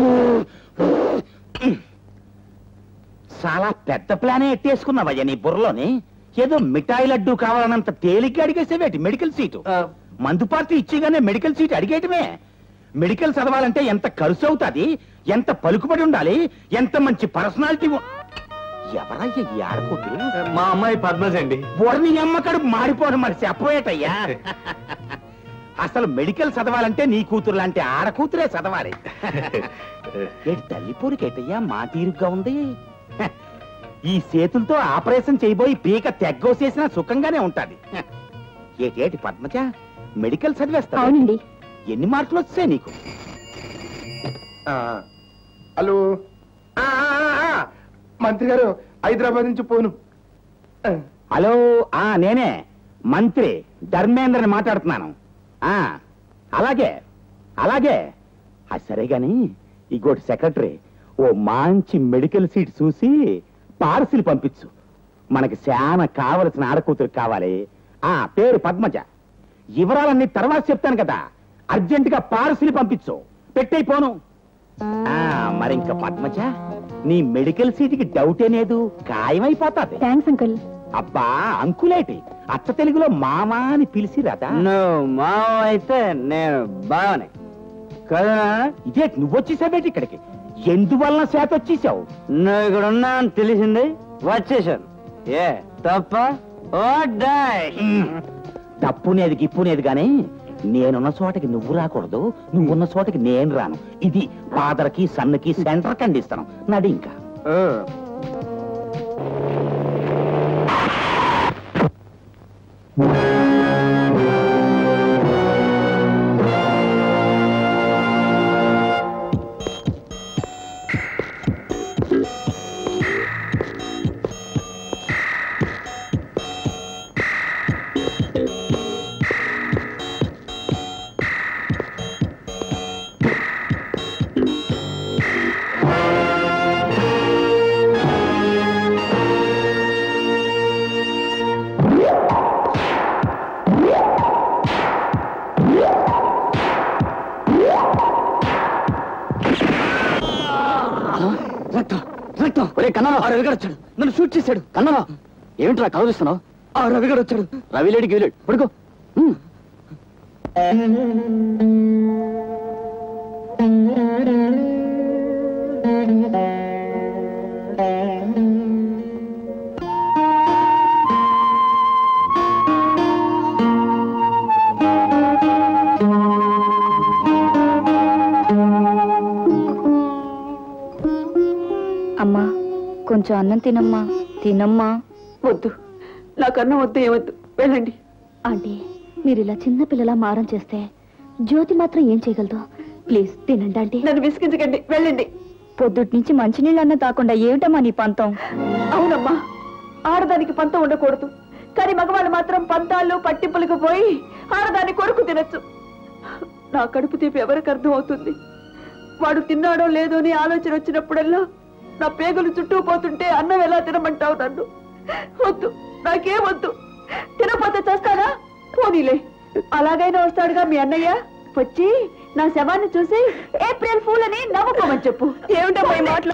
చాలా పెద్ద ప్లానే ఎట్టేసుకున్నావయ్యా నీ బుర్రలోని ఏదో మిఠాయి లడ్డు కావాలన్నంత తేలిగ్గా అడిగేసేవేటి మెడికల్ సీటు మందు పార్టీ ఇచ్చేగానే మెడికల్ సీట్ అడిగేయటమే మెడికల్ చదవాలంటే ఎంత ఖర్చు అవుతుంది ఎంత పలుకుబడి ఉండాలి ఎంత మంచి పర్సనాలిటీ ఎవరయ్యా ఈ ఆడకూతురు మా అమ్మాయి పద్మజ అండి బుర్రని అమ్మకడు మాడిపోవడం మరి చెప్పబోయేటయ్యా అసలు మెడికల్ చదవాలంటే నీ కూతురు లాంటి ఆడకూతురే చదవాలి ఏటి తల్లి పోరికేటయ్యా మా తీరుగ్గా ఉంది హ, ఈ చేతులతో ఆపరేషన్ చేయబోయి పీక తెగ్గోసేసినా సుఖంగానే ఉంటాది హ, ఏటేటి పద్మజ మెడికల్ చదివేస్తా అవునండి ఎన్ని మార్కులు వచ్చాయి నీకు హలో ఆ, ఆ, ఆ, మంత్రి గారు హైదరాబాద్ నుంచి పోను హలో ఆ నేనే మంత్రి ధర్మేంద్రని మాట్లాడుతున్నాను ఆ అలాగే అలాగే ఆ సరే గాని ఇంకోటి సెక్రటరీ ఓ మంచి మెడికల్ సీట్ చూసి పార్సిల్ పంపించు మనకి చాలా కావలసిన ఆడకూతురు కావాలి ఆ పేరు పద్మజ వివరాలన్నీ తర్వాత చెప్తాను కదా అర్జెంటుగా పార్సిల్ పంపించు పెట్టయిపోను ఆ మరి ఇంకా పద్మజ నీ మెడికల్ సీటుకి డౌటే లేదు ఖాయమైపోతాది థ్యాంక్స్ అంకుల్ అబ్బా అంకులేటి అచ్చ తెలుగులో మామా అని పిలిచి రాదా నువ్వు మావ అయితే నేను బావనే కదా ఇదే నువ్వు వచ్చేసావేటి ఇక్కడికి ఎందువల్ల చేత వచ్చేసావు నువ్వు ఇక్కడ ఉన్నా అని తెలిసింది వచ్చేసాను ఏ తప్ప ఓ డై తప్పునేది గిప్పునేది గాని నేనున్న చోటకి నువ్వు రాకూడదు నువ్వున్న చోటకి నేను రాను ఇది ఫాదర్కి సన్నుకి సెంటర్ కండిస్తాను నడి ఇంకా రక్తం రక్తం ఒరే కన్నా ఆ రవిగాడు వచ్చాడు నన్ను షూట్ చేశాడు కన్నా ఏమిట్రా కలవరిస్తున్నావు ఆ రవిగాడు వచ్చాడు రవిలేడి గీలేడు పడుకో ఉమ్. కొంచెం అన్నం తినమ్మా తినమ్మా వద్దు నాకు అన్నం వద్దు ఏవద్దు వెళ్ళండి ఆంటీ మీరు ఇలా చిన్న పిల్లలా మారం చేస్తే జ్యోతి మాత్రం ఏం చేయగలదు ప్లీజ్ తినండి ఆంటీ నన్ను విసిగించకండి వెళ్ళండి పొద్దుటి నుంచి మంచినీళ్ళు అన్న తాకుండా ఏమిటమ్మా నీ పంతం అవునమ్మా ఆడదానికి పంతం ఉండకూడదు కానీ మగవాళ్ళు మాత్రం పంతాలు పట్టింపులకు పోయి ఆడదాని కొడుకు తినచ్చు నా కడుపు తీపి ఎవరికి అర్థం అవుతుంది వాడు తిన్నాడో లేదో అని ఆలోచన వచ్చినప్పుడల్లా నా పేగులు చుట్టూ పోతుంటే అన్నం ఎలా తినమంటావు నన్ను వద్దు నాకేం వద్దు తినపోతే చేస్తానా పోనీలే అలాగైనా వస్తాడుగా మీ అన్నయ్య వచ్చి నా శవాన్ని చూసి ఏప్రిల్ ఫూల్ అని నవ్వుకోమని చెప్పు ఏమిటమ్మా ఈ మాటలు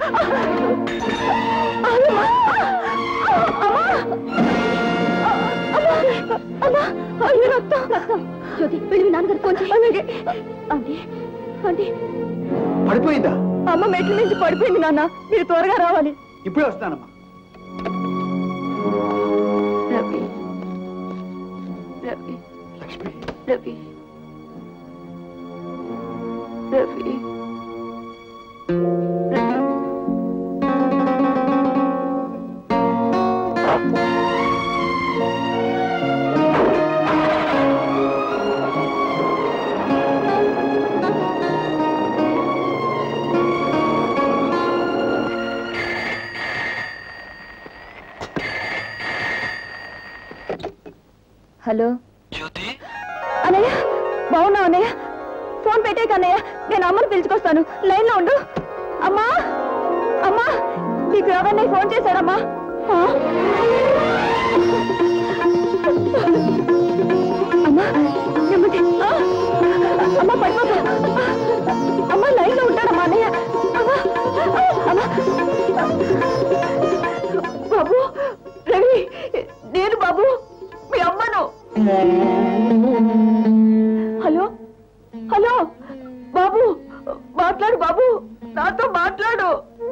అమ్మా అయ్యో రక్తం రక్తం జ్యోతి వెళ్ళి మీ నాన్నగారు ఫోన్ చేయి అలాగే ఆంటీ ఆంటీ పడిపోయిందా అమ్మ మెట్ల నుంచి పడిపోయింది నాన్న మీరు త్వరగా రావాలి ఇప్పుడే వస్తానమ్మా రవి రవి రవి రవి హలో అన్నయ్య బాగున్నావు అన్నయ్య ఫోన్ పెట్టేక అన్నయ్య నేను అమ్మను పిలుచుకొస్తాను లైన్ లో ఉండు అమ్మా అమ్మా నీకు ఎవరిని ఫోన్ చేశారమ్మా ఆ? అమ్మా నెమ్మది ఆ? అమ్మా పడిపోతా అమ్మా లైన్ లో ఉంటాడమ్మా అన్నయ్య అమ్మా అమ్మా బాబు రవి నేను బాబు మీ అమ్మను హలో హలో బాబు మాట్లాడు బాబు నాతో మాట్లాడు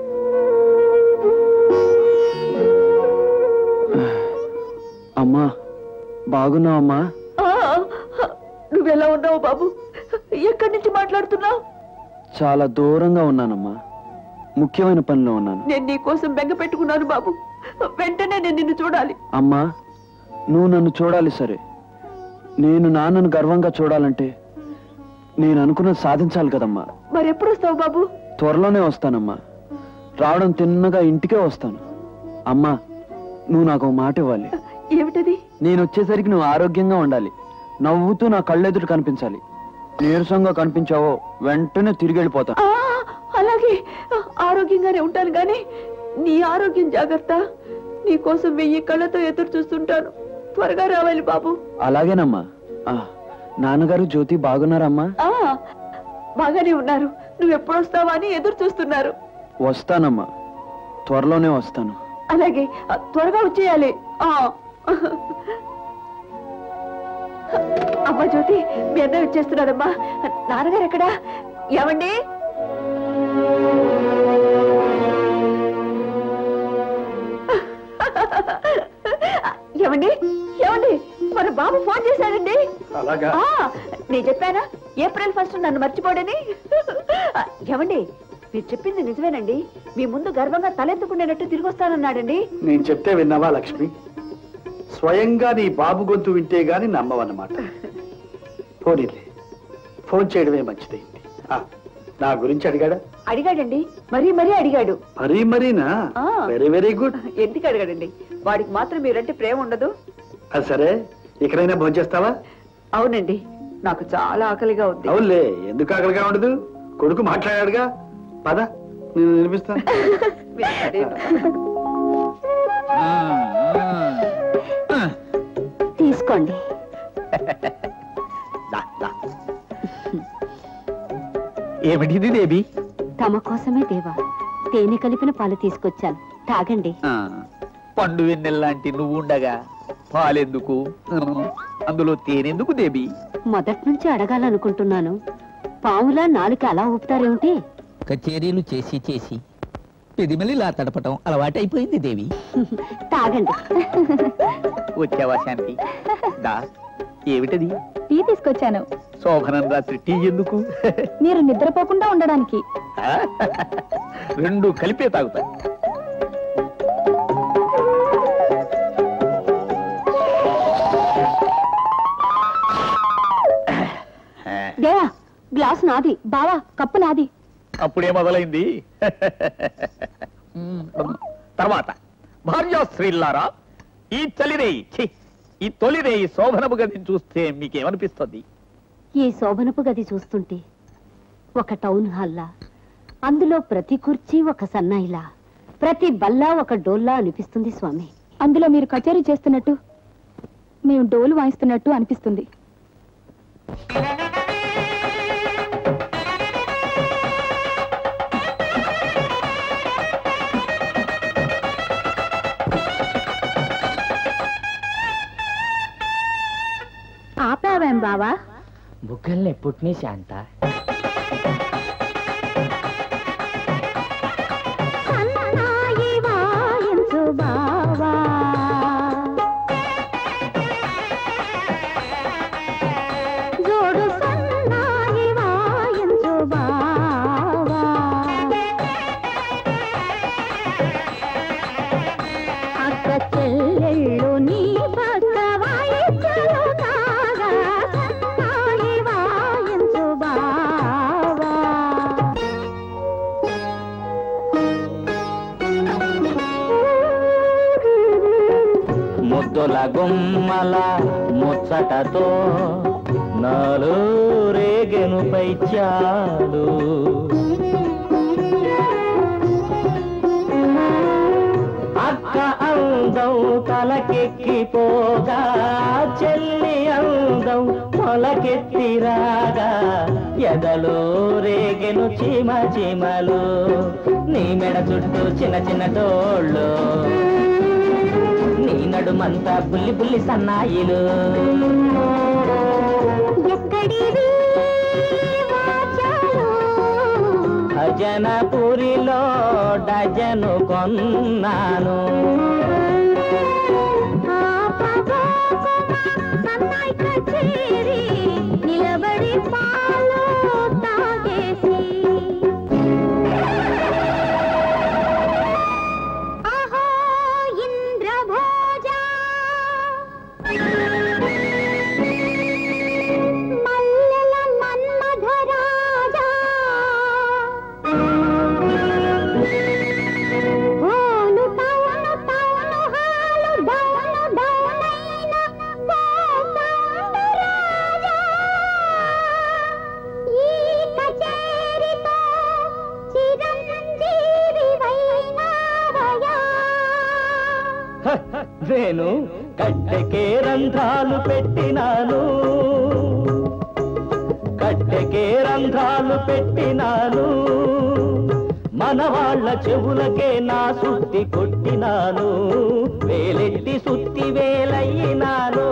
అమ్మా బాగున్నావమ్మా ఆ, నువ్వెలా ఉన్నావు బాబు ఎక్కడి నుంచి మాట్లాడుతున్నావు చాలా దూరంగా ఉన్నానమ్మా ముఖ్యమైన పనిలో ఉన్నాను నేను నీ కోసం బెంగ పెట్టుకున్నాను బాబు వెంటనే నేను నిన్ను చూడాలి అమ్మా నువ్వు నన్ను చూడాలి సరే నేను నాన్నను గర్వంగా చూడాలంటే నేను అనుకున్నది సాధించాలి కదమ్మా మరి ఎప్పుడు వస్తావు బాబు త్వరలోనే వస్తానమ్మా రావడం తిన్నగా ఇంటికే వస్తాను అమ్మా నువ్వు నాకు ఒక మాట ఇవ్వాలి ఏమిటది నేను వచ్చేసరికి నువ్వు ఆరోగ్యంగా ఉండాలి నవ్వుతూ నా కళ్ళెదురు కనిపించాలి నీరసంగా కనిపించావో వెంటనే తిరిగి వెళ్ళిపోతాను ఆ, అలాగే ఆరోగ్యంగానే ఉంటాను గాని నీ ఆరోగ్యం జాగ్రత్త నీ కోసం వెయ్యి కళ్ళతో ఎదురు చూస్తుంటాను త్వరగా రావాలి బాబు అలాగేనమ్మా ఆ, నాన్నగారు జ్యోతి బాగున్నారమ్మా ఆ బాగానే ఉన్నారు నువ్వు ఎప్పుడు వస్తావా అని ఎదురు చూస్తున్నారు వస్తానమ్మా త్వరలోనే వస్తాను అలాగే ఆ, త్వరగా వచ్చేయాలి ఆ అమ్మా జ్యోతి మీ అన్నయ్య వచ్చేస్తున్నాడమ్మా నాన్నగారు ఎక్కడా ఏమండి ఏమండి ఏమండి మన బాబు ఫోన్ చేశాడండి అలాగా ఆ, నేను చెప్పానా ఏప్రిల్ ఫస్ట్ నన్ను మర్చిపోడని ఆ, ఏమండి మీరు చెప్పింది నిజమేనండి మీ ముందు గర్వంగా తలెత్తుకునేటట్టు తిరిగి వస్తానన్నాడండి నేను చెప్తే విన్నావా లక్ష్మి స్వయంగా నీ బాబు గొంతు వింటే గాని నమ్మవన్నమాట పోనీలే ఫోన్ చేయడమే మంచిదైంది ఆ, నా గురించి అడిగాడా అడిగాడండి మరీ మరీ అడిగాడు మరీ మరీనా ఆ. వెరీ వెరీ గుడ్ ఎందుకు అడగడండి వాడికి మాత్రం మీరంటే ప్రేమ ఉండదు అది సరే ఇక్కడైనా భోంచేస్తావా అవునండి నాకు చాలా ఆకలిగా ఉంది అవునులే ఎందుకు ఆకలిగా ఉండదు కొడుకు మాట్లాడాడుగా పద నేను వినిపిస్తాను మీరు సరేనా? తీసుకోండి ఏమిటిది దేవి తమ కోసమే దేవా తేనె కలిపిన పాలు తీసుకొచ్చాను తాగండి పండు వెన్నెల్లాంటి నువ్వు ఉండగా పాలెందుకు అందులో తేనెందుకు దేవి మొదటి నుంచి అడగాలనుకుంటున్నాను పావులా నాలుక అలా ఊపుతారేమిటి కచేరీలు చేసి చేసి పెదిమలిలా తడపటం అలవాటైపోయింది దేవి తాగండి వచ్చావా శాంతి దా ఏమిటది టీ తీసుకొచ్చాను శోభనం రాత్రి టీ ఎందుకు మీరు నిద్రపోకుండా ఉండడానికి రెండు కలిపే తాగుతా దేవా గ్లాస్ నాది బావా కప్పు నాది అప్పుడే మొదలైంది తర్వాత భార్యాశ్రీల్లారా ఈ చలిరేయి ఛీ, ఈ తొలిరేయి శోభనపు గదిని చూస్తే మీకేమనిపిస్తుంది ఈ శోభనపు గది చూస్తుంటే ఒక టౌన్ హాల్లా అందులో ప్రతి కుర్చీ ఒక సన్నాయిలా ప్రతి బల్లా ఒక డోల్లా అనిపిస్తుంది స్వామి అందులో మీరు కచేరీ చేస్తున్నట్టు మేము డోలు వాయిస్తున్నట్టు అనిపిస్తుంది ఆపావేం బావా బుగ్గల్ని పుట్టిని శాంత సన్నాయి వాయించు బావా జోడు సన్నాయి వాయించు బావా అక్క చెల్లెళ్ళు నీ పక్క వాయించలు కాగా సన్నాయి వాయించు బావా ముద్దుల గుమ్మల ముచ్చటతో నాలో రేగెను పైచాలు అక్క అందం తలకెక్కిపోగా చెల్లి అందం మొలకెత్తిరాగా ఎదలో రేగెను చీమ చీమలు నీ మెడ చుట్టూ చిన్న చిన్న డోళ్ళు నీ నడుమంతా బుల్లి బుల్లి సన్నాయిలు ఎక్కడివి వాచాలు భజనపురిలో డజను కొన్నాను ఆ పదోపమ సన్నాయి కచేరి నిలబడి పాలు తాగేసి ఆహో ఇంద్రభోజ మల్లెల మన్మధరాజా whole town town hall down డౌనైన కోసంబరాజా ఈ కచేరితో చిరంజీవివైనావయా నేను కట్టెకే రంధ్రాలు పెట్టినాను కట్టెకే రంధ్రాలు పెట్టినాను మన వాళ్ళ చెవులకే నా సుత్తి కొట్టినాను వేలెట్టి సుత్తి వేలయ్యినాను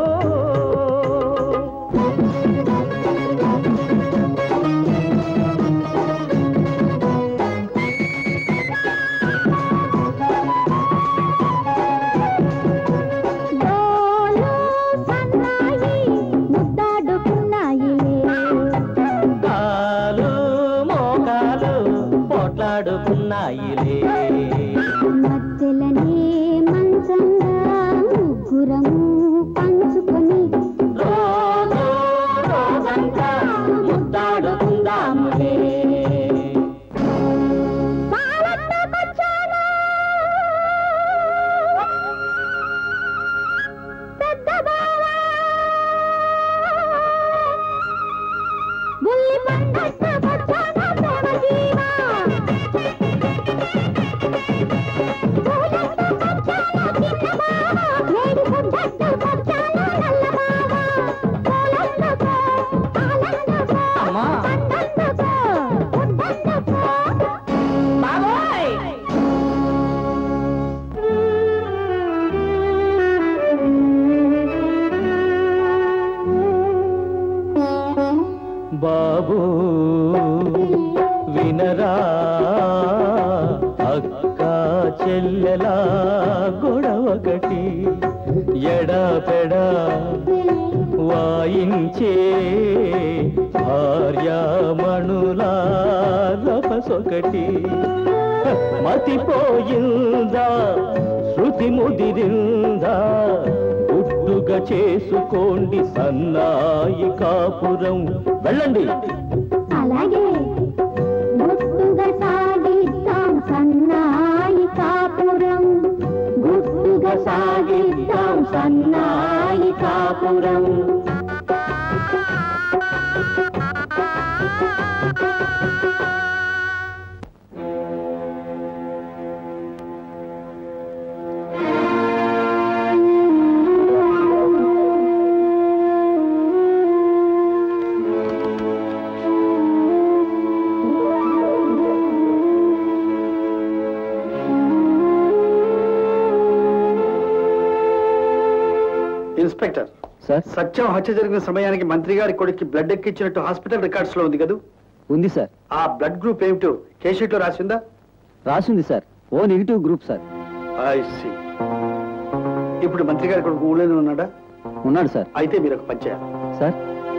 డోలు సన్నాయి ముద్దాడుకున్నాయిలే కాలు మోకాలు పోట్లాడుకున్నాయిలే మధ్యలనే మంచంగా ముగ్గురము పంచుకొని రోజు రోజంతా ముద్దాడుకుందాములే పాలన్నకొచ్చాను పెద్ద బావా బుల్లి పండొచ్చాను ప్రేమ జీవా పూలన్నకొచ్చాను చిన్న బావా వేడి ముద్దొచ్చాను నల్ల బావా పూలన్నకో పాలన్నకో అమ్మా పండన్నకో ముద్దన్నకో బాబోయ్ బాబు వినరా అక్క చెల్లెలా గొడవకటి ఎడపెడా వాయించే భార్యామణులా రపసొకటి మతిపోయిందా శృతి ముదిరిందా గుట్టుగా చేసుకోండి సన్నాయి కాపురం వెళ్ళండి అలాగే గుట్టుగా సాగిద్దాం సన్నాయి కాపురం గుట్టుగా సాగిద్దాం సన్నాయి కాపురం ఇన్స్పెక్టర్ సార్ సత్యం హత్య జరిగిన సమయానికి మంత్రి గారి కొడుక్కి బ్లడ్ ఎక్కించినట్టు హాస్పిటల్ రికార్డ్స్ లో ఉంది కదా ఉంది సార్ ఆ బ్లడ్ గ్రూప్ ఏమిటో కేషీట్ లో రాసిందా రాసింది sir O negative group sir I see ఇప్పుడు మంత్రి గారి కొడుకు ఊళ్ళోనే ఉన్నాడా ఉన్నాడు సార్ అయితే మీరు ఒక పని చేయాలి sir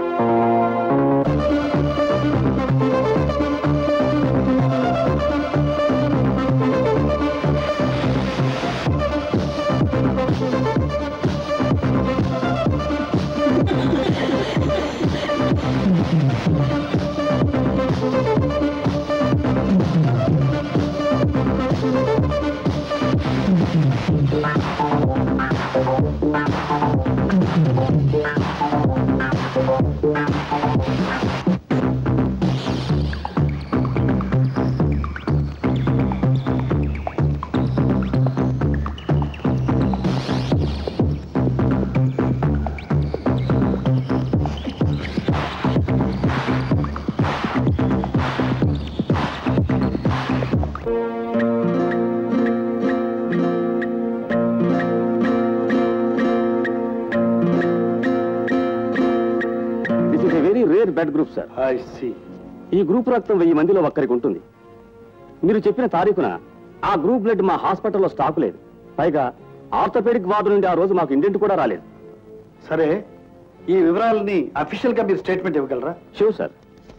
this is a very rare blood group sir I see ఈ గ్రూప్ రక్తం వెయ్యి మందిలో ఒక్కరికి ఉంటుంది మీరు చెప్పిన తారీఖున ఆ గ్రూప్ బ్లడ్ మా హాస్పిటల్లో స్టాక్ లేదు పైగా ఆర్థోపెడిక్ వార్డు నుండి ఆ రోజు మాకు ఇండెంట్ కూడా రాలేదు సరే ఈ వివరాలని అఫీషియల్ గా మీరు స్టేట్మెంట్ ఇవ్వగలరా షూర్ సార్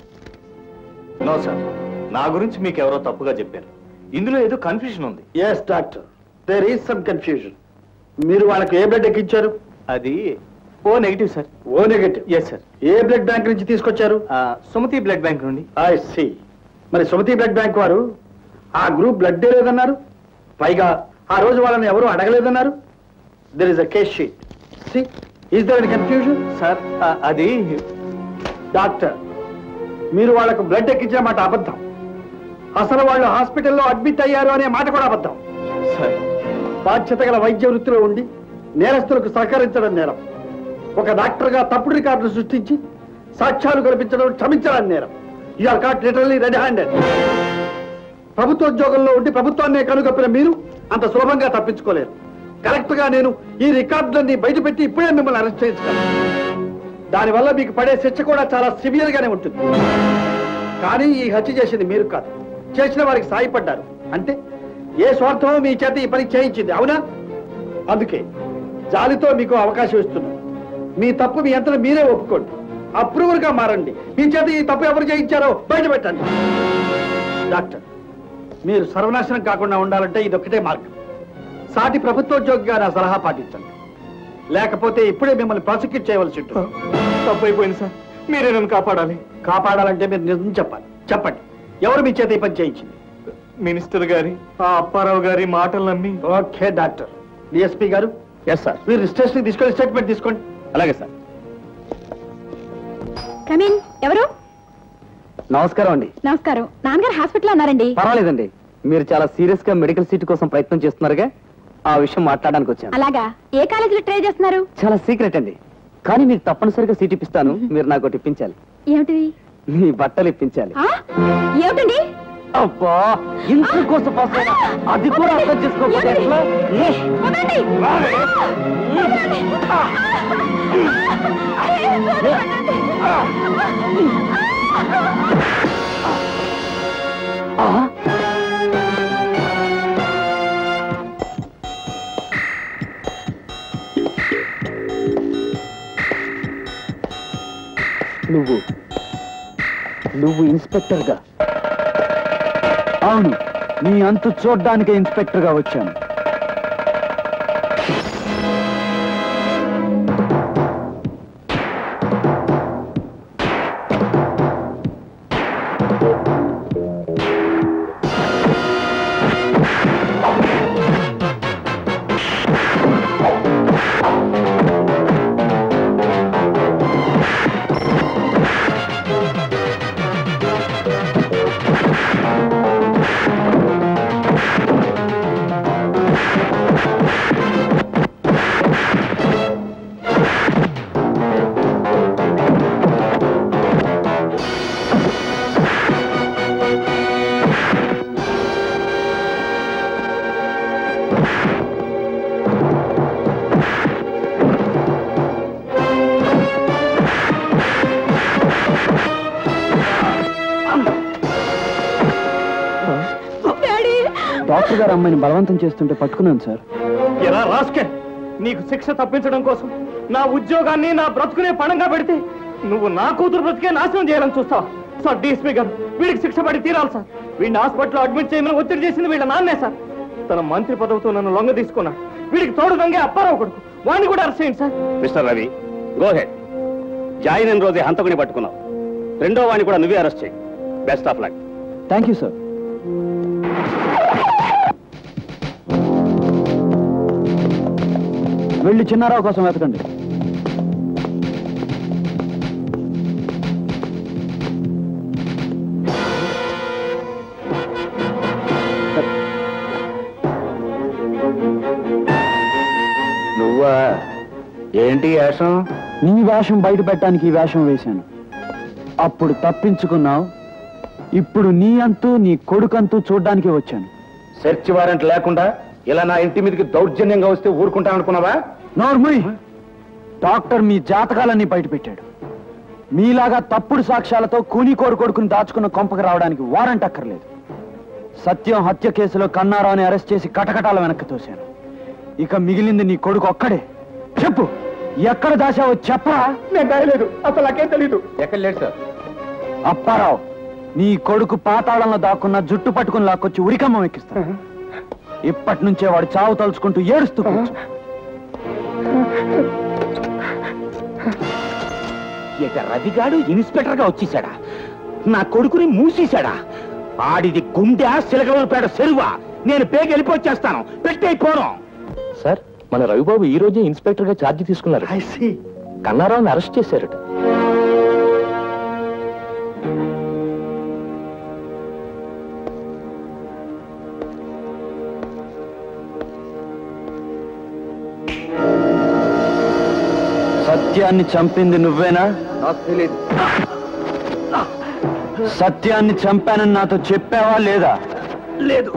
నో సార్ నా గురించి మీకు ఎవరో తప్పుగా చెప్పారు ఇందులో ఏదో కన్ఫ్యూజన్ ఉంది yes doctor there is some confusion మీరు వాళ్ళకి ఏ బ్లడ్ ఎక్కించారు అది O negative sir O negative yes sir ఏ బ్లడ్ బ్యాంక్ నుంచి తీసుకొచ్చారు సుమతి బ్లడ్ బ్యాంక్ నుండి ఐ సి మరి సుమతి బ్లడ్ బ్యాంక్ వారు ఆ గ్రూప్ బ్లడ్ లేదన్నారు పైగా ఆ రోజు వాళ్ళని ఎవరు అడగలేదన్నారు there is a case sheet see is there confusion sir అది డాక్టర్ మీరు వాళ్ళకు బ్లడ్ ఎక్కించే మాట అబద్ధం అసలు వాళ్ళు హాస్పిటల్లో అడ్మిట్ అయ్యారు అనే మాట కూడా అబద్ధం సార్ బాధ్యత గల వైద్య వృత్తిలో ఉండి నేరస్తులకు సహకరించడం నేరం ఒక డాక్టర్గా తప్పుడు రికార్డులు సృష్టించి సాక్ష్యాలు కల్పించడం క్షమించడం నేరం you're caught literally red handed ప్రభుత్వ ఉద్యోగంలో ఉండి ప్రభుత్వాన్నే కనుగొప్పిన మీరు అంత సులభంగా తప్పించుకోలేరు కరెక్ట్ గా నేను ఈ రికార్డులన్నీ బయటపెట్టి ఇప్పుడే మిమ్మల్ని అరెస్ట్ చేయించగలను దానివల్ల మీకు పడే శిక్ష కూడా చాలా సివియర్ గానే ఉంటుంది కానీ ఈ హత్య చేసింది మీరు కాదు చేసిన వారికి సాయపడ్డారు అంటే ఏ స్వార్థమో మీ చేత ఈ పని చేయించింది అవునా అందుకే జాలితో మీకు అవకాశం ఇస్తున్నాను మీ తప్పు మీ అంతలో మీరే ఒప్పుకోండి అప్రూవర్ గా మారండి మీ చేత ఈ తప్పు ఎవరు చేయించారో బయట పెట్టండి డాక్టర్ మీరు సర్వనాశనం కాకుండా ఉండాలంటే ఇది ఒక్కటే మార్గం సాటి ప్రభుత్వోద్యోగిగా నా సలహా పాటించండి లేకపోతే ఇప్పుడే మిమ్మల్ని ప్రాసిక్యూట్ చేయవలసి ఉంటుంది తప్పు అయిపోయింది సార్ మీరే నన్ను కాపాడాలి కాపాడాలంటే మీరు నిజం చెప్పాలి చెప్పండి ఎవరు మీ చేత ఈ పని చేయించింది మినిస్టర్ గారి ఆ అప్పారావు గారి మాటలు నమ్మి ఓకే డాక్టర్ డిఎస్పీ గారు ఎస్ సార్ మీరు స్టేషన్ తీసుకొని స్టేట్మెంట్ తీసుకోండి అలాగే సార్ కమిన్ ఎవరు నమస్కారం అండి నమస్కారం నాన్నగారు హాస్పిటల్ ఉన్నారండి పర్వాలేదండి మీరు చాలా సీరియస్ గా మెడికల్ సీట్ కోసం ప్రయత్నం చేస్తున్నారుగా ఆ విషయం మాట్లాడడానికి వచ్చాను అలాగా ఏ కాలేజీలో ట్రై చేస్తున్నారు చాలా సీక్రెట్ అండి కానీ మీకు తప్పనిసరిగా సీట్ ఇప్పిస్తాను మీరు నాకు ఒకటి ఇప్పించాలి ఏమిటిది మీ బట్టలు ఇప్పించాలి ఆ? ఏమిటండి అబ్బా ఇంత కోసం పాసైనా అది కూడా అర్థం చేసుకోకపోతే ఎట్లా? వదలండి. ఆ? నువ్వు నువ్వు ఇన్స్పెక్టర్గా అవును నీ అంతు చూడ్డానికి ఇన్స్పెక్టర్గా వచ్చాను డాక్టర్ గారు అమ్మాయిని బలవంతం చేస్తుంటే పట్టుకున్నాను సార్ ఎలా రాస్కే నీకు శిక్ష తప్పించడం కోసం నా ఉద్యోగాన్ని నా బ్రతుకునే పణంగా పెడితే నువ్వు నా కూతురు బ్రతికే నాశనం చేయాలని చూస్తావా సార్ డిఎస్పీ గారు వీడికి శిక్ష పడి తీరాలి సార్ వీడిని హాస్పిటల్లో అడ్మిట్ చేయమని ఒత్తిడి చేసింది వీళ్ళ నాన్నే సార్ తన మంత్రి పదవితో నన్ను లొంగ తీసుకున్నాడు వీడికి తోడు దొంగే అప్పారావు కొడుకు వాడిని కూడా అరెస్ట్ చేయండి sir mister Ravi go ahead join అయిన రోజే హంతకుని పట్టుకున్నావు రెండో వాడిని కూడా నువ్వే అరెస్ట్ చేయి best of luck thank you sir వెళ్ళి చిన్నారావు కోసం వెతకండి నువ్వా ఏంటి వేషం నీ వేషం బయట పెట్టడానికి ఈ వేషం వేశాను అప్పుడు తప్పించుకున్నావు ఇప్పుడు నీ అంతు నీ కొడుకంతు చూడ్డానికి వచ్చాను సెర్చ్ వారెంట్ లేకుండా ఇలా నా ఇంటి మీదకి దౌర్జన్యంగా వస్తే ఊరుకుంటా అనుకున్నావా నోర్ముయ్ డాక్టర్ మీ జాతకాలన్నీ బయట పెట్టాడు మీలాగా తప్పుడు సాక్ష్యాలతో కూని కోరు కొడుకుని దాచుకున్న కొంపకి రావడానికి వారంట్ అక్కర్లేదు సత్యం హత్య కేసులో కన్నారావుని అరెస్ట్ చేసి కటకటాల వెనక్కి తోశాను ఇక మిగిలింది నీ కొడుకు ఒక్కడే చెప్పు ఎక్కడ దాచావో చెప్పరా నేను రాయలేదు అసలు నాకేం తెలీదు ఎక్కడ లేడు సార్ అప్పారావు నీ కొడుకు పాతాళంలో దాక్కున్న జుట్టు పట్టుకుని లాక్కొచ్చి ఉరికమ్మం ఎక్కిస్తాను ఇప్పటి నుంచే వాడు చావు తలుచుకుంటూ ఏడుస్తూ కూర్చో. ఇక రవిగాడు ఇన్స్పెక్టర్ గా వచ్చేసాడా నా కొడుకుని మూసేశాడా ఆడిది గుండె సిలకలపేట చెరువా నేను పేగి వెళ్ళిపోచ్చేస్తాను పెట్టయిపోను సార్ మన రవిబాబు ఈ రోజే ఇన్స్పెక్టర్ గా ఛార్జ్ తీసుకున్నారు కన్నారావుని అరెస్ట్ చేశారట సత్యాన్ని చంపింది నువ్వేనా నాకు తెలియదు సత్యాన్ని చంపానని నాతో చెప్పావా లేదా లేదు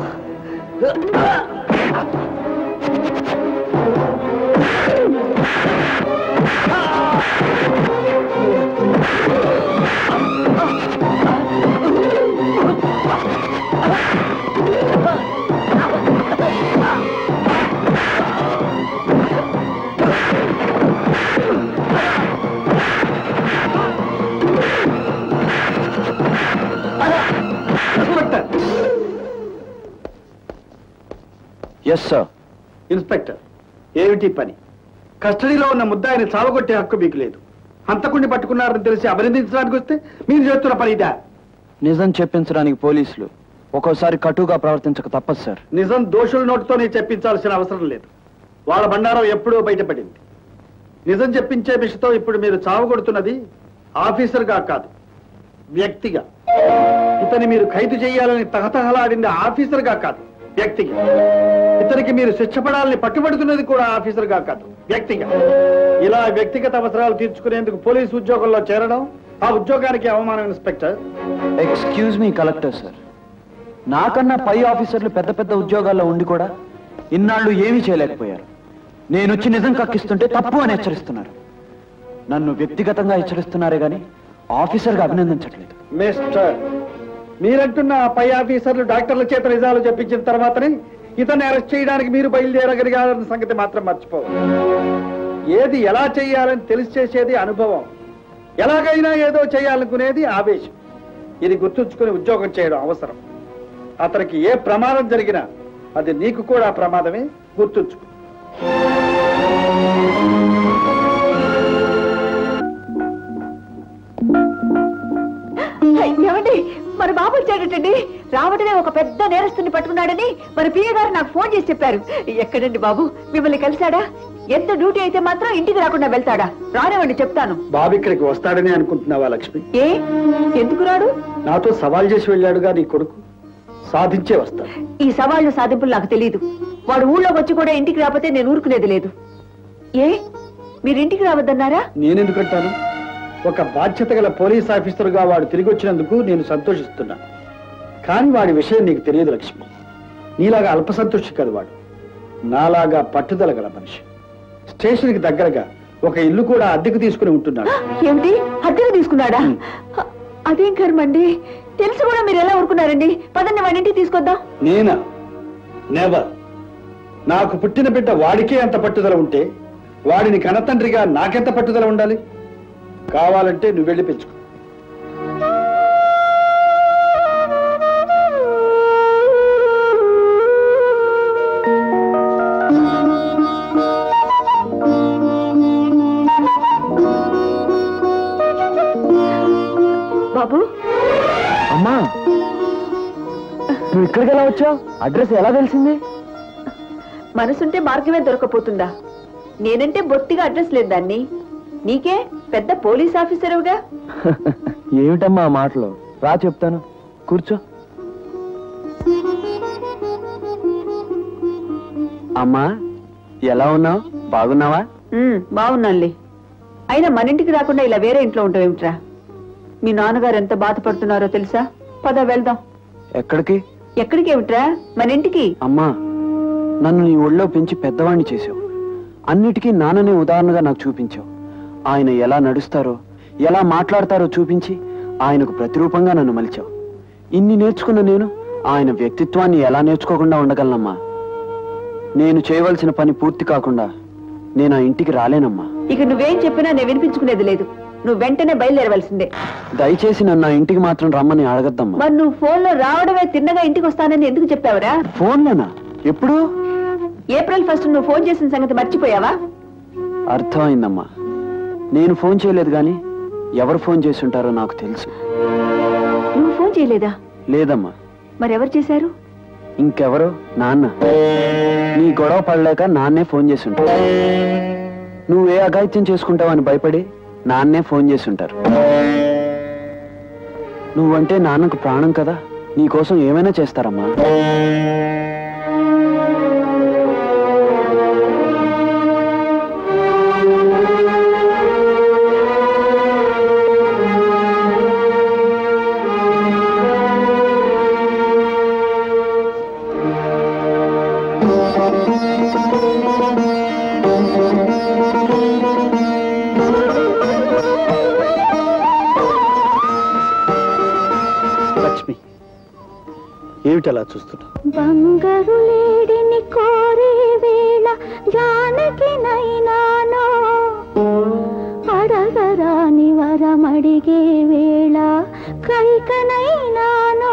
ఎస్ సార్ ఇన్స్పెక్టర్ ఏమిటి పని కస్టడీలో ఉన్న ముద్దాయిని చావగొట్టే హక్కు మీకు లేదు హంతకుణ్ణి పట్టుకున్నారని తెలిసి అభినందించడానికి వస్తే మీరు చేస్తున్న పని ఇదా నిజం చెప్పించడానికి పోలీసులు ఒక్కోసారి కటుగా ప్రవర్తించక తప్పదు సార్ నిజం దోషుల నోటితోనే చెప్పించాల్సిన అవసరం లేదు వాళ్ళ బండారం ఎప్పుడూ బయటపడింది నిజం చెప్పించే విషయంతో ఇప్పుడు మీరు చావగొడుతున్నది ఆఫీసర్గా కాదు వ్యక్తిగా ఇతని మీరు ఖైదు చేయాలని తహతహలాడింది ఆఫీసర్గా కాదు వ్యక్తిగా ఇతనికి మీరు శిక్ష పడాలని పట్టుబడుతున్నది కూడా ఆఫీసర్గా కాదు వ్యక్తిగా ఇలా వ్యక్తిగత అవసరాలు తీర్చుకునేందుకు పోలీసు ఉద్యోగంలో చేరడం ఆ ఉద్యోగానికి అవమానం inspector excuse me collector sir నాకన్నా పై ఆఫీసర్లు పెద్ద పెద్ద ఉద్యోగాల్లో ఉండి కూడా ఇన్నాళ్ళు ఏమీ చేయలేకపోయారు నేను వచ్చి నిజం కక్కిస్తుంటే తప్పు అని హెచ్చరిస్తున్నారు నన్ను వ్యక్తిగతంగా హెచ్చరిస్తున్నారే గాని ఆఫీసర్గా అభినందించట్లేదు మిస్టర్ మీరంటున్న ఆ పై ఆఫీసర్లు డాక్టర్ల చేత నిజాలు చెప్పించిన తర్వాతనే ఇతన్ని అరెస్ట్ చేయడానికి మీరు బయలుదేరగలిగారన్న సంగతి మాత్రం మర్చిపోవాలి ఏది ఎలా చేయాలని తెలిసి చేసేది అనుభవం ఎలాగైనా ఏదో చేయాలనుకునేది ఆవేశం ఇది గుర్తుంచుకుని ఉద్యోగం చేయడం అవసరం అతనికి ఏ ప్రమాదం జరిగినా అది నీకు కూడా ప్రమాదమే గుర్తుంచుకో ఏమండి మన బాబు వచ్చాడటండి రావటమే ఒక పెద్ద నేరస్తుని పట్టుకున్నాడని మన పియ్య గారు నాకు ఫోన్ చేసి చెప్పారు ఎక్కడండి బాబు మిమ్మల్ని కలిశాడా ఎంత డ్యూటీ అయితే మాత్రం ఇంటికి రాకుండా వెళ్తాడా రానివ్వండి చెప్తాను బాబు ఇక్కడికి వస్తాడని అనుకుంటున్నావా లక్ష్మి ఏ ఎందుకు రాడు నాతో సవాల్ చేసి వెళ్ళాడుగా నీ కొడుకు సాధించే వస్తాడు ఈ సవాళ్ళు సాధింపులు నాకు తెలియదు వాడు ఊళ్ళోకి వచ్చి కూడా ఇంటికి రాకపోతే నేను ఊరుకునేది లేదు ఏ మీరు ఇంటికి రావద్దన్నారా నేనెందుకంటాను ఒక బాధ్యత గల పోలీస్ ఆఫీసర్గా వాడు తిరిగి వచ్చినందుకు నేను సంతోషిస్తున్నా కానీ వాడి విషయం నీకు తెలియదు లక్ష్మి నీలాగా అల్ప సంతోషి కాదు వాడు నాలాగా పట్టుదల గల మనిషి స్టేషన్కి దగ్గరగా ఒక ఇల్లు కూడా అద్దెకు తీసుకుని ఉంటున్నాడు ఏమిటి అద్దెకు తీసుకున్నాడా అదేం కర్మండి తెలిసి కూడా మీరు ఎలా ఊరుకున్నారండి పదండి వాడి ఇంటికి తీసుకొద్దాం నేనా నెవర్ నాకు పుట్టిన బిడ్డ వాడికే అంత పట్టుదల ఉంటే వాడిని కనతండ్రిగా నాకెంత పట్టుదల ఉండాలి కావాలంటే నువ్వు వెళ్ళి పెంచుకో బాబు అమ్మా నువ్వు ఇక్కడికి ఎలా వచ్చావు అడ్రస్ ఎలా తెలిసింది మనసుంటే మార్గమే దొరకపోతుందా నేనంటే బొత్తిగా అడ్రస్ లేదు దాన్ని నీకే పెద్ద పోలీస్ ఆఫీసరుగా ఏమిటమ్మా ఆ మాటలు రా చెప్తాను కూర్చో అమ్మా ఎలా ఉన్నావు బాగున్నావా బాగున్నానులే అయినా మన ఇంటికి రాకుండా ఇలా వేరే ఇంట్లో ఉంటావేమిట్రా మీ నాన్నగారు ఎంత బాధపడుతున్నారో తెలుసా పద వెళ్దాం ఎక్కడికి ఎక్కడికి ఏమిట్రా మన ఇంటికి అమ్మా నన్ను నీ ఒళ్ళో పెంచి పెద్దవాణ్ణి చేశావు అన్నిటికీ నాన్ననే ఉదాహరణగా నాకు చూపించావు ఆయన ఎలా నడుస్తారో ఎలా మాట్లాడతారో చూపించి ఆయనకు ప్రతిరూపంగా నన్ను మలిచావు ఇన్ని నేర్చుకున్న నేను ఆయన వ్యక్తిత్వాన్ని ఎలా నేర్చుకోకుండా ఉండగలనమ్మా నేను చేయవలసిన పని పూర్తి కాకుండా నేను ఆ ఇంటికి రాలేనమ్మా ఇక నువ్వేం చెప్పినా నేను వినిపించుకునేది లేదు నువ్వు వెంటనే బయలుదేరవలసిందే దయచేసి నన్ను ఆ ఇంటికి మాత్రం రమ్మని అడగద్దమ్మా మరి నువ్వు ఫోన్లో రావడమే తిన్నగా ఇంటికి వస్తానని ఎందుకు చెప్పావురా ఫోన్లోనా ఎప్పుడు ఏప్రిల్ ఫస్ట్ నువ్వు ఫోన్ చేసిన సంగతి మర్చిపోయావా అర్థమైందమ్మా నేను ఫోన్ చేయలేదు కానీ ఎవరు ఫోన్ చేసి ఉంటారో నాకు తెలుసు నువ్వు ఫోన్ చేయలేదా లేదమ్మా మరి ఎవరు చేశారు ఇంకెవరో నాన్న నీ గొడవ పడలేక నాన్నే ఫోన్ చేసి ఉంటారు నువ్వు ఏ అఘాయిత్యం చేసుకుంటావని భయపడి నాన్నే ఫోన్ చేసి ఉంటారు నువ్వంటే నాన్నకు ప్రాణం కదా నీకోసం ఏమైనా చేస్తారమ్మా లక్ష్మి ఏమిటి అలా చూస్తున్నావు బంగారు లేడిని కోరే వేళ జానకి నైనానో అడగరాని వరమడిగే వేళ కైకనైనానో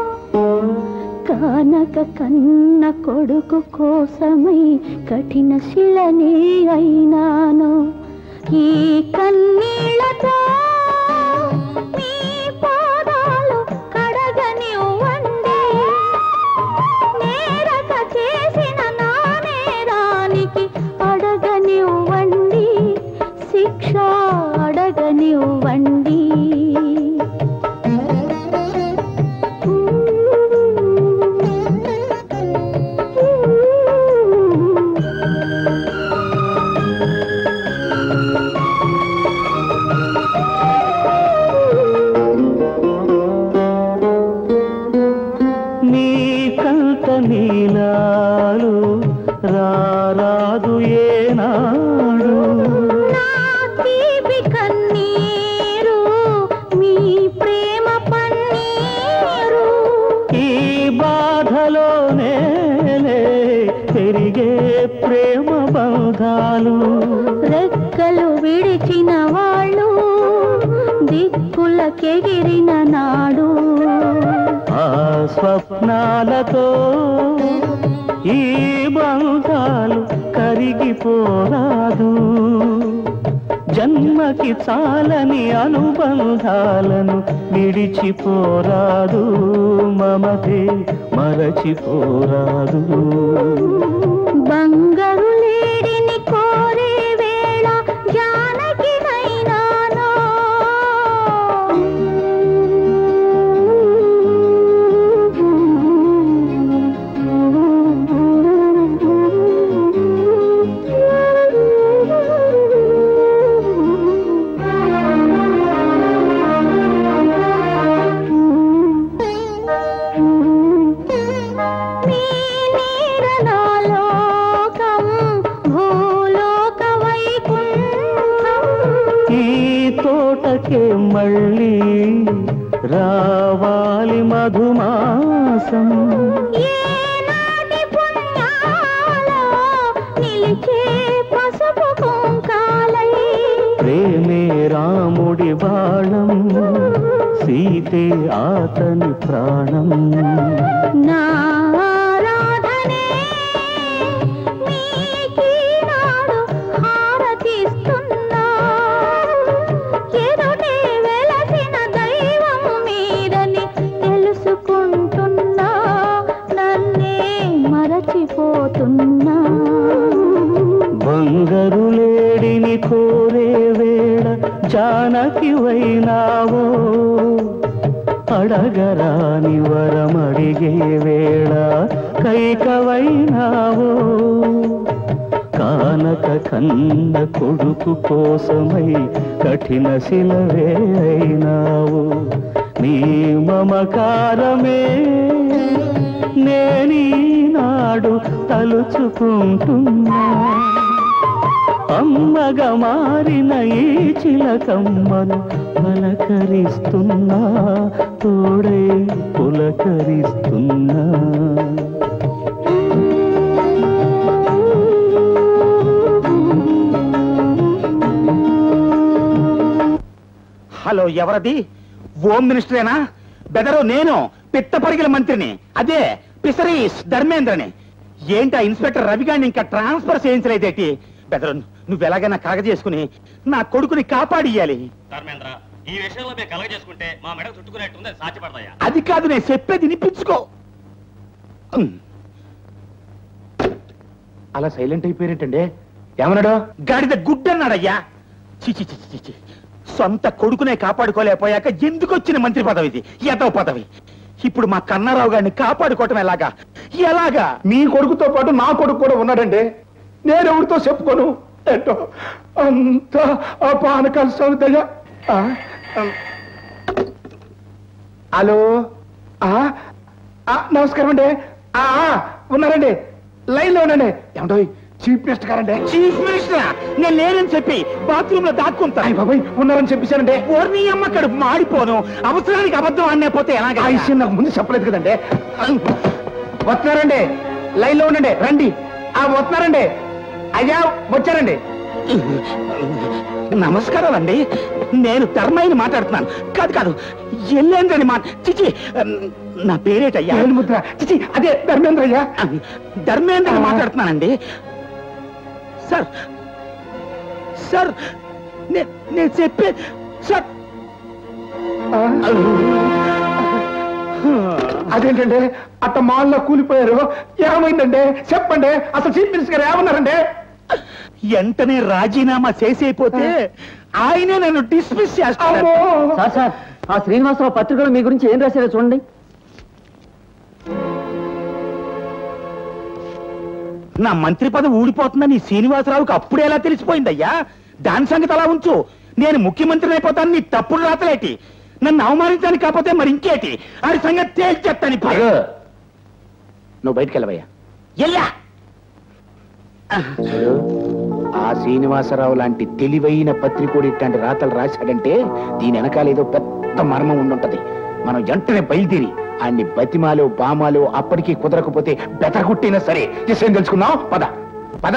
కానక కన్న కొడుకు కోసమై కఠిన శిలనే అయినాను ఈ కన్నీళ్లతో మీ పాదాలు కడగనివ్వండి నేరక చేసిన నా నేరానికి అడగనివ్వండి శిక్ష అడగనివ్వండి నీ కంట నీలాలు రారాదు ఏనాడు తీపి కన్నీరు మీ ప్రేమ పన్నీరు ఈ బాధలోనే పెరిగే ప్రేమ బంధాలు రెక్కలు విడిచిన వాళ్ళు దిక్కులకెగిరిన నాడు ఆ స్వప్నాలతో ఈ బంధాలు కరిగిపోరాదు జన్మకి చాలని అనుబంధాలను విడిచిపోరాదు మమతే మరచిపోరాదు బంగారు లేడిని కోరే వేళ జానకి నైనానో మీ నీడనాలోకం భూలోక వైకుంఠం ఈ తోటకే మళ్ళీ రావాలి మధుమాసం ఏనాటి రాముడి బాణం సీతే ఆతని ప్రాణం నారాధనే మీకీనాడు హారతిస్తున్నా ఎదుటే వెలసిన దైవం మీదని తెలుసుకుంటున్నా నన్నే మరచిపోతున్నా బంగారు లేడిని కోరే వేళ జానకి వైనావో అడగరాని వరమడిగే వేళ కైకవైనావో కానక కన్న కొడుకు కోసమై కఠిన శిలవే అయినావు నీ మమకారమే నేనీనాడు తలుచుకుంటున్నా అమ్మగా మారిన ఈ చిలకమ్మను పలకరిస్తున్నా తోడే పులకరిస్తున్నా హలో ఎవరది హోమ్ మినిస్టరేనా బెదరు నేను పిత్తపరిగిల మంత్రిని అదే పిసరీస్ ధర్మేంద్రని ఏంటి ఆ ఇన్స్పెక్టర్ రవిగాడిని ఇంకా ట్రాన్స్ఫర్ చేయించలేదేటి బెదరు నువ్వు ఎలాగైనా కలగ చేసుకుని నా కొడుకుని కాపాడియ్యాలి ధర్మేంద్ర ఈ విషయంలో మేము కలగ చేసుకుంటే మా మెడకు చుట్టుకునేట్టుంది అది సాధ్యపడతాయా అది కాదు నేను చెప్పేది వినిపించుకో ఉమ్. అలా సైలెంట్ అయిపోయారేంటండి ఏమన్నాడు గాడిద గుడ్డన్నాడయ్యా చిచి చిచి చిచి సొంత కొడుకునే కాపాడుకోలేకపోయాక ఎందుకు వచ్చిన మంత్రి పదవి ఇది ఎదవ పదవి ఇప్పుడు మా కన్నారావు గారిని కాపాడుకోవటం ఎలాగా ఎలాగా మీ కొడుకుతో పాటు నా కొడుకు కూడా ఉన్నాడండి నేను ఎవరితో చెప్పుకోను ఏంటో అంత ఆ పానకాల సౌదయ్య హలో ఆ, ఆ, నమస్కారం అండి ఆ, ఆ, ఉన్నారండి లైన్ లో ఉండండి ఏమంటో చీఫ్ మినిస్టర్ గారండి చీఫ్ మినిస్టర్ నేను లేనని చెప్పి బాత్రూమ్ లో దాక్కుంటా బాబాయ్ ఉన్నారని చెప్పేశానండి ఓర్ని అమ్మ కడుపు మాడిపోను అవసరానికి అబద్ధం అన్నే పోతే ఎలాగా ఆ విషయం నాకు ముందు చెప్పలేదు కదండి వస్తున్నారండి లైన్ లో ఉండండి రండి ఆ వస్తున్నారండి అయ్యా వచ్చారండి నమస్కారం అండి నేను ధర్మాయిని మాట్లాడుతున్నాను కాదు కాదు ఎల్లేంద్రని మా చిచి నా పేరేటయ్యా ముద్ర చిచి అదే ధర్మేంద్ర అయ్యా ధర్మేంద్ర మాట్లాడుతున్నానండి సార్ సార్ నే- నేను చెప్పే సార్ అదేంటండి అట్ట మాల్లో కూలిపోయారు ఏమైందండి చెప్పండి అసలు చీఫ్ మినిస్టర్ గారు ఏమన్నారండి వెంటనే రాజీనామా చేసేపోతే ఆయనే నన్ను డిస్మిస్ చేస్తాను సార్ సార్ ఆ శ్రీనివాసరావు పత్రికలో మీ గురించి ఏం రాశారో చూడండి నా మంత్రి పదవి ఊడిపోతుందని ఈ శ్రీనివాసరావుకి అప్పుడే ఎలా తెలిసిపోయిందయ్యా దాని సంగతి అలా ఉంచు నేను ముఖ్యమంత్రిని అయిపోతాను నీ తప్పుడు రాతలేటి నన్ను అవమానించాను కాకపోతే మరి ఇంకేటి ఆడి సంగతి తేల్చేస్తాను ఇప్పుడు నువ్వు బయటికి వెళ్ళవయ్యా ఎల్లా ఆ శ్రీనివాసరావు లాంటి తెలివైన పత్రికోడు ఇట్లాంటి రాతలు రాశాడంటే దీని వెనకాల ఏదో పెద్ద మర్మం ఉండుంటది మనం వెంటనే బయలుదేరి ఆయన్ని బతిమాలు బామాలు అప్పటికీ కుదరకపోతే బెతరగొట్టినా సరే విషయం తెలుసుకుందాం పద పద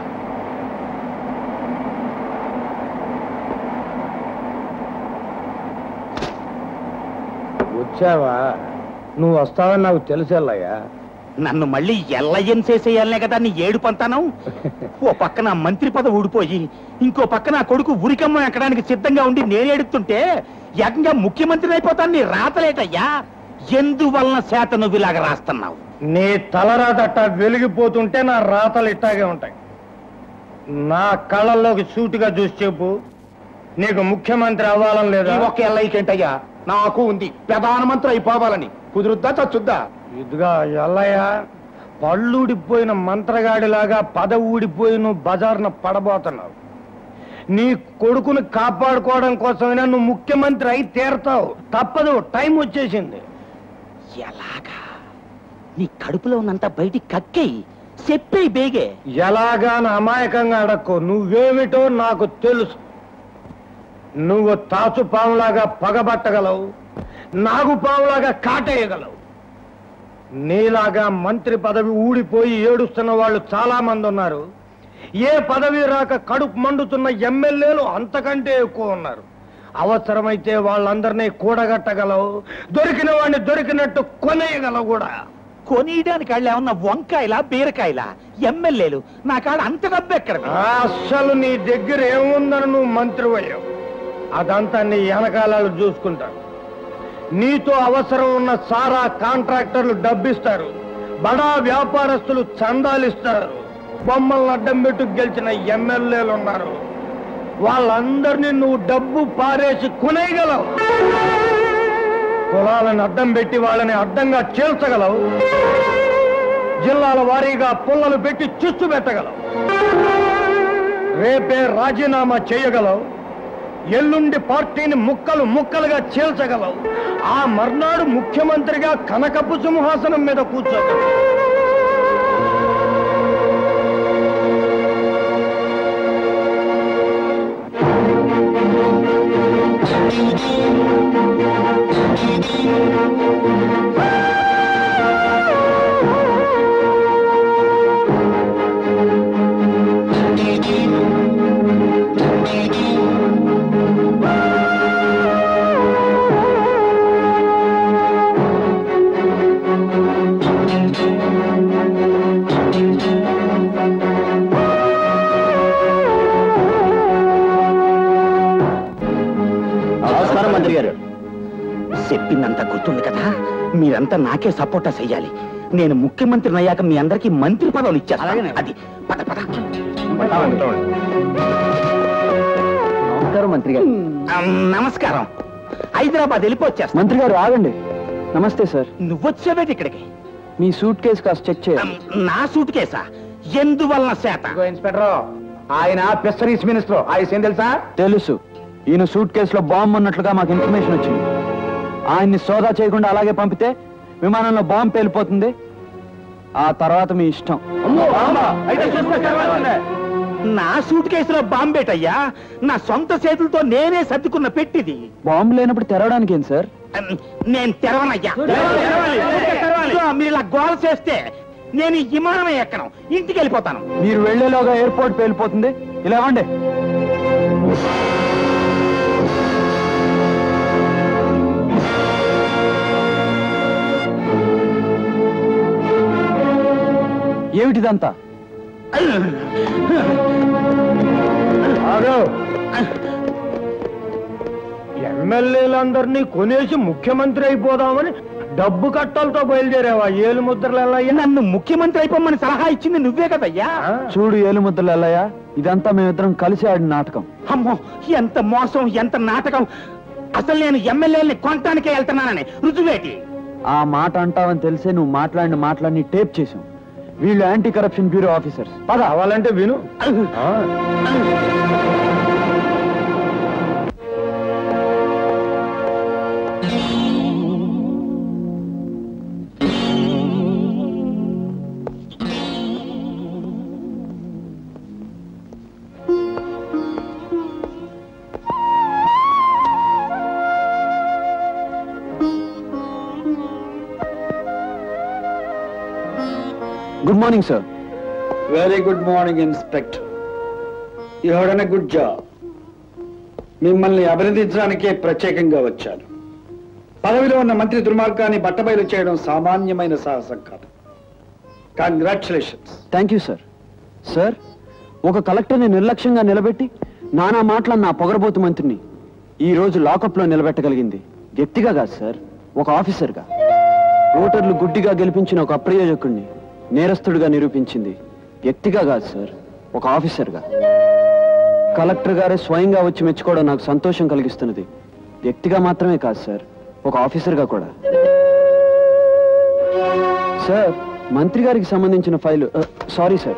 వచ్చావా నువ్వు వస్తావని నాకు తెలుసల్లయ్యా నన్ను మళ్ళీ ఎల్లయ్యని చేసేయాలనే కదా నీ ఏడు పంతాను ఓ పక్కన మంత్రి పదవి ఊడిపోయి ఇంకో పక్కన ఆ కొడుకు ఉరికమ్మ ఎక్కడానికి సిద్ధంగా ఉండి నేను ఏడుతుంటే ఏకంగా ముఖ్యమంత్రిని అయిపోతాను నీ రాతలేటయ్యా ఎందువలన శాత నువ్వు ఇలాగ రాస్తున్నావు నీ తలరాతట్ట వెలిగిపోతుంటే నా రాతలు ఇట్టాగే ఉంటాయి నా కళ్ళల్లోకి సూటిగా చూసి చెప్పు నీకు ముఖ్యమంత్రి అవ్వాలని లేదా ఈ ఒక్క ఎల్లయ్యకేంటయ్యా నాకు ఉంది ప్రధానమంత్రి అయిపోవాలని కుదురుద్దా చచ్చుద్దా ఇదిగా ఎల్లయ్య పళ్ళూడిపోయిన మంత్రగాడిలాగా పద ఊడిపోయి నువ్వు బజార్న పడబోతున్నావు నీ కొడుకుని కాపాడుకోవడం కోసమైనా నువ్వు ముఖ్యమంత్రి అయి తీరతావు తప్పదు టైం వచ్చేసింది ఎలాగా నీ కడుపులో ఉన్నంత బయటికి కక్కేయి చెప్పేయి బేగే ఎలాగా నా అమాయకంగా అడక్కో నువ్వేమిటో నాకు తెలుసు నువ్వు తాచు పాములాగా పగబట్టగలవు నాగు పాములాగా కాటేయగలవు నీలాగా మంత్రి పదవి ఊడిపోయి ఏడుస్తున్న వాళ్ళు చాలా మంది ఉన్నారు ఏ పదవి రాక కడుపు మండుతున్న ఎమ్మెల్యేలు అంతకంటే ఎక్కువ ఉన్నారు అవసరమైతే వాళ్ళందరినీ కూడగట్టగలవు దొరికిన వాడిని దొరికినట్టు కొనేయగలవు కూడా కొనియడానికి వాళ్ళు ఏమన్నా వంకాయలా బీరకాయలా ఎమ్మెల్యేలు నా కాడ అంత డబ్బు ఎక్కడ అసలు నీ దగ్గర ఏముందని నువ్వు మంత్రి అయ్యావు అదంతా నీ వెనకాలాలు చూసుకుంటారు నీతో అవసరం ఉన్న సారా కాంట్రాక్టర్లు డబ్బిస్తారు బడా వ్యాపారస్తులు చందాలిస్తారు బొమ్మలను అడ్డం పెట్టు గెలిచిన ఎమ్మెల్యేలు ఉన్నారు వాళ్ళందరినీ నువ్వు డబ్బు పారేసి కొనేయగలవు కులాలను అడ్డం పెట్టి వాళ్ళని అడ్డంగా చీల్చగలవు జిల్లాల వారీగా పుల్లలు పెట్టి చిచ్చు పెట్టగలవు రేపే రాజీనామా చేయగలవు ఎల్లుండి పార్టీని ముక్కలు ముక్కలుగా చీల్చగలవు ఆ మర్నాడు ముఖ్యమంత్రిగా కనకపు సింహాసనం మీద కూర్చోగలవు నమస్కారం మంత్రి గారు చెప్పిందంతా గుర్తుంది కదా మీరంతా నాకే సపోర్టా చెయ్యాలి నేను ముఖ్యమంత్రిని అయ్యాక మీ అందరికీ మంత్రి పదవులు ఇచ్చేస్తాను అది పద పద నమస్కారం మంత్రి గారు ఆ, నమస్కారం హైదరాబాద్ వెళ్ళిపోచ్చేస్తా మంత్రి గారు ఆగండి నమస్తే సార్ నువ్వొచ్చేవేటి ఇక్కడికి మీ సూట్ కేసు కాస్త చెక్ చేయాలి నా సూట్ కేసా ఎందువలన శాత ఇన్స్పెక్టర్ ఆయన ఫిషరీస్ మినిస్టర్ ఆయన ఏం తెలుసా తెలుసు ఈయన సూట్ కేసులో బాంబు ఉన్నట్లుగా మాకు ఇన్ఫర్మేషన్ వచ్చింది ఆయన్ని సోదా చేయకుండా అలాగే పంపితే విమానంలో బాంబు పేలిపోతుంది ఆ తర్వాత మీ ఇష్టం నా సూట్ కేసులో బాంబేటయ్యా నా సొంత చేతులతో నేనే సర్దుకున్న పెట్టిది బాంబు లేనప్పుడు తెరవడానికి ఏం సార్ ఉమ్, నేను తెరవనయ్యా ఇదిగో, మీరు ఇలా గోల చేస్తే నేను ఈ విమానమే ఎక్కను ఇంటికి వెళ్ళిపోతాను మీరు వెళ్లేలోగా ఎయిర్పోర్ట్ పేలిపోతుంది ఇలా ఇవ్వండి ఏమిటిదంతా ఆగు. ఎమ్మెల్యేలందరినీ కొనేసి ముఖ్యమంత్రి అయిపోదామని డబ్బు కట్టలతో బయలుదేరావా ఏలు ముద్రలు నన్ను ముఖ్యమంత్రి అయిపోమని సలహా ఇచ్చింది నువ్వే కదయ్యా చూడు ఏలుముద్దలు ఎల్లయ్యా ఇదంతా మేమిద్దరం కలిసి ఆడిన నాటకం అమ్మో ఎంత మోసం ఎంత నాటకం అసలు నేను ఎమ్మెల్యేని కొనటానికే వెళ్తున్నానని రుజువేటి ఆ మాట అంటావని తెలిసే నువ్వు మాట్లాడిన మాట్లాడిని టేప్ చేశాం వీళ్ళు యాంటీ కరప్షన్ బ్యూరో ఆఫీసర్స్ పద కావాలంటే విను ఆ. Good morning sir very good morning inspector you had a good job మిమ్మల్ని అభినందించడానికే ప్రత్యేకంగా వచ్చాను పదవిలో ఉన్న మంత్రి దుర్మార్గాన్ని బట్టబయలు చేయడం సామాన్యమైన సాహసం కాదు congratulations thank you sir sir ఒక కలెక్టర్ని నిర్లక్ష్యంగా నిలబెట్టి నానా మాటలన్న నా పొగరబోతు మంత్రిని ఈ రోజు లాకప్లో నిలబెట్టగలిగింది వ్యక్తిగా కాదు సార్ ఒక ఆఫీసర్గా ఓటర్లు గుడ్డిగా గెలిపించిన ఒక అప్రయోజకుడిని నేరస్తుడిగా నిరూపించింది వ్యక్తిగా కాదు సార్ ఒక ఆఫీసర్గా కలెక్టర్ గారే స్వయంగా వచ్చి మెచ్చుకోవడం నాకు సంతోషం కలిగిస్తున్నది వ్యక్తిగా మాత్రమే కాదు సార్ ఒక ఆఫీసర్గా కూడా సార్ మంత్రి గారికి సంబంధించిన file sorry sir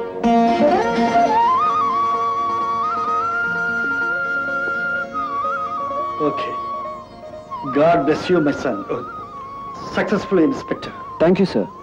okay god bless you my son successful inspector thank you sir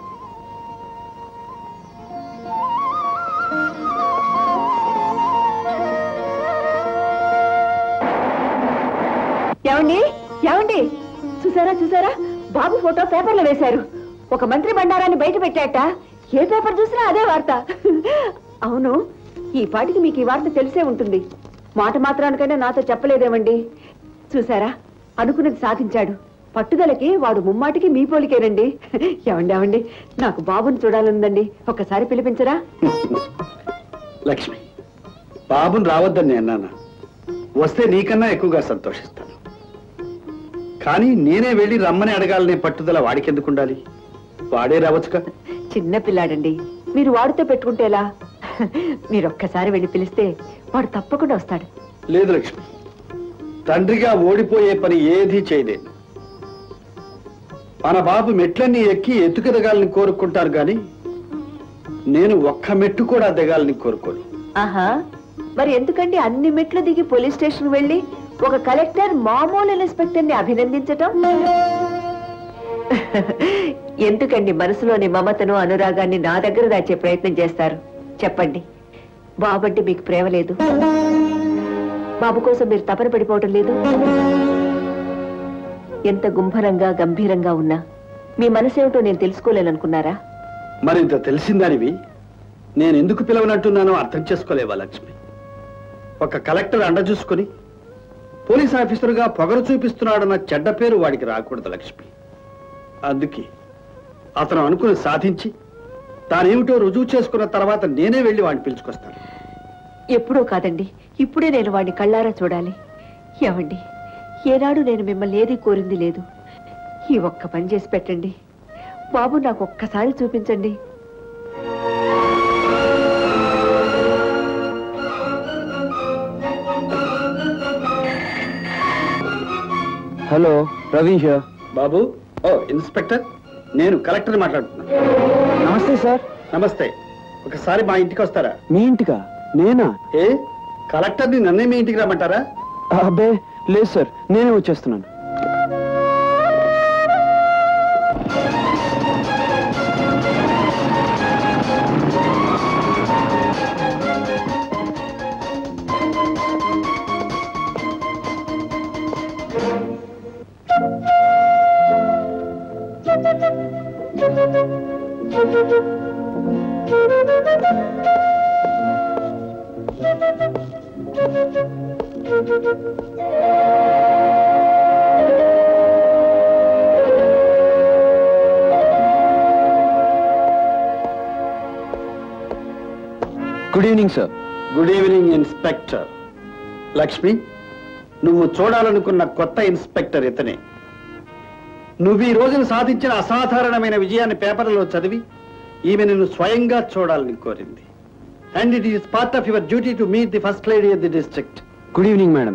ఏమండి ఏమండి చూసారా చూసారా బాబు ఫోటో పేపర్లో వేశారు ఒక మంత్రి బండారాన్ని బయట పెట్టాట ఏ పేపర్ చూసినా అదే వార్త అవును ఈ పాటికి మీకు ఈ వార్త తెలిసే ఉంటుంది మాట మాత్రానికైనా నాతో చెప్పలేదేమండి చూసారా అనుకున్నది సాధించాడు పట్టుదలకి వాడు ముమ్మాటికి మీ పోలికేనండి ఏమండి ఏమండి నాకు బాబుని చూడాలందండి ఒక్కసారి పిలిపించరా లక్ష్మి బాబుని రావద్దని నేను అన్నాను వస్తే నీకన్నా ఎక్కువగా సంతోషిస్తాను కానీ నేనే వెళ్ళి రమ్మని అడగాలనే పట్టుదల వాడికెందుకు ఉండాలి వాడే రావచ్చుగా చిన్న పిల్లాడండి మీరు వాడితో పెట్టుకుంటే ఎలా మీరు ఒక్కసారి వెళ్ళి పిలిస్తే వాడు తప్పకుండా వస్తాడు లేదు లక్ష్మి తండ్రిగా ఓడిపోయే పని ఏదీ చేయలేదు మన బాబు మెట్లన్నీ ఎక్కి ఎత్తుకెదగాలని కోరుకుంటారు గాని నేను ఒక్క మెట్టు కూడా దిగాలని కోరుకోను ఆహా మరి ఎందుకండి అన్ని మెట్లు దిగి పోలీస్ స్టేషన్ వెళ్ళి ఒక కలెక్టర్ మామూలు ఇన్స్పెక్టర్ ని అభినందించటం ఎందుకండి మనసులోని మమతను అనురాగాన్ని నా దగ్గర దాచే ప్రయత్నం చేస్తారు చెప్పండి బాబంటే మీకు ప్రేమ లేదు బాబు కోసం మీరు తపన పడిపోవటం లేదు ఎంత గుంభరంగా గంభీరంగా ఉన్నా మీ మనసేమిటో నేను తెలుసుకోలేననుకున్నారా మరింత తెలిసిందానివి నేను ఎందుకు పిలవనట్టున్నానో అర్థం చేసుకోలేవా లక్ష్మి ఒక కలెక్టర్ అండ చూసుకుని పోలీస్ ఆఫీసర్గా పొగరు చూపిస్తున్నాడన్న చెడ్డ పేరు వాడికి రాకూడదు లక్ష్మి అందుకే అతను అనుకుని సాధించి తానేమిటో రుజువు చేసుకున్న తర్వాత నేనే వెళ్ళి వాడిని పిలుచుకొస్తాను ఎప్పుడూ కాదండి ఇప్పుడే నేను వాడిని కళ్ళారా చూడాలి ఏమండి ఏనాడు నేను మిమ్మల్ని ఏది కోరింది లేదు ఈ ఒక్క పని చేసి పెట్టండి బాబు నాకు ఒక్కసారి చూపించండి హలో రవి హియర్ బాబు ఓ ఇన్స్పెక్టర్ నేను కలెక్టర్ మాట్లాడుతున్నాను నమస్తే సార్ నమస్తే ఒకసారి మా ఇంటికి వస్తారా మీ ఇంటికా నేనా ఏ కలెక్టర్ని నన్నే మీ ఇంటికి రమ్మంటారా అబ్బే లేదు సార్ నేనే వచ్చేస్తున్నాను good evening sir good evening inspector Lakshmi నువ్వు చూడాలనుకున్న కొత్త ఇన్స్పెక్టర్ ఇతనే నువ్వు ఈ రోజున సాధించిన అసాధారణమైన విజయాన్ని పేపర్లో చదివి ఈమె నిన్ను స్వయంగా చూడాలని కోరింది and it is part of your duty to meet the first lady of the district good evening madam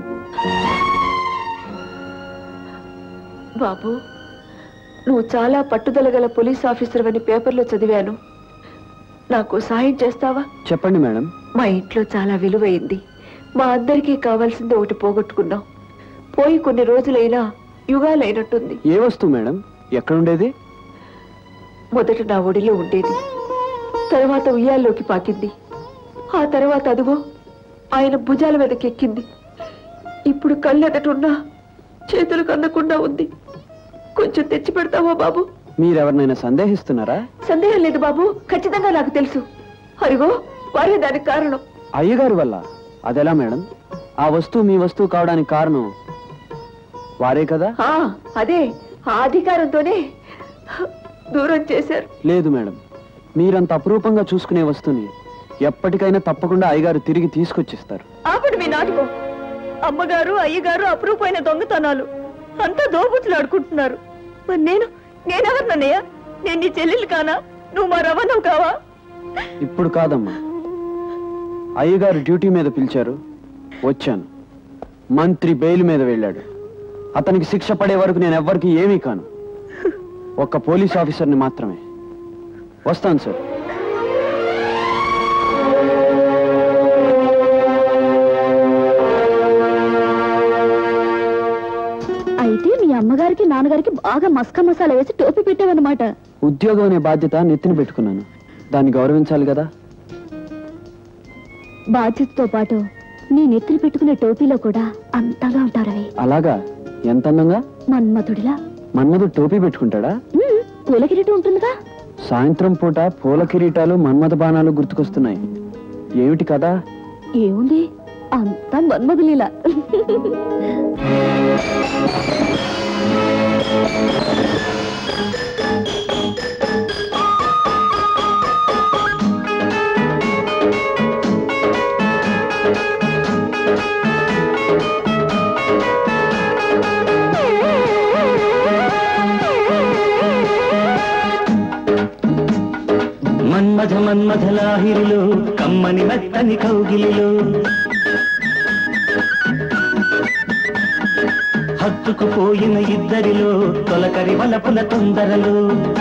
బాబు నువ్వు చాలా పట్టుదల గల పోలీస్ ఆఫీసర్ అని పేపర్లో చదివాను నాకు సాయం చేస్తావా చెప్పండి మేడం మా ఇంట్లో చాలా విలువైంది మా అందరికీ కావాల్సింది ఒకటి పోగొట్టుకున్నాం పోయి కొన్ని రోజులైనా యుగాలైనట్టుంది ఏ వస్తువు మేడం ఎక్కడుండేది మొదట నా ఒడిలో ఉండేది తర్వాత ఉయ్యాల్లోకి పాకింది ఆ తర్వాత అదుగో ఆయన భుజాల మీదకి ఎక్కింది ఇప్పుడు కళ్ళెదటున్నా చేతులకు అందకుండా ఉంది కొంచెం తెచ్చి పెడతావా బాబు మీరెవరినైనా సందేహిస్తున్నారా సందేహం లేదు బాబు ఖచ్చితంగా నాకు తెలుసు అదిగో వారే దానికి కారణం అయ్యగారి వల్ల అదెలా మేడం ఆ వస్తువు మీ వస్తువు కావడానికి కారణం వారే కదా ఆ అదే ఆ అధికారంతోనే దూరం చేశారు లేదు మేడం మీరంత అపురూపంగా చూసుకునే వస్తువుని ఎప్పటికైనా తప్పకుండా అయ్యగారు తిరిగి తీసుకొచ్చిస్తారు ఆపండి మీ నాటకం అమ్మగారు అయ్యగారు అపురూపమైన దొంగతనాలు అంతా దోబుతులు ఆడుకుంటున్నారు మరి నేను నేనెవరినన్నయ్య నేను నీ చెల్లెలు కానా నువ్వు మా రవణవు కావా ఇప్పుడు కాదమ్మా అయ్యగారు డ్యూటీ మీద పిలిచారు వచ్చాను మంత్రి బెయిల్ మీద వెళ్ళాడు అతనికి శిక్ష పడే వరకు నేను ఎవ్వరికి ఏమీ కాను ఒక్క పోలీస్ ఆఫీసర్ని మాత్రమే వస్తాను సార్ అయితే మీ అమ్మగారికి నాన్నగారికి బాగా మస్కా మసాలా వేసి టోపీ పెట్టావన్నమాట ఉద్యోగం అనే బాధ్యత నెత్తిన పెట్టుకున్నాను దాన్ని గౌరవించాలి కదా బాధ్యతతో పాటు నీ నెత్తిని పెట్టుకునే టోపీలో కూడా అంతగా ఉంటారవి అలాగా ఎంత అందంగా మన్మధుడిలా మన్మధుడు టోపీ పెట్టుకుంటాడా ఉమ్, పూల కిరీటం ఉంటుందిగా సాయంత్రం పూట పూల కిరీటాలు మన్మథ బాణాలు గుర్తుకొస్తున్నాయి ఏమిటి కదా ఏముంది అంతా మన్మధులీలా మన్మథ మన్మథలాహిరిలో కమ్మని మెత్తని కౌగిలిలో హత్తుకుపోయిన ఇద్దరిలో తొలకరి వలపుల తొందరలో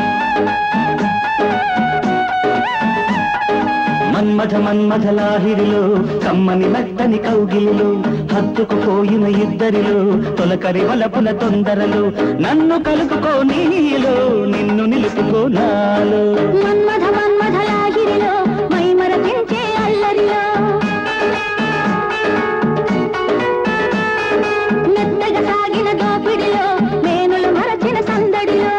మన్మథ మన్మథలాహిరిలో కమ్మని మెత్తని కౌగిలిలో హత్తుకుపోయిన ఇద్దరిలో తొలకరి వలపుల తొందరలో నన్ను కలుపుకో నీలో నిన్ను నిలుపుకో నాలో మన్మథ మన్మథలాగిరిలో మైమర పెంచే అల్లరిలో మెత్తగా సాగిన దోపిడిలో మేనులు మరచిన సందడిలో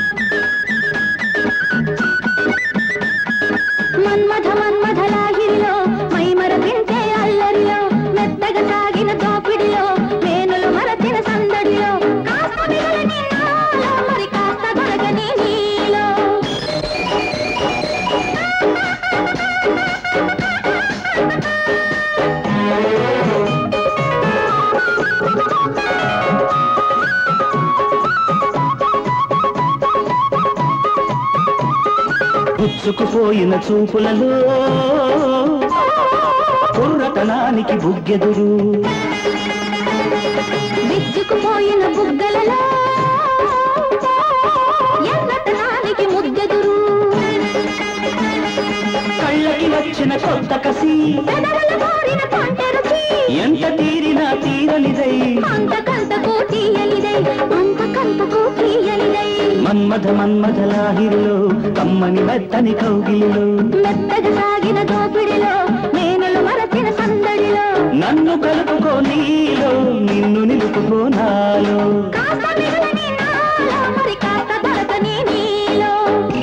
మన్మథ మన్మథలాగిరిలో మైమర పెంచే అల్లరిలో మెత్తగా సాగిన దోపిడిలో మేనులు మరచిన సందడిలో కాస్త మిగలని నాలో మరి కాస్త దొరకని నీలో పుచ్చుకుపోయిన చూపులలో కుర్రతనానికి బుగ్గెదురు విచ్చుకుపోయిన బుగ్గలలో ఎన్నతనానికి ముద్దెదురు కళ్ళకి వచ్చిన కొత్త కసి పెదవుల కోరిన పంట రుచి ఎంత తీరినా తీరనిదై అంతకంతకు తీయలిదై అంతకంతకు తీయలిదై మన్మథ మన్మథలాహిరిలో కమ్మని మెత్తని కౌగిలిలో మెత్తగా సాగిన దోపిడిలో మేనలు మరచిన సందడిలో నన్ను కలుపుకో నీలో నిన్ను నిలుపుకో నాలో కాస్త మిగలని నాలో మరి కాస్త దొరకని నీలో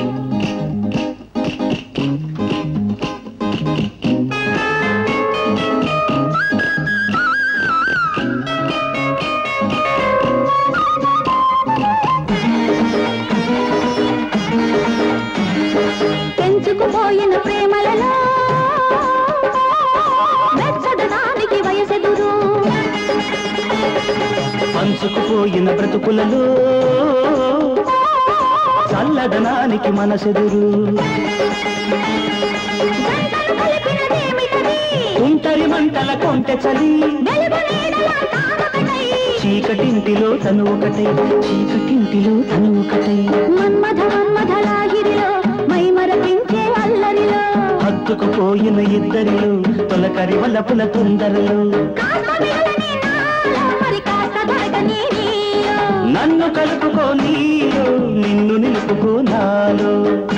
పెంచుకుపోయిన ప్రేమలలో వెచ్చదనానికి వయసెదురు పంచుకుపోయిన బ్రతుకులలో చల్లదనానికి మనసెదురు కుంటరి మంటల కొంటె చలి చీకటింటిలో తను ఒకటే చీకటింటిలో తను ఒకటే మన్మథ మన్మథలాగిరిలో మైమరపించే అల్లరిలో హత్తుకుపోయిన ఇద్దరిలో తొలకరి వలపుల తొందరలో మరి కాస్త దొరకని నీలో నన్ను కలుపుకో నీలో నిన్ను నిలుపుకో నాలో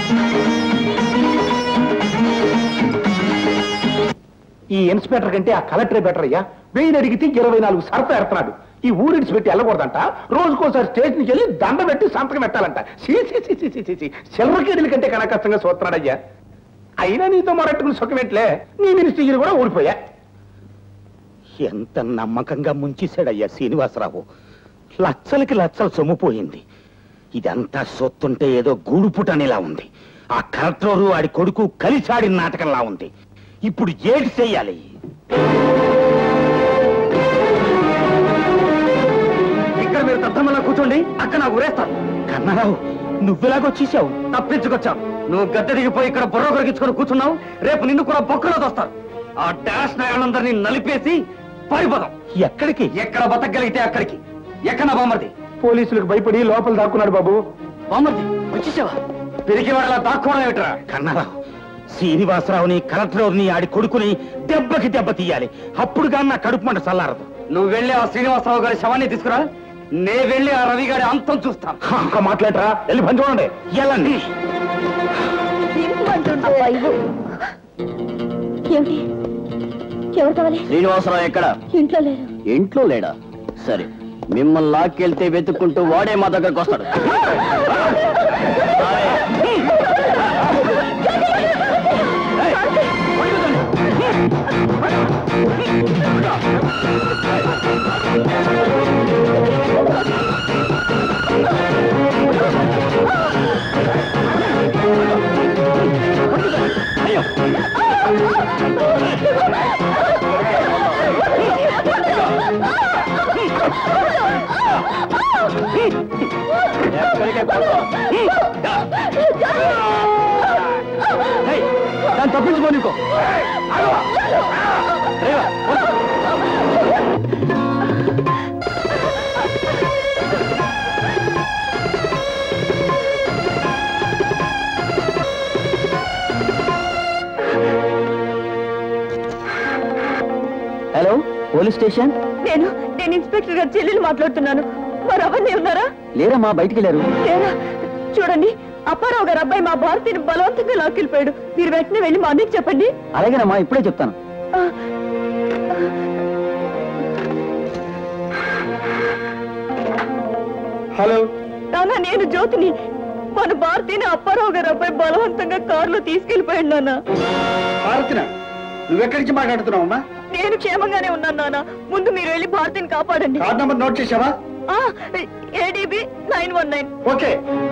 ఈ ఇన్స్పెక్టర్ కంటే ఆ కలెక్టరే బెటర్ అయ్యా వెయ్యి అడిగితే ఇరవై నాలుగు సరఫ ఎడతాడు ఈ ఊరిడిచి పెట్టి వెళ్ళకూడదంట రోజుకోసారి స్టేషన్కి వెళ్ళి దండ పెట్టి సంతకం పెట్టాలంట సీ సీ సీ సీ సీ సీ సీ సిల్వర్కేడుల కంటే కనకష్టంగా చూస్తున్నాడయ్యా అయినా నీతో మొరట్టుకుని సుఖమెట్లే నీ మినిస్ట్రీ కూడా ఊడిపోయా ఎంత నమ్మకంగా ముంచేశాడయ్యా శ్రీనివాసరావు లచ్చలకి లచ్చలు సొమ్ముపోయింది ఇదంతా సొత్తుంటే ఏదో గూడుపుటనిలా ఉంది ఆ కలెక్టరు వాడి కొడుకు కలిసాడిన నాటకంలా ఉంది ఇప్పుడు ఏటి చెయ్యాలి ఇక్కడ మీరు దద్దమలా కూర్చోండి అక్కడ నాకు ఉరేస్తాను కన్నారావు నువ్వెలాగొచ్చేసావు తప్పించుకొచ్చాను నువ్వు గద్దె దిగిపోయి ఇక్కడ బుర్ర కొరికించుకొని కూర్చున్నావు రేపు నిన్ను కూడా బొక్కలో తోస్తారు ఆ డాష్ నాయలందరినీ నలిపేసి పారిపోదాం ఎక్కడికి ఎక్కడ బతకగలిగితే అక్కడికి ఎక్కడ బామర్ది పోలీసులకు భయపడి లోపల దాక్కున్నాడు బాబు బామర్ది వచ్చేసావా పెరిగి వాళ్ళ దాక్కోవడం ఏమిట్రా కన్నారావు శ్రీనివాసరావుని కలెక్టర్ని ఆడి కొడుకుని దెబ్బకి దెబ్బ తీయాలి అప్పుడు కానీ నా కడుపు మంట చల్లారదు నువ్వు వెళ్ళి ఆ శ్రీనివాసరావు గారి శవాన్ని తీసుకురా నే వెళ్ళి ఆ రవి గారి అంతం చూస్తాను ఇంకా మాట్లాడరా వెళ్ళి పని చూడండి ఎలాంటి ఏమిటి ఎవరు కావాలి శ్రీనివాసరావు ఎక్కడ ఇంట్లో లేరు ఇంట్లో లేడా సరే మిమ్మల్ని లాక్కెళ్తే వెతుక్కుంటూ వాడే మా దగ్గరకు వస్తాడు ఆ దాన్ని తప్పించుకో నీకో హలో పోలీస్ స్టేషన్ నేను నేను ఇన్స్పెక్టర్ గారి చెల్లెలు మాట్లాడుతున్నాను మరి అవన్నీ ఉన్నారా లేరమ్మా బయటికి వెళ్ళారు లేరా చూడండి అప్పారావు గారు అబ్బాయి మా భారతిని బలవంతంగా లాక్కెళ్ళిపోయాడు మీరు వెంటనే వెళ్ళి మా అన్నయ్యకి చెప్పండి అలాగేనమ్మా ఇప్పుడే చెప్తాను హలో నాన్న నేను జ్యోతిని మన భారతిని అప్పారావు గారు అబ్బాయి బలవంతంగా కారులో తీసుకెళ్లిపోయాడు నాన్న భారతిన నువ్వెక్కడి నుంచి మాట్లాడుతున్నావమ్మా నేను క్షేమంగానే ఉన్నాను నాన్న ముందు మీరు వెళ్ళి భారతిని కాపాడండి కార్డ్ నంబర్ నోట్ చేసావా ADB nine one nine okay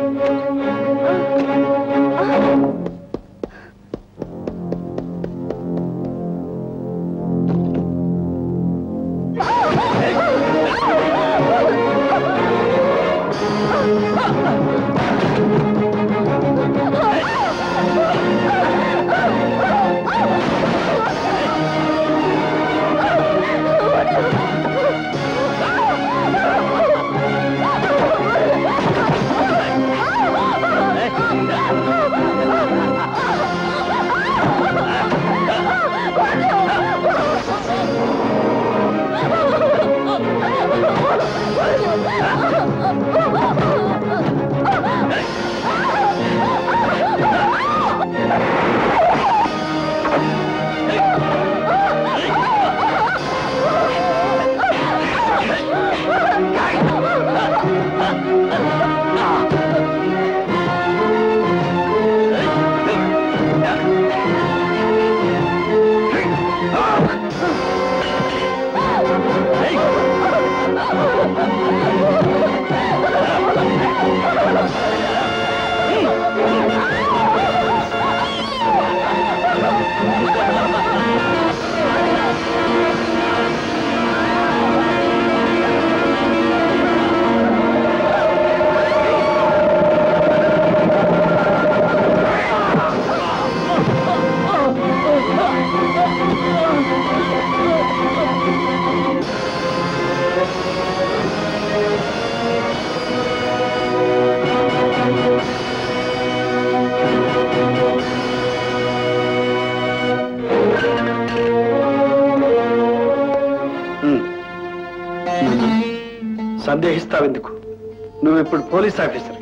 సందేహిస్తావెందుకు నువ్వు ఇప్పుడు పోలీస్ ఆఫీసర్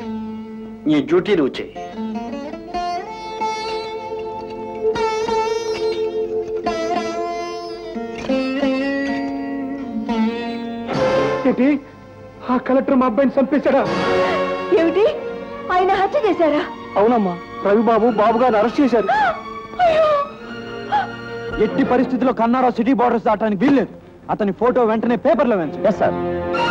నీ డ్యూటీ నువ్వు చేయి ఏంటి ఆ కలెక్టర్ మా అబ్బాయిని చంపేశాడా ఏమిటి ఆయన హత్య చేశారా అవునమ్మా రవిబాబు బాబు గారిని అరెస్ట్ చేశారు ఎట్టి పరిస్థితుల్లో కన్నారా సిటీ బార్డర్స్ దాటడానికి వీల్లేదు అతని ఫోటో వెంటనే పేపర్లో వేయించండి ఎస్ సార్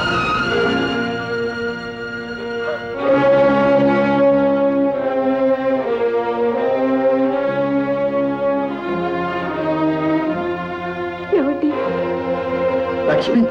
ఏమిటి లక్ష్మి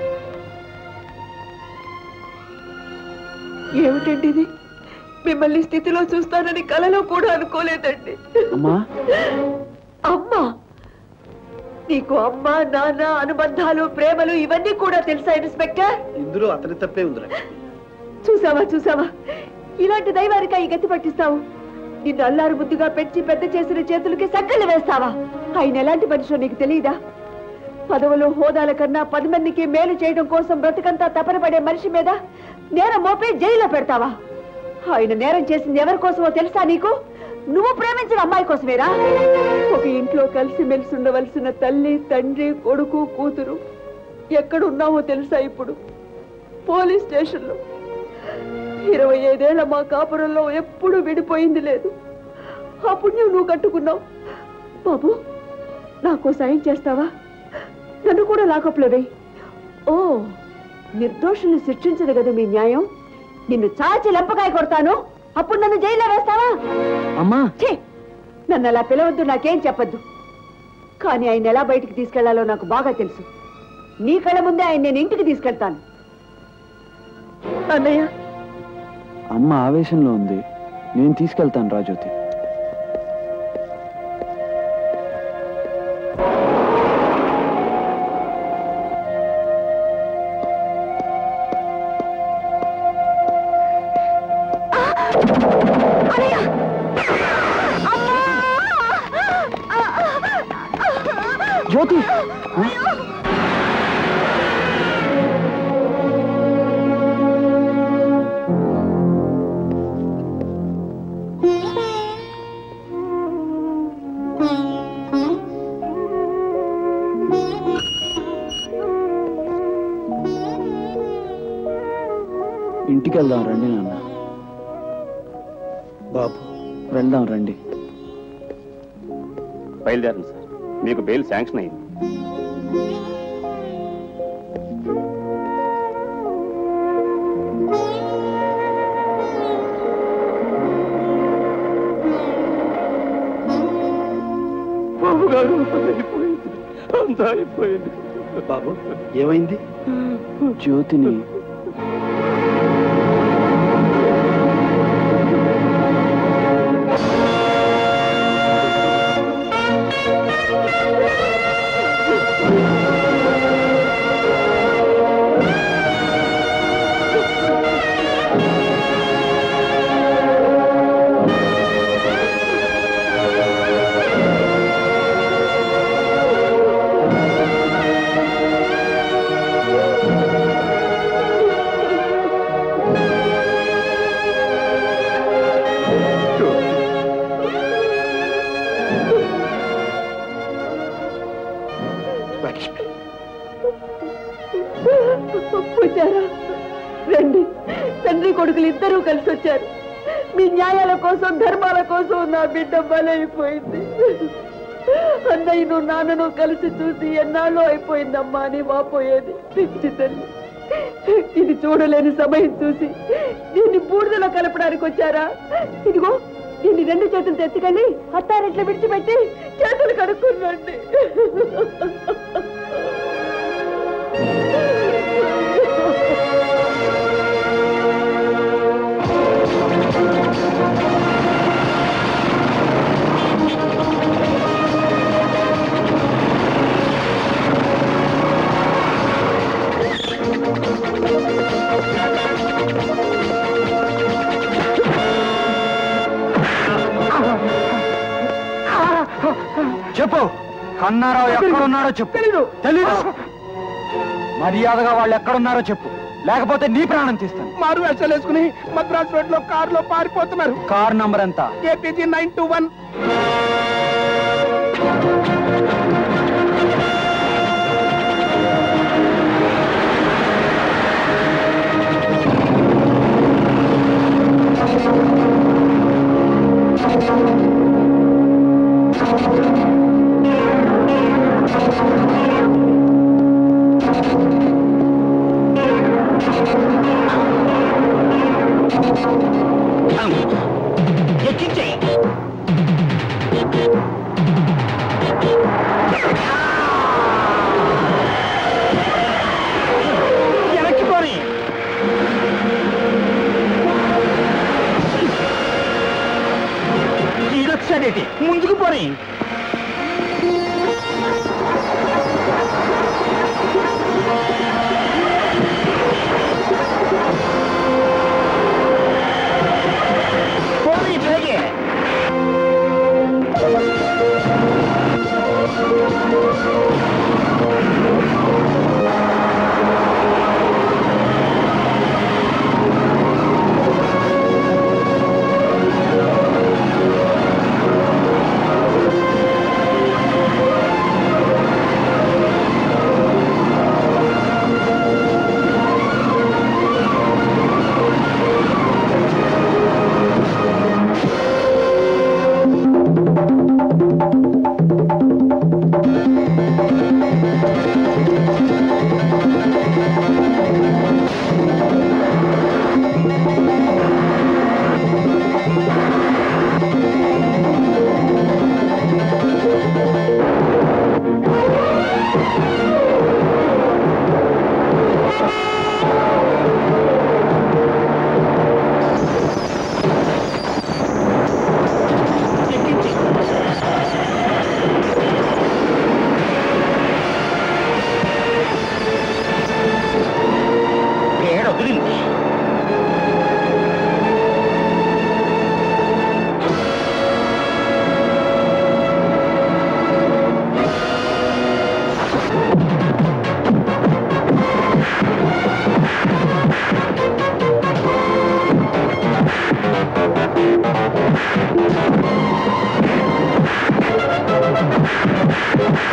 ఏమిటండి ఇది మిమ్మల్ని స్థితిలో చూస్తానని కలలో కూడా అనుకోలేదండి అమ్మా అమ్మా నీకు అమ్మ నాన్న అనుబంధాలు ప్రేమలు ఇవన్నీ కూడా తెలుసా ఇన్స్పెక్టర్ ఇందులో అతని తప్పే ఉంది లక్ష్మి చూసావా చూసావా ఇలాంటి దైవారిక ఈ గతి పట్టిస్తావు నిన్ను అల్లారు ముద్దుగా పెంచి పెద్ద చేసిన చేతులకి సక్కలు వేస్తావా ఆయన ఎలాంటి మనిషో నీకు తెలియదా పదవులు హోదాల కన్నా పది మందికి మేలు చేయడం కోసం బ్రతుకంతా తపనపడే మనిషి మీద నేరం మోపే జైల్లో పెడతావా ఆయన నేరం చేసింది ఎవరి కోసమో తెలుసా నీకు నువ్వు ప్రేమించిన అమ్మాయి కోసమేరా ఒక ఇంట్లో కలిసి మెలిసి ఉండవలసిన తల్లి తండ్రి కొడుకు కూతురు ఎక్కడున్నావో తెలుసా ఇప్పుడు పోలీస్ స్టేషన్లో ఇరవై ఐదేళ్ల మా కాపురంలో ఎప్పుడు విడిపోయింది లేదు ఆ పుణ్యం నువ్వు కట్టుకున్నావు బాబు నాకు సాయం చేస్తావా నన్ను కూడా లాకప్లో వేయి ఓ నిర్దోషుల్ని శిక్షించదు కదా మీ న్యాయం నిన్ను చాచి లెంపకాయ కొడతాను అప్పుడు నన్ను జైల్లో వేస్తావా అమ్మా ఛీ! నన్ను అలా పిలవద్దు నాకేం చెప్పొద్దు కానీ ఆయన ఎలా బయటికి తీసుకెళ్లాలో నాకు బాగా తెలుసు నీ కళ్ళ ముందే ఆయన నేను ఇంటికి తీసుకెళ్తాను అన్నయ్య అమ్మ ఆవేశంలో ఉంది నేను తీసుకెళ్తాను రాజ్యోతి జ్యోతి ఇంటికి వెళ్దాం రండి నాన్న బాబు వెళ్దాం రండి బయలుదేరండి సార్ మీకు బెయిల్ శాంక్షన్ అయింది బాబు గారు అయిపోయింది అంతా అయిపోయింది బాబు ఏమైంది జ్యోతిని పూజారా రండి తండ్రి కొడుకులు ఇద్దరూ కలిసి వచ్చారు మీ న్యాయాల కోసం ధర్మాల కోసం నా బిడ్డ బలైపోయింది అన్నయ్యను నాన్నను కలిసి చూసి ఎన్నాళ్ళు అయిపోయిందమ్మా అని వాపోయేది పిచ్చి తల్లి ఇది చూడలేని సమయం చూసి దీన్ని బూడిదలో కలపడానికి వచ్చారా ఇదిగో దీన్ని రెండు చేతులు తెచ్చుకొని అత్తారెట్లు విడిచిపెట్టి చేతులు కడుక్కునండి చెప్పు కన్నారావు ఎక్కడున్నాడో చెప్పు తెలీదు మర్యాదగా వాళ్ళు ఎక్కడున్నారో చెప్పు లేకపోతే నీ ప్రాణం తీస్తాను మారు వేషాలు వేసుకుని మద్రాస్ రోడ్ లో కారులో పారిపోతున్నారు కార్ నంబర్ ఎంత ఏపీజీ నైన్ టూ వన్ ఎక్కించేయి వెనక్కి పోని ఈడొచ్చాడేటి ముందుకు పోని పోనీ బేగే ఆ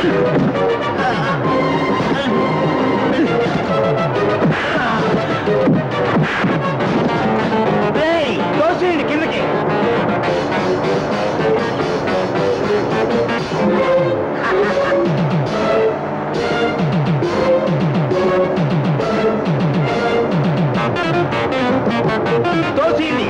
తోసేయండి కిందకి తోసేయండి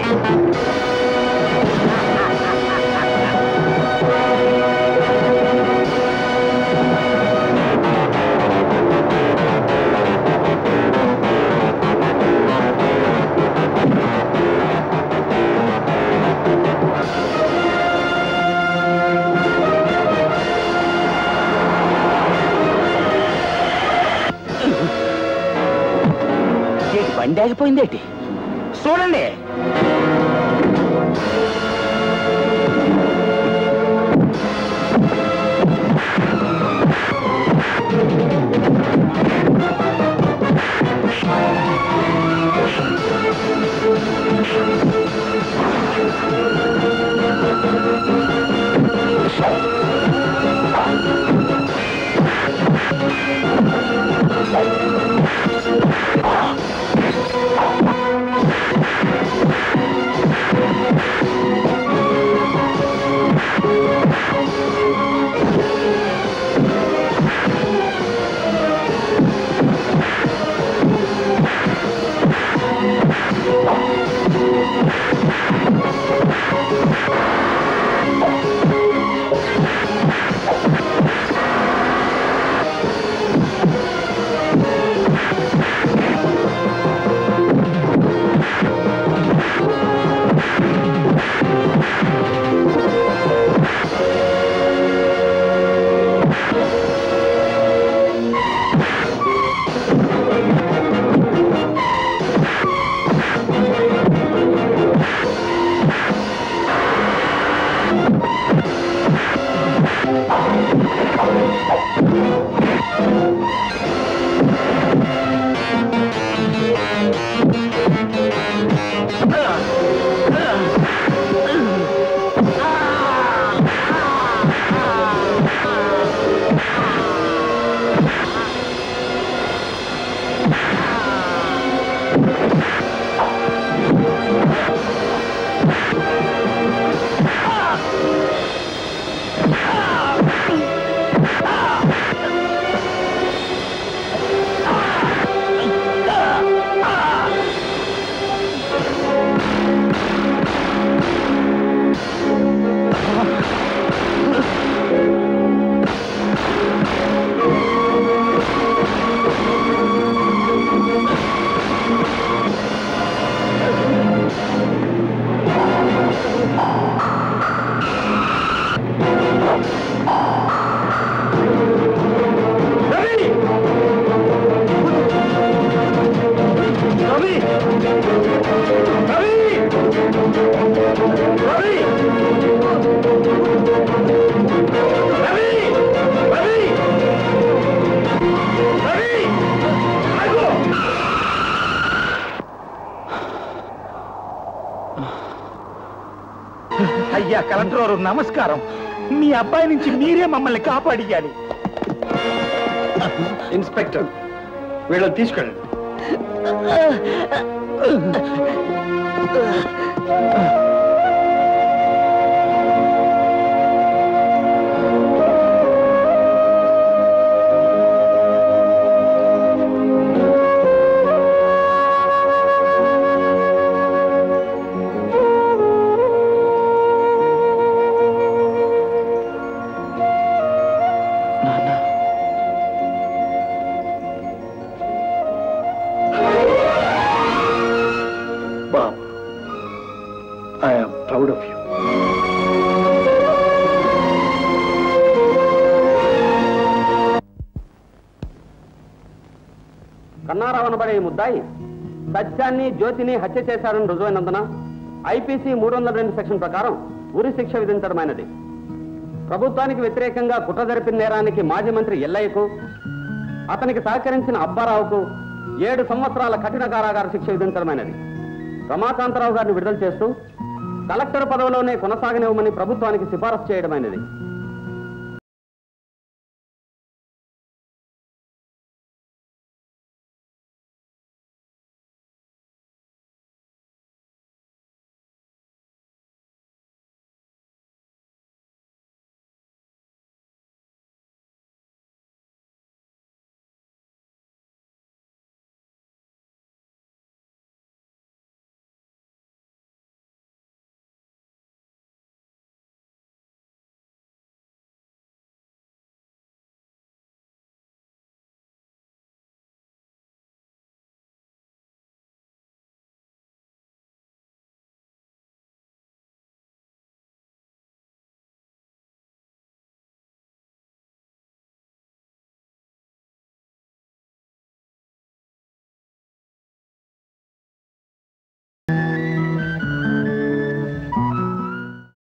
ఏంటి బండి ఆగిపోయిందేటి చూడండి అయ్యా కలెక్టర్ గారు నమస్కారం మీ అబ్బాయి నుంచి మీరే మమ్మల్ని కాపాడియాలి ఇన్స్పెక్టర్ వీళ్ళని తీసుకెళ్ళండి బాబు I'm proud of you Kannarao అనబడే ఈ ముద్దాయి సత్యాన్ని జ్యోతిని హత్య చేశారని రుజువైనందున ఐపీసీ మూడు వందల రెండు సెక్షన్ ప్రకారం ఉరి శిక్ష విధించడమైనది ప్రభుత్వానికి వ్యతిరేకంగా కుట్ర జరిపిన నేరానికి మాజీ మంత్రి ఎల్లయ్యకు అతనికి సహకరించిన అబ్బారావుకు ఏడు సంవత్సరాల కఠిన కారాగార శిక్ష విధించడమైనది రమాకాంతరావు గారిని విడుదల చేస్తూ కలెక్టర్ పదవిలోనే కొనసాగనివ్వమని ప్రభుత్వానికి సిఫారసు చేయడమైనది